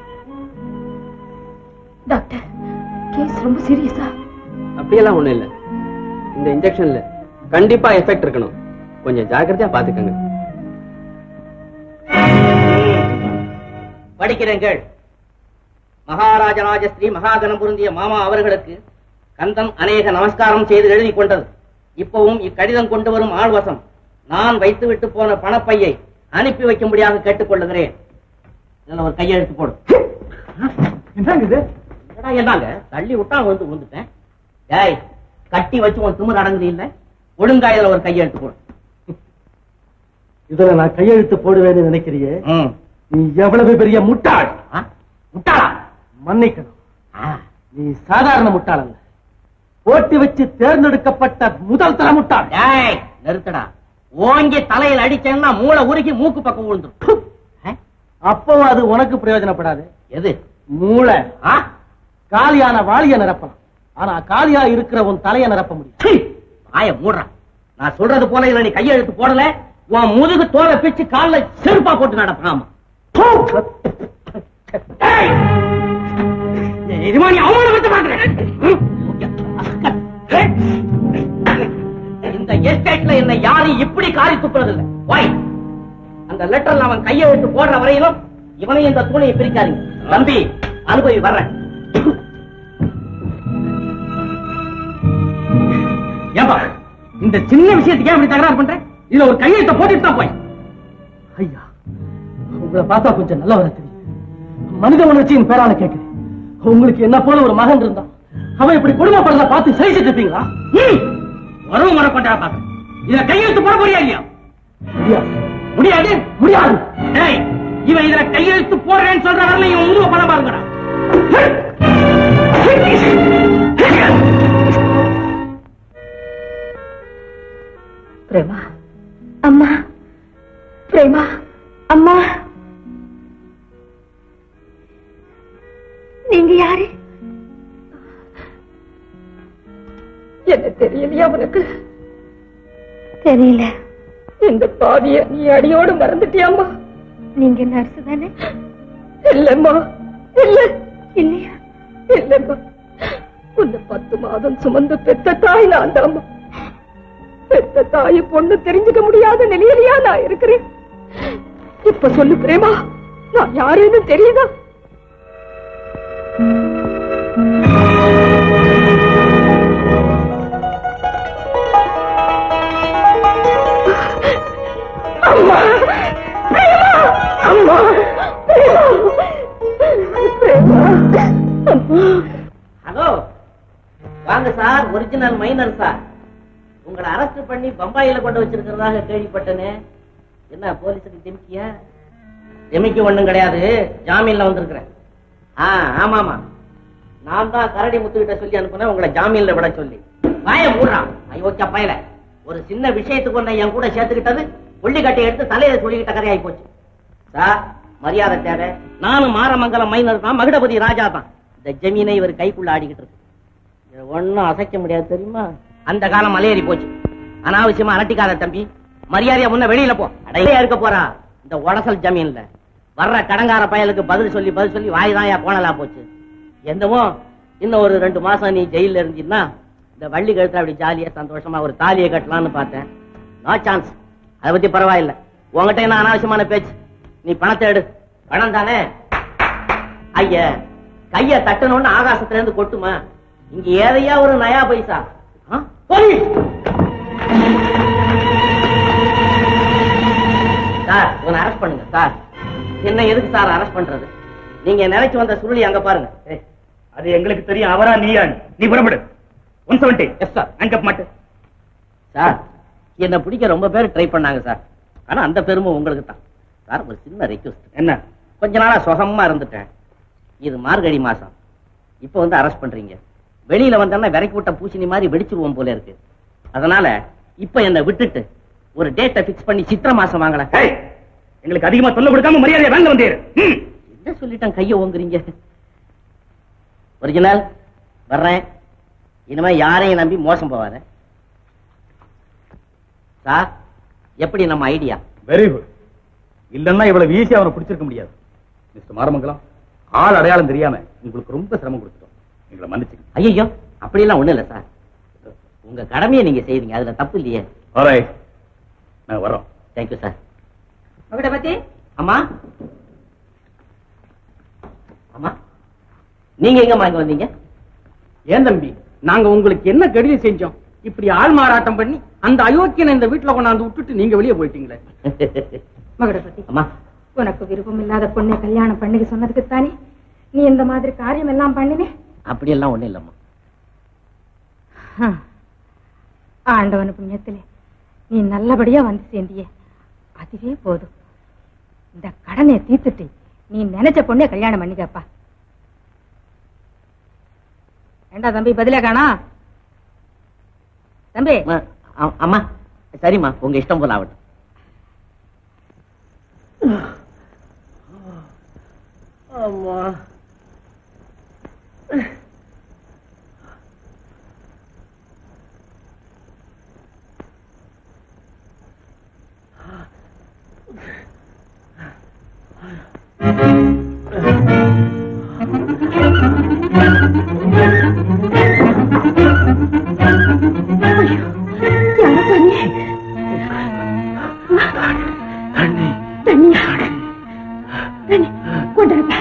டாக்டர் கேஸ் ரொம்ப சீரியஸா அப்படியெல்லாம் ஒண்ணும் இல்ல இந்த இன்ஜெக்ஷன்ல கண்டிப்பா எஃபெக்ட் இருக்கணும் கொஞ்சம் ஜாக்கிரதையா பாத்துக்கங்க படிக்கிறேன் கேள் மகாராஜராஜ ஸ்ரீ மகாகணம் பொருந்திய மாமா அவர்களுக்கு கந்தன் அநேக நமஸ்காரம் செய்து எழுதி கொண்டது இப்பவும் இக்கடிதம் கொண்டு வரும் ஆள்வசம் நான் வைத்து விட்டு போன பணப்பையை அனுப்பி வைக்கும்படியாக கேட்டுக்கொள்ளுகிறேன் இதுல ஒரு கையெழுத்து போடு என்னங்க இது என்னடா என்னங்க தள்ளி விட்டா வந்து விழுந்துட்டேன் டேய் கட்டி வச்சு உன் திமிர் அடங்குது இல்ல ஒழுங்கா இதுல ஒரு கையெழுத்து போடு இதுல நான் கையெழுத்து போடுவேன்னு நினைக்கிறியே நீ எவ்வளவு பெரிய முட்டாள் முட்டாளா மன்னிக்கணும் நீ சாதாரண முட்டாள் அல்ல போட்டி வச்சு தேர்ந்தெடுக்கப்பட்ட முதல் தர முட்டாள் டேய் நிறுத்தடா ஓங்கி தலையில அடிச்சேன்னா மூளை உருகி மூக்கு பக்கம் விழுந்துரும் அப்பவும் அது உனக்கு பிரயோஜனப்படாது எது மூளை காலியான வாளிய நிரப்பலாம் ஆனா காலியா இருக்கிற உன் தலைய நிரப்ப முடியும் ஆய மூடுறான் நான் சொல்றது போல இதுல நீ கையெழுத்து போடல உன் முதுகு தோலை பிச்சு கால்ல செருப்பா போட்டு நடப்பாமா இதுமா நீ அவமானப்படுத்த மாட்டேன் இந்த எஸ்டேட்ல என்ன யாரும் இப்படி காரி துப்புறது இல்ல வாய் அந்த லெட்டர்ல அவன் கையெழுத்து போடுற வரையிலும் இவனையும் இந்த தூணையை பிரிக்காதீங்க தம்பி அனுபவி வர்றேன் ஏன்பா இந்த சின்ன விஷயத்துக்கு ஏன் இப்படி தகராறு பண்ற இதுல ஒரு கையெழுத்த போட்டுட்டு தான் போய் ஐயா உங்களை பார்த்தா கொஞ்சம் நல்லவர தெரியும் மனித உணர்ச்சியின் பேரான கேட்கிறேன் உங்களுக்கு என்ன போல ஒரு மகன் இருந்தா அவன் இப்படி குடும்பப்படுறத பார்த்து சகிச்சிட்டு இருப்பீங்களா வரவும் வர கொண்டா பாக்க இதுல கையெழுத்து போட போறியா இல்லையா முடியாது முடியாது முடியாது டேய் இவன் இதுல கையெழுத்து போடுறேன்னு சொல்ற வரல இவன் உருவ பணம் பாருங்கடா பிரேமா அம்மா பிரேமா அம்மா நீங்க யாரு என்ன தெரியலையா உனக்கு தெரியல இந்த பாவிய நீ அடியோடு மறந்துட்டியாம்மா நீங்க நர்ஸ் தானே இல்லம்மா இல்ல இல்லையா இல்லம்மா உன்னை பத்து மாதம் சுமந்து பெத்த தாய் நான் தாம்மா பெத்த தாய் பொண்ணு தெரிஞ்சுக்க முடியாத நிலையிலயா நான் இருக்கிறேன் இப்ப சொல்லு பிரேமா நான் யாருன்னு தெரியுதா அம்மா பிரேமா அம்மா பிரேமா பிரேமா அம்மா ஹலோ வாங்க சார் ஒரிஜினல் மைனர் சார் உங்களை அரெஸ்ட் பண்ணி பம்பாயில கொண்டு வச்சிருக்கிறதாக கேள்விப்பட்டனே என்ன போலீஸுக்கு திமிக்கியா திமிக்கி ஒண்ணும் கிடையாது ஜாமீன்ல வந்திருக்கிறேன் ஆ ஆமாமா நான் தான் கரடி முத்துக்கிட்ட சொல்லி அனுப்புனேன் உங்களை ஜாமீன்ல விட சொல்லி வாய மூடுறான் அயோக்கிய பயல ஒரு சின்ன விஷயத்துக்கு ஒன்றை என் கூட சேர்த்துக்கிட்டது கொள்ளிக்கட்டை எடுத்து தலையில சொல்லிக்கிட்ட கதையாகி போச்சு சார் மரியாதை தேவை நானும் மாரமங்கலம் மைனர் தான் மகுடபதி ராஜா தான் இந்த ஜமீனை இவர் கைக்குள்ள ஆடிக்கிட்டு இருக்கு இதை ஒண்ணும் அசைக்க முடியாது தெரியுமா அந்த காலம் மலையேறி போச்சு அனாவசியமா அரட்டிக்காத தம்பி மரியாதையா முன்ன வெளியில போ அடையா இருக்க போறா இந்த உடசல் ஜமீன்ல வர்ற கடங்கார பயலுக்கு பதில் சொல்லி பதில் சொல்லி வாய்தாயா கோணலா போச்சு என்னமோ இன்னும் ஒரு ரெண்டு மாசம் நீ ஜெயில இருந்தீன்னா இந்த வள்ளி கழுத்துல அப்படி ஜாலியா சந்தோஷமா ஒரு தாலியை கட்டலாம்னு பார்த்தேன் நோ சான்ஸ் அதை பத்தி பரவாயில்ல உங்ககிட்ட என்ன அனாவசியமான பேச்சு நீ பணத்தை எடு பணம் தானே ஐய கைய தட்டணும்னு ஆகாசத்துல இருந்து கொட்டுமா இங்க ஏதையா ஒரு நயா பைசா ஆ? போலீஸ் சார் இவனை அரெஸ்ட் பண்ணுங்க சார் என்ன எதுக்கு சார் அரெஸ்ட் பண்றது நீங்க நினைச்சு வந்த சுருளி அங்க பாருங்க அது எங்களுக்கு தெரியும் அவரா நீயா நீ புறப்படு ஒன் செவன்டி எஸ் சார் அங்க மாட்டு சார் என்ன பிடிக்க ரொம்ப பேர் ட்ரை பண்ணாங்க சார் ஆனா அந்த பெருமை உங்களுக்கு தான் சார் ஒரு சின்ன ரெக்வஸ்ட் என்ன கொஞ்ச நாளா சுகமா இருந்துட்டேன் இது மார்கழி மாசம் இப்ப வந்து அரெஸ்ட் பண்றீங்க வெளியில வந்தோம்னா விரைக்கு விட்ட பூசணி மாதிரி வெடிச்சிருவோம் போல இருக்கு அதனால இப்ப என்ன விட்டுட்டு ஒரு டேட்டை பிக்ஸ் பண்ணி சித்திர மாசம் வாங்கல எங்களுக்கு அதிகமா சொல்ல கொடுக்காம மரியாதையை வாங்க வந்தீர் என்ன சொல்லிட்டேன் கைய ஓங்குறீங்க ஒரிஜினல் வர்றேன் இனிமே யாரையும் நம்பி மோசம் போவாத சார் எப்படி நம்ம ஐடியா வெரி குட் இல்லன்னா இவ்வளவு ஈஸியா அவனை பிடிச்சிருக்க முடியாது மிஸ்டர் மாரமங்கலம் ஆள் அடையாளம் தெரியாம உங்களுக்கு ரொம்ப சிரமம் கொடுத்துட்டோம் எங்களை மன்னிச்சுங்க ஐயோ அப்படியெல்லாம் ஒண்ணும் இல்ல சார் உங்க கடமையை நீங்க செய்வீங்க அதுல தப்பு இல்லையே ஆல்ரைட் நாங்க வரோம் தேங்க்யூ சார் மகுடபதி அம்மா அம்மா நீங்க எங்கம்மா இங்க வந்தீங்க ஏன் தம்பி நாங்க உங்களுக்கு என்ன கெடுதி செஞ்சோம் இப்படி ஆள் மாறாட்டம் பண்ணி அந்த அயோக்கியனை இந்த வீட்டுல கொண்டாந்து விட்டுட்டு நீங்க வெளியே போயிட்டீங்களே மகுடபதி அம்மா உனக்கு விருப்பம் இல்லாத பொண்ணை கல்யாணம் பண்ணிக்க சொன்னதுக்கு தானே நீ இந்த மாதிரி காரியம் எல்லாம் பண்ணினே அப்படியெல்லாம் ஒண்ணும் இல்லம்மா ஆண்டவன் புண்ணியத்திலே நீ நல்லபடியா வந்து சேர்ந்தியே அதுவே போதும் இந்த கடனை தீர்த்துட்டு நீ நினைச்ச பொண்ணே கல்யாணம் பண்ணிக்கப்பா ஏண்டா தம்பி பதிலே காணா தம்பி அம்மா, அ- அம்மா சரிம்மா உங்க இஷ்டம் போல ஆகட்டும் அம்மா தண்ணி தண்ணியா தண்ணி கொண்டு வரப்பா.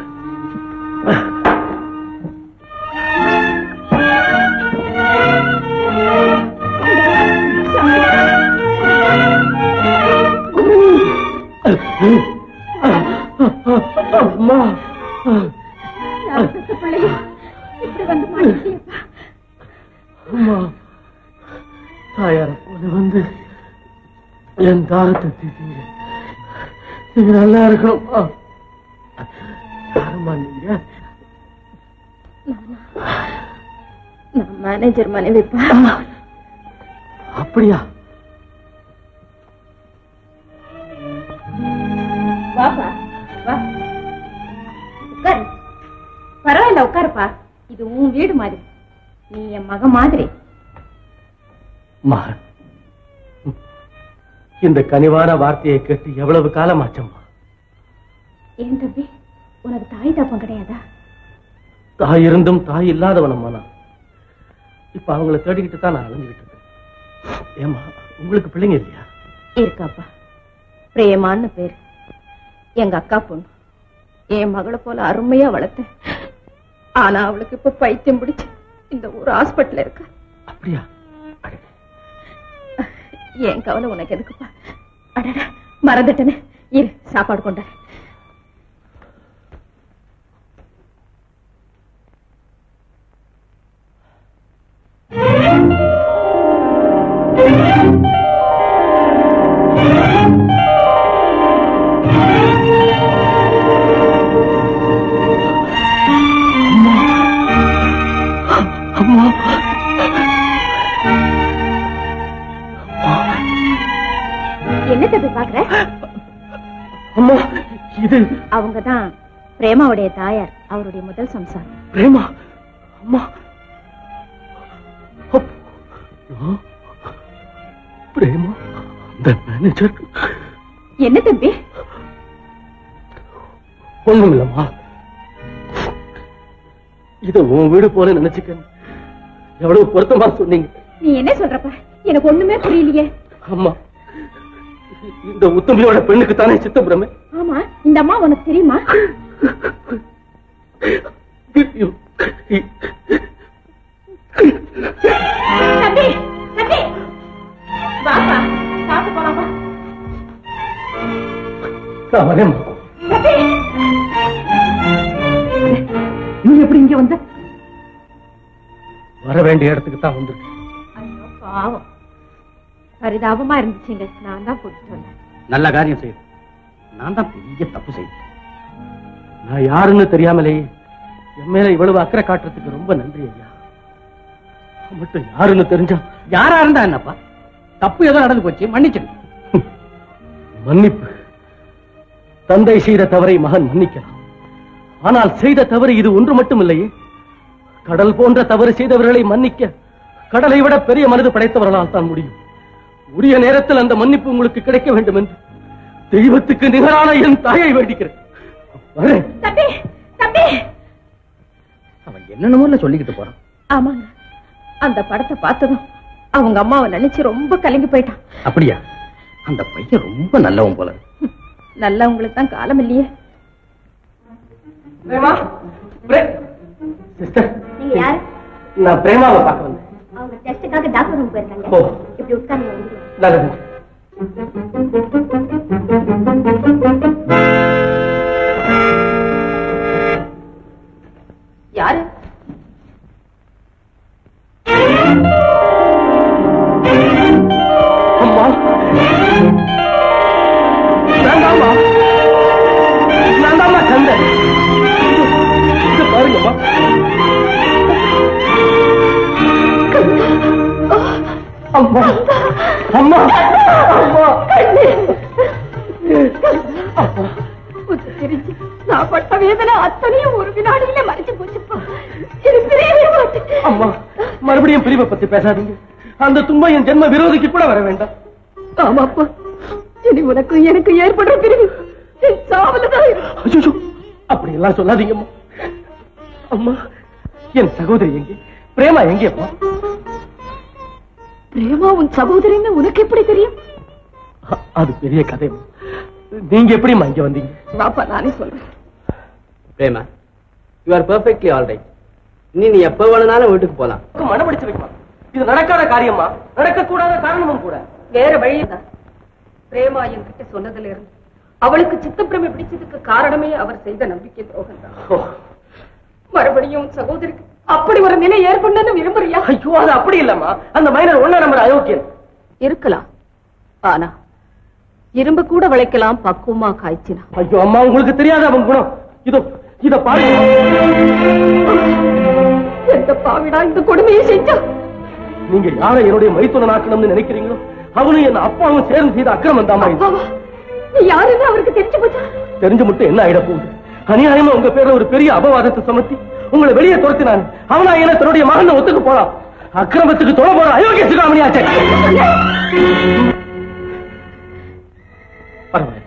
அம்மா யார் பெத்த பிள்ளையோ இப்படி வந்து மாட்டிக்கிட்டியேப்பா. அம்மா தாயார போல வந்து என் தாரத்தை தீட்டீங்க நீங்க நல்லா இருக்கணும்மா யாரும்மா நீங்க நான் மேனேஜர் மனைவிப்பா அப்படியா வாப்பா வா உட்காரு பரவாயில்ல உட்காருப்பா இது உன் வீடு மாதிரி நீ என் மக மாதிரி மகன் ம். இந்த கனிவான வார்த்தையை கேட்டு எவ்வளவு காலம் ஆச்சம்மா ஏன் தம்பி உனக்கு தாய் தாப்பம் கிடையாதா தாய் இருந்தும் தாய் இல்லாதவனம்மா நான் இப்ப அவங்கள தேடிக்கிட்டு தான் நான் அலைஞ்சுக்கிட்டு இருக்கேன் ஏமா உங்களுக்கு பிள்ளைங்க இல்லையா இருக்காப்பா பிரேமான்னு பேர் எங்க அக்கா பொண்ணு என் மகளை போல அருமையா வளர்த்தேன் ஆனா அவளுக்கு இப்ப பைத்தியம் பிடிச்சு இந்த ஊர் ஹாஸ்பிட்டல் இருக்கா அப்படியா என் கவலை உனக்கு எதுக்குப்பா அடடா மறந்துட்டேனே இரு சாப்பாடு கொண்டாரு அம்மா என்ன தம்பி பாக்குற அம்மா இது அவங்கதான் பிரேமாவுடைய தாயார் அவருடைய முதல் சம்சாரம் பிரேமா அம்மா அப்- ஆ, பிரேமா இந்த மேனேஜர் என்ன தம்பி ஒண்ணும் இல்லம்மா இத உன் வீடு போல நினைச்சுக்க எவ்வளவு பொருத்தமா சொன்னீங்க நீ என்ன சொல்றப்ப எனக்கு ஒண்ணுமே புரியலையே அம்மா இந்த உத்தமியோட பெண்ணுக்கு தானே சித்தப்புறமே ஆமா இந்த அம்மா உனக்கு தெரியுமா தம்பி தம்பி வாப்பா சாப்பிட்டு போலாமா நான் வரேம்மா தம்பி நீ எப்படி இங்க வந்த வர வேண்டிய இடத்துக்கு தான் வந்திருக்கேன் ஐயோ பாவம் பரிதாபமா இருந்துச்சுங்க நான் தான் கூட்டிட்டு வந்தேன் நல்ல காரியம் செய்யுது நான் தான் பெரிய தப்பு செய்தேன் நான் யாருன்னு தெரியாமலேயே என் மேல இவ்வளவு அக்கறை காட்டுறதுக்கு ரொம்ப நன்றி ஐயா நான் மட்டும் யாருன்னு தெரிஞ்சா யாரா இருந்தா என்னப்பா தப்பு ஏதோ நடந்து போச்சு மன்னிச்சிடு மன்னிப்பு தந்தை செய்த தவறை மகன் மன்னிக்கலாம் ஆனால் செய்த தவறு இது ஒன்று மட்டும் இல்லையே கடல் போன்ற தவறு செய்தவர்களை மன்னிக்க கடலை விட பெரிய மனது படைத்தவர்களால் தான் முடியும் உரிய நேரத்தில் அந்த மன்னிப்பு உங்களுக்கு கிடைக்க வேண்டும் என்று தெய்வத்துக்கு நிகரான என் தாயை வேண்டிக்கிறேன் வரேன் தம்பி தம்பி அவன் என்னென்னமோ சொல்லிக்கிட்டு போறான் ஆமாங்க அந்த படத்தை பார்த்ததும் அவங்க அம்மாவை நினைச்சு ரொம்ப கலங்கி போயிட்டான் அப்படியா அந்த பையன் ரொம்ப நல்லவன் போல நல்லவங்களுக்கு தான் காலம் இல்லையே பிரேமா சிஸ்டர் நீங்க யாரு நான் பிரேமாவை பார்க்க வந்தேன் அவங்க டெஸ்டுக்காக டாக்டர் ரூம் போயிருக்காங்க ஓ. இப்படி உட்கார்ந்து வந்து நல்லது யாரு அம்மா வேண்டாம்மா வேண்டாம்மா சந்தை இது பாருங்கம்மா அம்மா அம்மா அம்மா புத்து தெரிஞ்சு நான் பட்ட வேதனை அத்தனையும் ஒரு வினாடியில மறைச்சு போச்சுப்பா இது தெரியவே மாட்டேன் அம்மா மறுபடியும் பிரிவை பத்தி பேசாதீங்க அந்த துன்பம் என் ஜென்ம விரோதிக்கு கூட வர வேண்டாம் ஆமாப்பா இனி உனக்கும் எனக்கு ஏற்படுற பிரிவு என் சாவலதான் இருக்கு. அச்சோ அப்படி எல்லாம் சொல்லாதீங்கம்மா அம்மா என் சகோதரி எங்கே பிரேமா எங்கே அம்மா பிரேமா உன் சகோதரின்னு உனக்கு எப்படி தெரியும் அ- அது பெரிய கதைம்மா நீங்க எப்படிம்மா இங்க வந்தீங்க வாப்பா நானே சொல்றேன் Prema you are perfectly all right நீ நீ எப்ப வேணும்னாலும் வீட்டுக்கு போலாம் மனப்படிச்சு வைமா இது நடக்காத காரியமா நடக்க கூடாத காரணமும் கூட வேற வழிதான் பிரேமா என்கிட்ட சொன்னதுல இருந்து அவளுக்கு சித்தப்பிரமை பிடிச்சதுக்கு காரணமே அவர் செய்த நம்பிக்கை துரோகம் தான் மறுபடியும் உன் சகோதரிக்கு அப்படி ஒரு நிலை ஏற்படணும்னு விரும்புறியா ஐயோ அது அப்படி இல்லம்மா அந்த மைனர் ஒண்ணு நம்பர் அயோக்கியன் இருக்கலாம் ஆனா இரும்பு கூட விளைக்கலாம் பக்குவமா காய்ச்சினா ஐயோ அம்மா உங்களுக்கு தெரியாத அவன் குணம் இதோ இத பாருங்க எந்த பாவிடா இந்த கொடுமையை செஞ்சா நீங்க யாரை என்னுடைய மைத்துனன் ஆக்கணும்னு நினைக்கிறீங்களோ அவனும் என் அப்பாவும் சேர்ந்து செய்த அக்கிரமம் தாமா இது. அப்பாவா நீ யாருன்னு அவருக்கு தெரிஞ்சு போச்சா தெரிஞ்சு மட்டும் என்ன ஆயிட போகுது அநியாயமா உங்க பேர்ல ஒரு பெரிய அபவாதத்தை சுமத்தி உங்களை வெளியே துரத்தினான் அவனா என்ன தன்னுடைய மகன் ஒத்துக்கு போலாம் அக்கிரமத்துக்கு தொலை போற அயோக்கிய சிகாமணியாச்சே பரவாயில்ல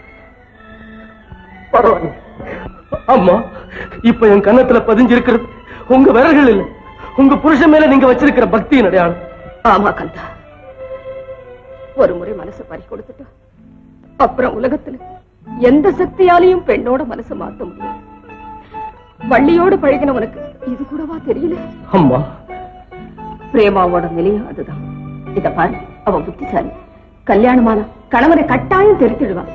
பரவாயில்ல அம்மா இப்ப என் கன்னத்துல பதிஞ்சிருக்கிறது உங்க விரல்கள் இல்ல உங்க புருஷன் மேல நீங்க வச்சிருக்கிற பக்தியின் அடையாளம் ஆமா கந்தா ஒரு முறை மனசை பறி கொடுத்துட்டா அப்புறம் உலகத்துல எந்த சக்தியாலையும் பெண்ணோட மனசை மாத்த முடியாது வள்ளியோடு பழகினவனுக்கு இது கூடவா தெரியல அம்மா பிரேமாவோட நிலையும் அதுதான் இத பாரு அவன் புத்திசாலி கல்யாணமான கணவனை கட்டாயம் தெரித்திடுவான்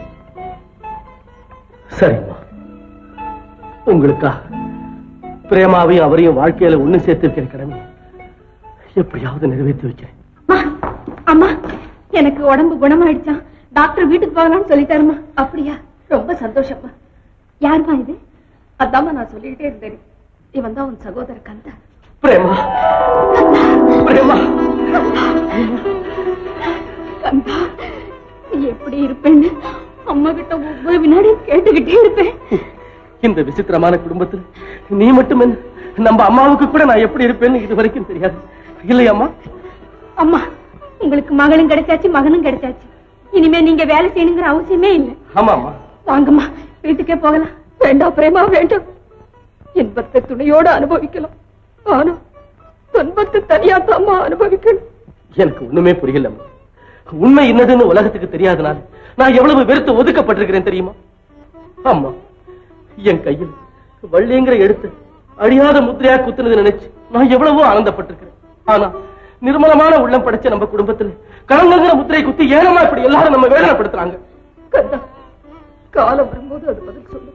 சரிம்மா உங்களுக்காக பிரேமாவையும் அவரையும் வாழ்க்கையில ஒண்ணு சேர்த்திருக்கிற கடமை எப்படியாவது நிறைவேற்றி வைக்கிறேன் அம்மா எனக்கு உடம்பு குணமாயிடுச்சான் டாக்டர் வீட்டுக்கு போகலாம்னு சொல்லிட்டாருமா அப்படியா ரொம்ப சந்தோஷமா யாருமா இது அதாம்மா நான் சொல்லிக்கிட்டே இருந்தேன் இவன் தான் உன் சகோதர கந்தா பிரேமா பிரேமா கந்தா நீ எப்படி இருப்பேன்னு அம்மா கிட்ட ஒவ்வொரு வினாடியும் கேட்டுக்கிட்டே இருப்பேன் இந்த விசித்திரமான குடும்பத்தில் நீ மட்டும் என்ன நம்ம அம்மாவுக்கு கூட நான் எப்படி இருப்பேன்னு இது வரைக்கும் தெரியாது இல்லையாம்மா அம்மா உங்களுக்கு மகளும் கிடைச்சாச்சு மகனும் கிடைச்சாச்சு இனிமே நீங்க வேலை செய்யணுங்கிற அவசியமே இல்லை ஆமாம்மா வாங்கம்மா வீட்டுக்கே போகலாம் வேண்டாம் பிரேமா வேண்டாம் இன்பத்தை துணையோட அனுபவிக்கலாம் ஆனா துன்பத்தை தனியா தாம்மா அனுபவிக்கணும் எனக்கு ஒண்ணுமே புரியலம்மா உண்மை என்னதுன்னு உலகத்துக்கு தெரியாதனால நான் எவ்வளவு வெறுத்து ஒதுக்கப்பட்டிருக்கிறேன் தெரியுமா அம்மா என் கையில் வள்ளிங்கிற எடுத்து அழியாத முத்திரையா குத்துனது நினைச்சு நான் எவ்வளவோ ஆனந்தப்பட்டிருக்கிறேன் ஆனா நிர்மலமான உள்ளம் படைச்ச நம்ம குடும்பத்துல கலங்கங்கிற முத்திரை குத்தி ஏனமா இப்படி எல்லாரும் நம்ம வேதனைப்படுத்துறாங்க கந்தா காலம் வரும்போது அது பதில் சொல்லு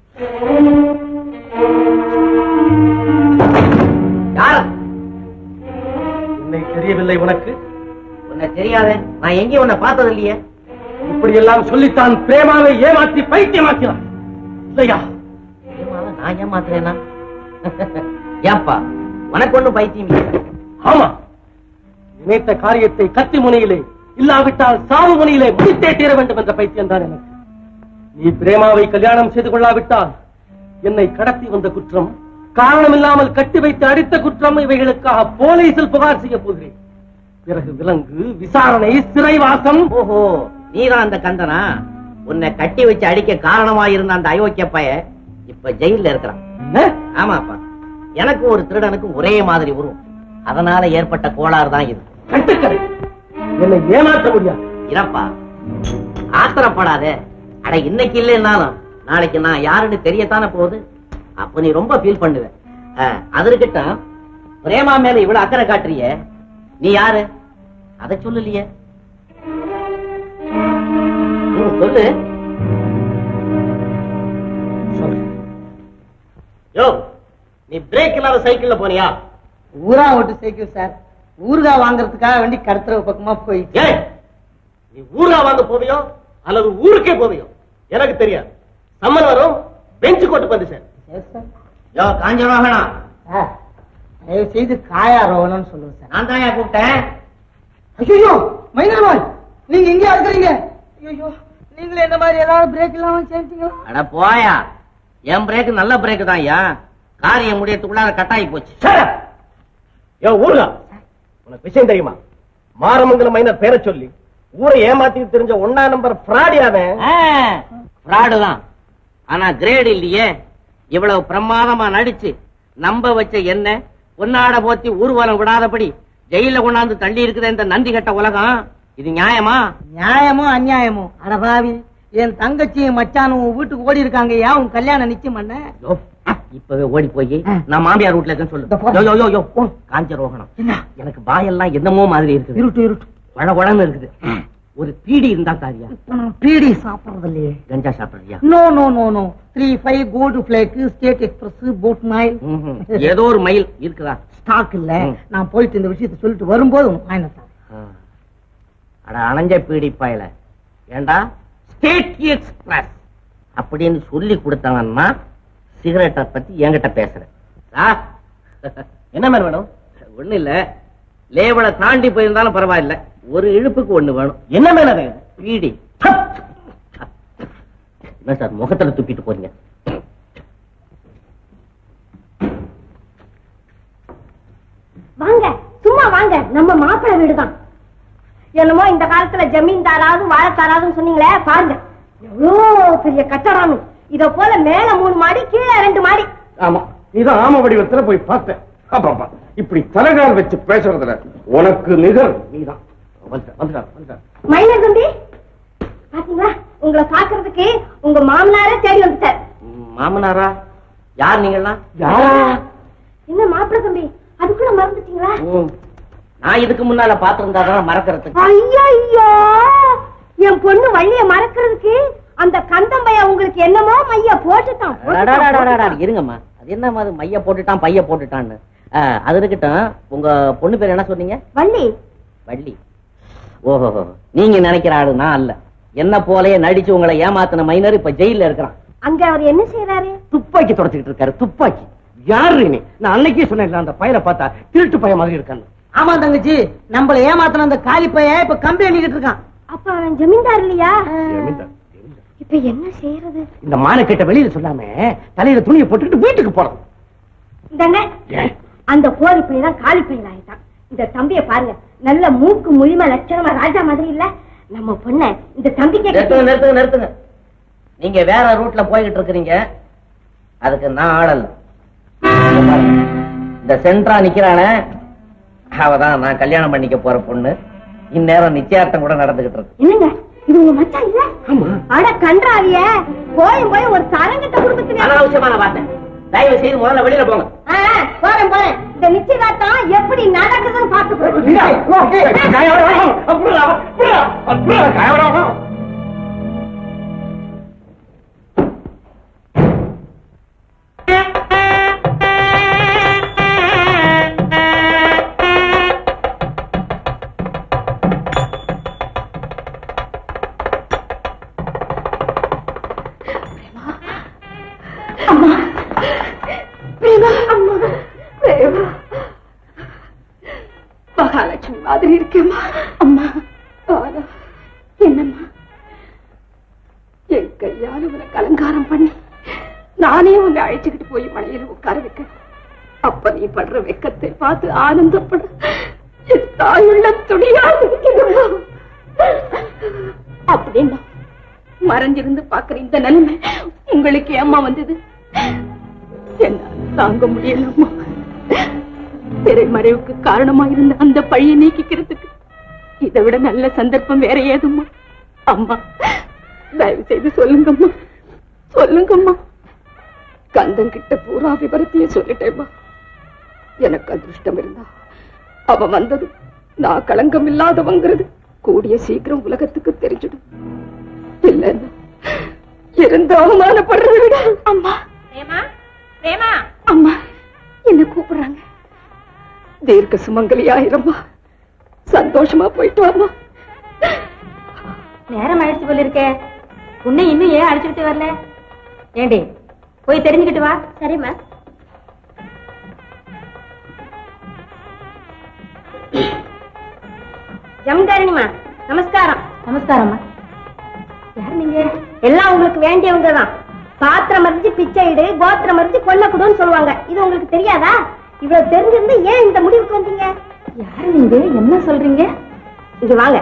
யார் என்னை தெரியவில்லை உனக்கு உன்னை தெரியாத நான் எங்கேயும் உன்னை பார்த்தது இல்லையே இப்படி எல்லாம் சொல்லித்தான் பிரேமாவை ஏமாற்றி பைத்தியமாக்கிறான் இல்லையா பிரேமாவை நான் ஏமாத்துறேனா ஏப்பா உனக்கு ஒண்ணும் பைத்தியம் இல்லை ஆமா நினைத்த காரியத்தை கத்தி முனையிலே இல்லாவிட்டால் சாவு முனையிலே முடித்தே தீர வேண்டும் என்ற பைத்தியம் தான் எனக்கு நீ பிரேமாவை கல்யாணம் செய்து கொள்ளாவிட்டால் என்னை கடத்தி வந்த குற்றம் காரணம் இல்லாமல் கட்டி வைத்து அடித்த குற்றம் இவைகளுக்காக போலீசில் புகார் செய்ய போகிறேன் பிறகு விலங்கு விசாரணை சிறைவாசம் ஓஹோ நீதான் அந்த கந்தனா உன்னை கட்டி வச்சு அடிக்க காரணமா இருந்த அந்த அயோக்கிய பைய இப்ப ஜெயில இருக்கிறான் ஆமாப்பா எனக்கு ஒரு திருடனுக்கும் ஒரே மாதிரி உருவம் அதனால ஏற்பட்ட கோளாறு தான் இது கட்டுக்கதை என்னை ஏமாற்ற முடியாது இறப்பா ஆத்திரப்படாதே அட இன்னைக்கு இல்லைன்னாலும் நாளைக்கு நான் யாருன்னு தெரியத்தானே போகுது அப்ப நீ ரொம்ப ஃபீல் பண்ணுவ அஹ், அது இருக்கட்டும் பிரேமா மேல இவ்வளவு அக்கறை காட்டுறியே நீ யாரு அதை சொல்லலையே ம், சொல்லு யோ நீ பிரேக் இல்லாத சைக்கிள்ல போனியா ஊரா ஓட்டு சைக்கிள் சார் ஊறுகாய் வாங்குறதுக்காக வேண்டி கடத்துற பக்கமா போய் ஏய் நீ ஊர்ல வாங்க போவியோ அல்லது ஊருக்கே போவியோ எனக்கு தெரியாது சம்மன் வரும் பெஞ்சு கோட்டு வந்து சார் யோ காஞ்சரோகனா சார் தயவு செய்து காயா ரோகணம்னு சொல்லுங்க சார் நான் தான் கூப்பிட்டேன் ஐயோ மைனாமால் நீங்க எங்க இருக்கிறீங்க ஐயோ நீங்களே என்ன மாதிரி ஏதாவது பிரேக் இல்லாம சேர்த்தீங்க அட போயா என் பிரேக் நல்ல பிரேக் தான் ஐயா காரியம் முடியறதுக்குள்ளார கட்டாயி போச்சு யோ ஊர்லா உனக்கு விஷயம் தெரியுமா மாரமங்கலம் மைனர் பேரை சொல்லி ஊரை ஏமாத்தி தெரிஞ்ச ஒன்னா நம்பர் ஃப்ராடியாவன் ஃப்ராடு தான் ஆனா கிரேடு இல்லையே இவ்வளவு பிரமாதமா நடிச்சு நம்ப வச்ச என்ன பொன்னாட போத்தி ஊர்வலம் விடாதபடி ஜெயில கொண்டாந்து தள்ளி இருக்குது இந்த நந்தி கட்ட உலகம் இது நியாயமா நியாயமோ அநியாயமோ அடபாவி என் தங்கச்சியும் மச்சானும் உன் வீட்டுக்கு ஓடி இருக்காங்க ஏன் உன் கல்யாணம் நிச்சயம் பண்ண யோ, இப்பவே ஓடி போய் நான் மாமியார் வீட்டுல இருக்கேன்னு சொல்லு யோ, யோ, யோ, யோ, போ. காஞ்ச ரோகணம் எனக்கு வாயெல்லாம் என்னமோ மாதிரி இருக்குது இருட்டு இருட்டு வள வளன்னு இருக்குது ஒரு பீடி இருந்தா காரியா இப்ப நான் பீடி சாப்பிடுறது இல்லையே கஞ்சா சாப்பிடுறியா no no no no three five gold flake state express போட் மைல் ம்ஹும். ஏதோ ஒரு மயில் இருக்குதா ஸ்டாக் இல்ல ம். நான் போயிட்டு இந்த விஷயத்தை சொல்லிட்டு வரும்போது உனக்கு வாங்கினேன் சார் ஆ. அட அணைஞ்ச பீடி பாயல ஏண்டா ஸ்டேட் எக்ஸ்பிரஸ் அப்படின்னு சொல்லி கொடுத்தவன்னா சிகரெட்டை பத்தி என்கிட்ட பேசுறேன் சார் என்ன மேடம் வேணும் ஒண்ணு இல்ல லேவலை தாண்டி போயிருந்தாலும் பரவாயில்ல ஒரு இழுப்புக்கு ஒண்ணு வேணும் என்ன மேல பீடி என்ன சார் முகத்துல துப்பிட்டு போறீங்க வாங்க சும்மா வாங்க நம்ம மாப்பிள்ளை வீடுதான் என்னமோ இந்த காலத்துல ஜமீன்தாராவது வாழத்தாராதுன்னு சொன்னீங்களே பாருங்க எவ்வளோ பெரிய கட்டடம் இத போல மேல மூணு மாடி கீழே ரெண்டு மாடி ஆமா நீதான் ஆம வடிவத்துல போய் பார்த்தேன் ஆமாப்பா இப்படி தலைகால் வச்சு பேசுறதுல உனக்கு நிகர் நீதான் வந்துட்டா வந்துட்டா வந்துட்டா மைனர் தம்பி பாத்தீங்களா உங்களை பாக்குறதுக்கு உங்க மாமனாரே தேடி வந்துட்டார் மாமனாரா யார் நீங்களாம் என்ன மாப்பிள்ள தம்பி அதுக்குள்ள மறந்துட்டீங்களா நான் இதுக்கு முன்னால பாத்திருந்தா தான் மறக்கிறதுக்கு ஐயோ ஐயோ என் பொண்ணு வள்ளிய மறக்கிறதுக்கு அந்த கந்தம்பைய உங்களுக்கு என்னமோ மைய போட்டுட்டான் போட்டுட்டான், அடாடாடாடாடா, போட்டுட்டான். இருங்கம்மா அது என்ன மாதிரி மைய போட்டுட்டான் பைய போட்டுட்டான்னு ஆ, அது இருக்கட்டும் உங்க பொண்ணு பேர் என்ன சொன்னீங்க வள்ளி வள்ளி ஓஹோ நீங்க நினைக்கிற ஆளு நான் அல்ல என்ன போலயே நடிச்சு உங்களை ஏமாத்தின மைனர் இப்ப ஜெயில இருக்கிறான் அங்க அவர் என்ன செய்யறாரு துப்பாக்கி தொடச்சுக்கிட்டு இருக்காரு துப்பாக்கி யாரு நீ நான் அன்னைக்கே சொன்னேன் அந்த பையனை பார்த்தா திருட்டு பையன் மாதிரி இருக்கான்னு ஆமா தங்கச்சி நம்மள ஏமாத்தின அந்த காலி பையன் இப்ப கம்பி எண்ணிக்கிட்டு இருக்கான் அப்ப அவன் ஜமீன்தார் இல்லையா ஜமீன்தார். இப்ப என்ன செய்யறது இந்த மானக்கிட்ட வெளியில சொல்லாம தலையில துணியை போட்டுக்கிட்டு வீட்டுக்கு போறோம் இந்தாங்க ஏன் அந்த கோரி பையன் தான் காலி பையன் ஆயிட்டான் இந்த தம்பிய பாருங்க நல்ல மூக்கு முழிமா லட்சணமா ராஜா மாதிரி இல்ல நம்ம பொண்ண இந்த தம்பிக்கு நிறுத்துங்க நிறுத்துங்க நிறுத்துங்க நீங்க வேற ரூட்ல போய்கிட்டு இருக்கிறீங்க அதுக்கு நான் ஆளல்ல இங்க பாருங்க. இந்த சென்ட்ரா நிக்கிறானே அவதான் நான் கல்யாணம் பண்ணிக்க போற பொண்ணு இந்நேரம் நிச்சயார்த்தம் கூட நடந்துகிட்டு இருக்கு என்னங்க இது உங்க மச்சான் இல்ல அட கன்றாவிய போயும் போய் ஒரு தரங்கிட்ட குடும்பத்துல அனாவசியமான வார்த்தை தயவு செய்து முதல்ல வெளியில போங்க ஆ, போறேன் போறேன் இந்த நிச்சயதார்த்தம் எப்படி நடக்குதுன்னு பாத்து அம்மா பிரேமா அம்மா பிரேமா மகாலட்சுமி மாதிரி இருக்கேம்மா அம்மா ஆனா என்னம்மா என் கையால உனக்கு அலங்காரம் பண்ணி நானே உன்னை அழைச்சுக்கிட்டு போய் மலையில உட்கார வைக்க அப்ப நீ படுற வெக்கத்தை பார்த்து ஆனந்தப்பட என் தாயுள்ள துணியாது இருக்கிறதா அப்படின்னா மறைஞ்சிருந்து பாக்குற இந்த நிலைமை உங்களுக்கு ஏம்மா வந்தது என்னால தாங்க முடியலம்மா திரைமறைவுக்கு காரணமா இருந்த அந்த பழியை நீக்கிக்கிறதுக்கு இதை விட நல்ல சந்தர்ப்பம் வேற ஏதும்மா அம்மா தயவு செய்து சொல்லுங்கம்மா சொல்லுங்கம்மா கந்தன் கிட்ட பூரா விவரத்தையும் சொல்லிட்டேம்மா எனக்கு அதிர்ஷ்டம் இருந்தா அவ வந்தது நான் களங்கம் இல்லாதவங்கிறது கூடிய சீக்கிரம் உலகத்துக்கு தெரிஞ்சிடும் இல்லைன்னா இருந்து அவமானப்படுறதை விட அம்மா பிரேமா பிரேமா அம்மா என்ன கூப்பிடுறாங்க தீர்க்க சுமங்கலி ஆயிரம்மா சந்தோஷமா போயிட்டு வாமா நேரம் ஆயிடுச்சு போல இருக்கே உன்னை இன்னும் ஏன் அழைச்சுக்கிட்டு வரல ஏண்டி போய் தெரிஞ்சுக்கிட்டு வா சரிம்மா ஜமீன்தாரணிமா நமஸ்காரம் நமஸ்காரம்மா யார் நீங்க எல்லாம் உங்களுக்கு வேண்டியவங்க தான் பாத்திரம் மறிஞ்சு பிச்சை இடு கோத்திரம் மறிஞ்சு கொல்ல குடுன்னு சொல்லுவாங்க இது உங்களுக்கு தெரியாதா இவ்வளவு தெரிஞ்சிருந்து ஏன் இந்த முடிவுக்கு வந்தீங்க யாரு நீங்க என்ன சொல்றீங்க இங்க வாங்க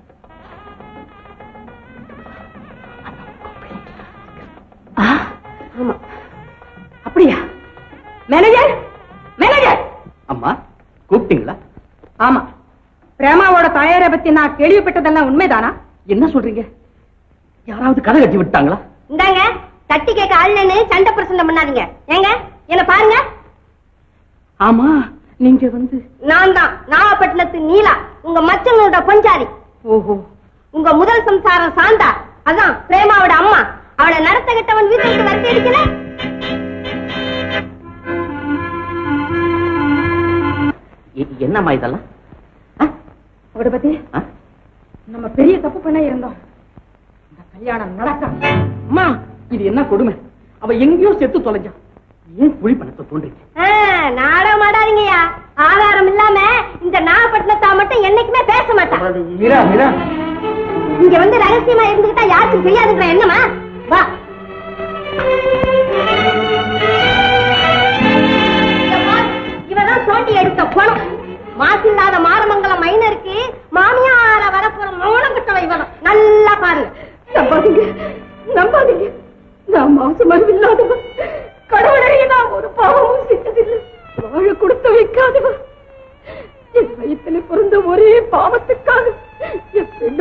ஆமா அப்படியா மேனேஜர் மேனேஜர் அம்மா கூப்பிட்டீங்களா ஆமா பிரேமாவோட தாயாரை பத்தி நான் கேள்விப்பட்டதெல்லாம் உண்மைதானா என்ன சொல்றீங்க யாராவது கதை கட்டி விட்டாங்களா இந்தாங்க தட்டி கேட்க ஆள்னு சண்டை பிரசண்டம் பண்ணாதீங்க ஏங்க என்ன பாருங்க ஆமா நீங்க வந்து நான் தான் நாகப்பட்டினத்து நீலா உங்க மச்சனோட பஞ்சாரி ஓஹோ உங்க முதல் சம்சாரம் சாந்தா அதான் பிரேமாவோட அம்மா அவளை நடத்த கெட்டவன் வீட்டுக்கு வரட்டி அடிக்கல இ- என்னம்மா இதெல்லாம் அவட பத்தி நம்ம பெரிய தப்பு பண்ண இருந்தோம் இந்த கல்யாணம் நடக்க அம்மா இது என்ன கொடுமை அவ எங்கேயோ செத்து தொலைஞ்சா ஏன் குழி பணத்தை தோன்றீங்க ஆ, நாடகம் ஆடாதீங்கய்யா ஆதாரம் இல்லாம இந்த நாகப்பட்டினத்தா மட்டும் என்னைக்குமே பேச மாட்டான் மீரா மீரா இங்க வந்து ரகசியமா இருந்துகிட்டா யாருக்கும் தெரியாதுங்கிற என்னமா வா இவதான் தோண்டி எடுத்த பணம் மாசில்லாத மாரமங்கலம் மைனருக்கு மாமியார வர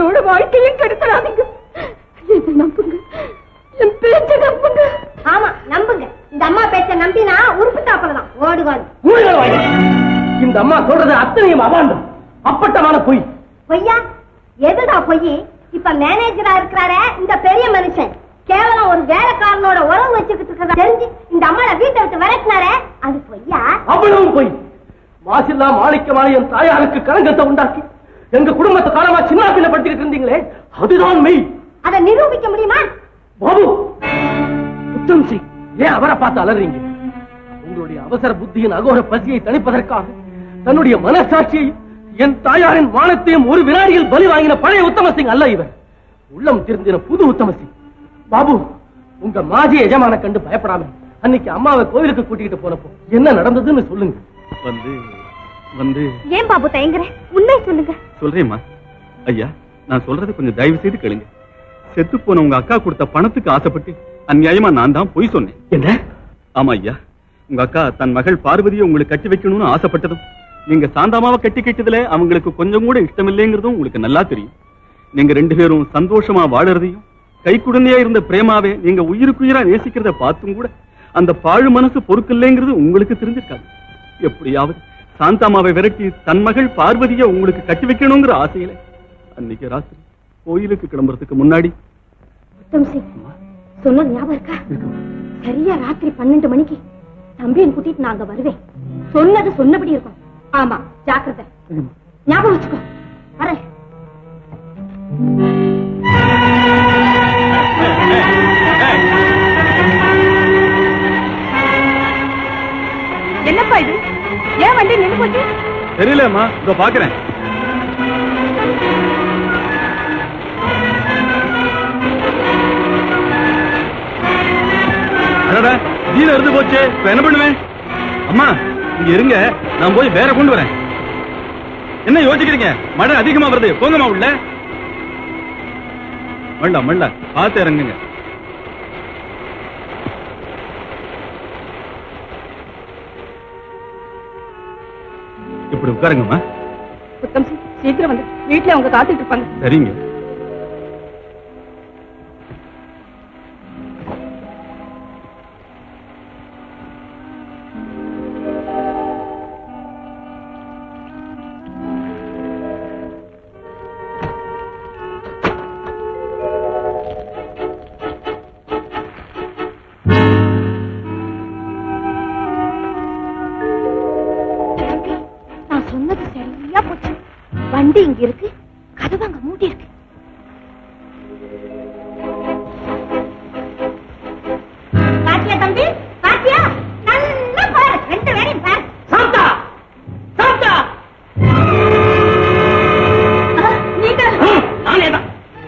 என்னோட வாழ்க்கையும் கெடுத்துறாதீங்க என்ன நம்புங்க என் பேச்ச நம்புங்க ஆமா நம்புங்க இந்த அம்மா பேச்ச நம்பினா உறுப்பு தாப்பலாம் ஓடுகாது ஊழல் வாங்கி. இந்த அம்மா சொல்றது அத்தனையும் அவாண்டம் அப்பட்டமான பொய் பொய்யா எதுடா பொய் இப்ப மேனேஜரா இருக்கிறாரே இந்த பெரிய மனுஷன் கேவலம் ஒரு வேலைக்காரனோட உறவு வச்சுக்கிட்டு இருக்கிறதா தெரிஞ்சு இந்த அம்மாவை வீட்டை விட்டு விரட்டினாரே அது பொய்யா அவ்வளவு பொய் மாசில்லா மாணிக்கமான என் தாயாருக்கு களங்கத்தை உண்டாக்கி எங்க குடும்பத்தை காலமா சின்ன பிள்ளை படுத்திக்கிட்டு இருந்தீங்களே அதுதான் மெய் அதை நிரூபிக்க முடியுமா பாபு புத்தம் சிங் ஏன் அவரை பார்த்து அலறீங்க உங்களுடைய அவசர புத்தியின் அகோர பசியை தணிப்பதற்காக தன்னுடைய மனசாட்சியை என் தாயாரின் மானத்தையும் ஒரு வினாடியில் பலி வாங்கின பழைய உத்தம சிங் அல்ல இவர் உள்ளம் திருந்தின புது உத்தம சிங் பாபு உங்க மாஜி எஜமான கண்டு பயப்படாம அன்னைக்கு அம்மாவை கோவிலுக்கு கூட்டிக்கிட்டு போனப்போ என்ன நடந்ததுன்னு சொல்லுங்க வந்து வந்து ஏன் பாபு தயங்குற உண்மை சொல்லுங்க சொல்றேம்மா ஐயா நான் சொல்றது கொஞ்சம் தயவு செய்து கேளுங்க செத்து போன உங்க அக்கா கொடுத்த பணத்துக்கு ஆசைப்பட்டு அநியாயமா நான் தான் பொய் சொன்னேன் என்ன ஆமா ஐயா உங்க அக்கா தன் மகள் பார்வதியை உங்களுக்கு கட்டி வைக்கணும்னு ஆசைப்பட்டதும் நீங்க சாந்தாமாவை கட்டி கட்டதுல அவங்களுக்கு கொஞ்சம் கூட இஷ்டம் இல்லைங்கிறதும் உங்களுக்கு நல்லா தெரியும் நீங்க ரெண்டு பேரும் சந்தோஷமா வாழறதையும் கை குழந்தையா இருந்த பிரேமாவே நீங்க உயிருக்குயிரா நேசிக்கிறத பார்த்தும் கூட அந்த பாழு மனசு பொறுக்கில்லைங்கிறது உங்களுக்கு தெரிஞ்சிருக்காது எப்படியாவது சாந்தாமாவை விரட்டி தன் மகள் பார்வதியை உங்களுக்கு கட்டி வைக்கணுங்கிற ஆசையில அன்னைக்கு ராத்திரி கோயிலுக்கு கிளம்புறதுக்கு முன்னாடி உத்தம் சிங் சொன்னது ஞாபகம் இருக்கா சரியா ராத்திரி பன்னெண்டு மணிக்கு தம்பியன் கூட்டிட்டு நான் அங்க வருவேன் சொன்னது சொன்னபடி இருக்கும் ஆமா ஜாக்கிரதை ஞாபகம் வச்சுக்கோ வரேன் என்னப்பா இது ஏன் வண்டி நின்று போச்சு தெரியலம்மா இதோ பாக்குறேன் அடடா ஜீரோ இருந்து போச்சு இப்ப என்ன பண்ணுவேன் அம்மா இங்க இருங்க நான் போய் வேற கொண்டு வரேன் என்ன யோசிக்கிறீங்க மழை அதிகமா வருது போங்கம்மா உள்ள மள்ள மள்ள பார்த்து இறங்குங்க இப்படி உட்காருங்கம்மா உத்தம் சிங் சீக்கிரம் வந்து வீட்டுல அவங்க காத்துட்டு இருப்பாங்க சரிங்க நான் சொன்னது சரியா போச்சு வண்டி இங்க இருக்கு கதவு அங்க மூடி இருக்கு பாத்தியா தம்பி பாத்தியா நல்லா பாரு ரெண்டு பேரையும் பாரு சாந்தா சாந்தா நீங்க நானே தான்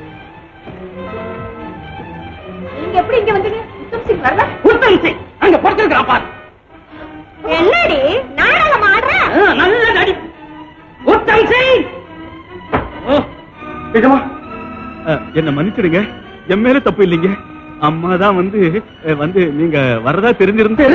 நீங்க எப்படி இங்க வந்தீங்க உத்தம் சிங் வரல உத்தம் சிங் அங்க படுத்திருக்கிறான் பாரு என்னடி நாடகம் ஆடுற ஆ, நல்ல நடி உத்தம் சிங் நிஜமா என்ன மன்னிச்சிடுங்க என் மேல தப்பு இல்லைங்க அம்மா தான் வந்து அஹ், வந்து நீங்க வரதா தெரிஞ்சிருந்து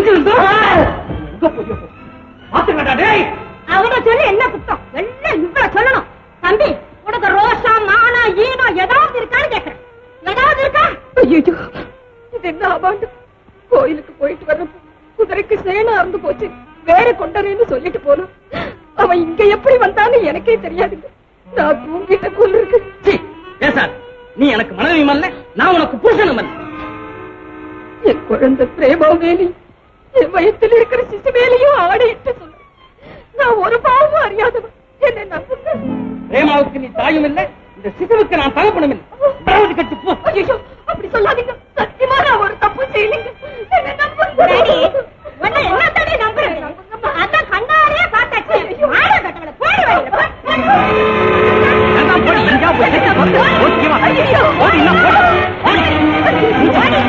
பாத்துக்கடா டேய் அவட சொல்லி என்ன குத்தம் எல்லாம் இவ்வளவு சொல்லணும் தம்பி உனக்கு ரோஷம் மானம் ஈனம் ஏதாவது இருக்கான்னு கேக்குறேன் ஏதாவது இருக்கா ஐயோ இது என்ன அபாண்டம் கோயிலுக்கு போயிட்டு வர்றப்போ குதிரைக்கு சேனா அறுந்து போச்சு வேற கொண்டறேன்னு சொல்லிட்டு போனான் அவன் இங்க எப்படி வந்தான்னு எனக்கே தெரியாதுங்க நான் தூங்கிட்ட போல இருக்கு பேசாத நீ எனக்கு மனைவி மல்ல நான் உனக்கு புருஷனும் அல்ல என் குழந்தை பிரேமா வேலி என் வயத்தில் இருக்கிற சிசு வேலையும் ஆடையிட்டு சொல்ல நான் ஒரு பாவமும் அறியாதவன் என்ன நம்புங்க பிரேமாவுக்கு நீ தாயும் இல்ல இந்த சிசுவுக்கு நான் தகப்பனும் இல்ல விடாது கட்டு போ ஐயோ அப்படி சொல்லாதீங்க சத்தியமா நான் ஒரு தப்பு செய்யலைங்க என்ன நம்புங்க டேடி, உன்னை என்ன தடி நம்புறது? அதான் கண்ணாடியே பார்த்தாச்சு. மாட கட்டவள, போடி வெளியில, போ. வேண்டாம், போடி, எங்கேயாவது போய் செத்து வந்து, ஓகேவா? ஓடி, இன்னும் போடி. ஓடி.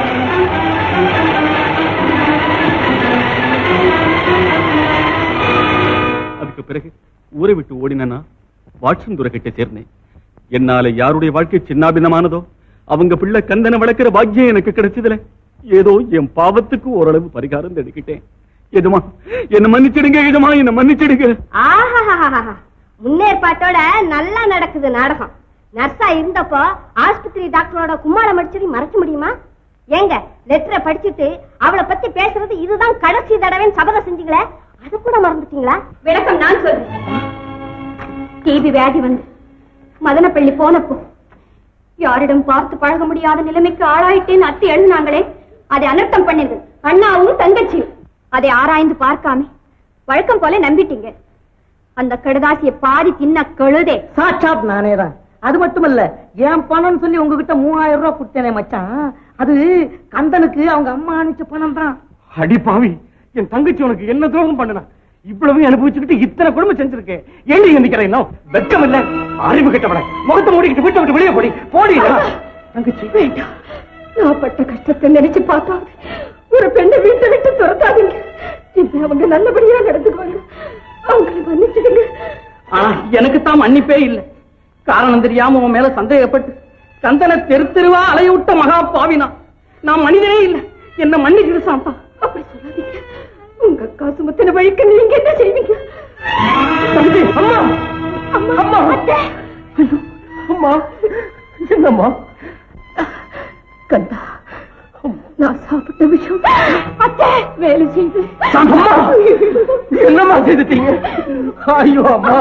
அதுக்கு பிறகு ஊரை விட்டு ஓடினா வாட்சன் துறை கிட்ட சேர்ந்தேன் என்னால யாருடைய வாழ்க்கை சின்னாபின்னமானதோ அவங்க பிள்ளை கந்தனை வளர்க்கிற பாக்கியம் எனக்கு கிடைச்சதுல ஏதோ என் பாவத்துக்கு ஓரளவு பரிகாரம் தேடிக்கிட்டேன் எதுமா என்ன மன்னிச்சிடுங்க எதுமா என்ன மன்னிச்சிடுங்க ஆஹாஹாஹாஹா. முன்னேற்பாட்டோட நல்லா நடக்குது நாடகம் நர்ஸா இருந்தப்போ ஆஸ்பத்திரி டாக்டரோட கும்மாளம் அடிச்சதை மறைக்க முடியுமா ஏங்க லெட்டரை படிச்சுட்டு அவளை பத்தி பேசுறது இதுதான் கடைசி தடவைன்னு சபதம் செஞ்சீங்களே அது கூட மறந்துட்டீங்களா விளக்கம் நான் சொல்றேன் டிபி வியாதி வந்து மதனப்பள்ளி போனப்போ யாரிடம் பார்த்து பழக முடியாத நிலைமைக்கு ஆளாயிட்டேன்னு அத்தை எழுதினாங்களே அதை அனர்த்தம் பண்ணிது அண்ணாவும் தங்கச்சியும் அதை ஆராய்ந்து பார்க்காம வழக்கம் போல நம்பிட்டீங்க அந்த கடுதாசியை பாதி தின்ன கழுதே சாட்சாத் நானே தான் அது மட்டுமல்ல என் பணம்னு சொல்லி உங்ககிட்ட மூவாயிரம் ரூபாய் கொடுத்தேனே மச்சான் அது கந்தனுக்கு அவங்க அம்மா அனுப்பிச்ச பணம் தான் அடி பாவி என் தங்கச்சி உனக்கு என்ன துரோகம் பண்ணுனா இவ்வளவு அனுபவிச்சுக்கிட்டு இத்தனை குடும்பம் செஞ்சிருக்கேன் ஏண்டி நிக்கிறேன் வெட்கம் இல்ல அறிவு கட்டப்பட முகத்தை மூடிக்கிட்டு வீட்டை விட்டு வெளியே போடி போடி தங்கச்சி வேண்டாம் நான் பட்ட கஷ்டத்தை நினைச்சு பார்த்தா ஒரு பெண்ணை வீட்டை விட்டு துரத்தாதீங்க இப்ப அவங்க நல்லபடியா நடந்துக்குவாங்க அவங்களை மன்னிச்சிடுங்க ஆனா எனக்கு தான் மன்னிப்பே இல்லை காரணம் தெரியாம உன் மேல சந்தேகப்பட்டு கந்தனை தெரு தெருவா அலையூட்ட மகா பாவினா நான் மனிதனே இல்லை என்ன மன்னிக்கிடு சாந்தா அப்படி சொல்லாதீங்க உங்க அக்கா சுமத்தின வழிக்கு நீங்க என்ன செய்வீங்க தங்கச்சி அம்மா அம்மா அம்மா அம்மா என்னம்மா கந்தா நான் சாப்பிட்ட விஷயம் அத்தை வேலை செய்து அம்மா என்னம்மா செய்துட்டீங்க ஐயோ அம்மா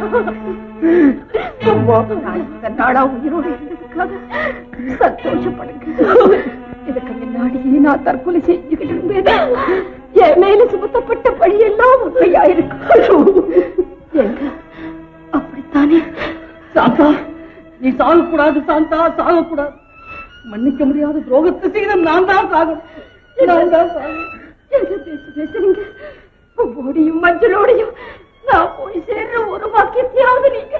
அம்மா நான் நாளா உயிரோடு இருந்ததுக்காக சந்தோஷப்படுங்க இதுக்கு முன்னாடியே நான் தற்கொலை செஞ்சுக்கிட்டு இருந்தேன் என் மேல சுமத்தப்பட்ட பழியெல்லாம் உண்மையாயிருக்கு எங்க அப்படித்தானே சாந்தா நீ சாகக்கூடாது சாந்தா சாகக்கூடாது மன்னிக்க முடியாத துரோகத்தை செய்த நான் தான் சாகும் நான் தான் சாகும் என்ன பேசி பேசுறீங்க ஓடியும் மஞ்சளோடையும் நான் போய் சேர்ற ஒரு வாக்கியத்தையாவது நீங்க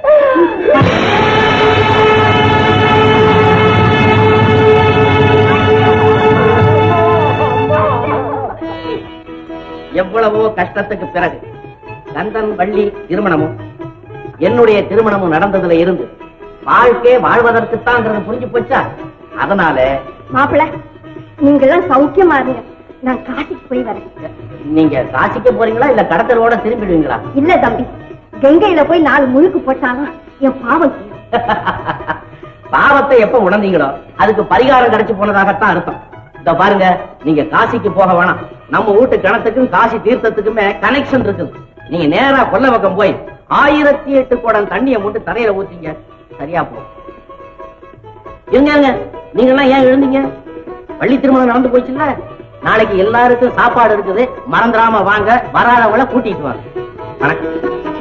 எவ்வளவோ கஷ்டத்துக்கு பிறகு கந்தன் வள்ளி திருமணமும் என்னுடைய திருமணமும் நடந்ததுல இருந்து வாழ்க்கை வாழ்வதற்குத்தாங்கிறது புரிஞ்சு போச்சா அதனால மாப்பிள்ள நீங்க எல்லாம் சௌக்கியமா இருங்க நான் காசிக்கு போய் வரேன் நீங்க காசிக்கு போறீங்களா இல்ல கடத்தலோட திரும்பிடுவீங்களா இல்ல தம்பி கங்கையில போய் நாலு முழுக்கு போட்டாலும் என் பாவம் தீரும். பாவத்தை எப்ப உணர்ந்தீங்களோ அதுக்கு பரிகாரம் கிடைச்சு போனதாகத்தான் அர்த்தம் இந்த பாருங்க நீங்க காசிக்கு போக வேணாம் நம்ம வீட்டு கிணத்துக்கும் காசி தீர்த்தத்துக்குமே கனெக்ஷன் இருக்குது நீங்க நேரா கொல்ல பக்கம் போய் ஆயிரத்தி எட்டு குடம் தண்ணியை மட்டும் தரையில ஊத்திங்க சரியா போகும் இருங்க இருங்க நீங்க எல்லாம் ஏன் எழுந்தீங்க பள்ளி திருமணம் நடந்து போச்சுல்ல நாளைக்கு எல்லாருக்கும் சாப்பாடு இருக்குது மறந்துடாம வாங்க வராதவங்கள கூட்டிட்டு வாங்க வணக்கம்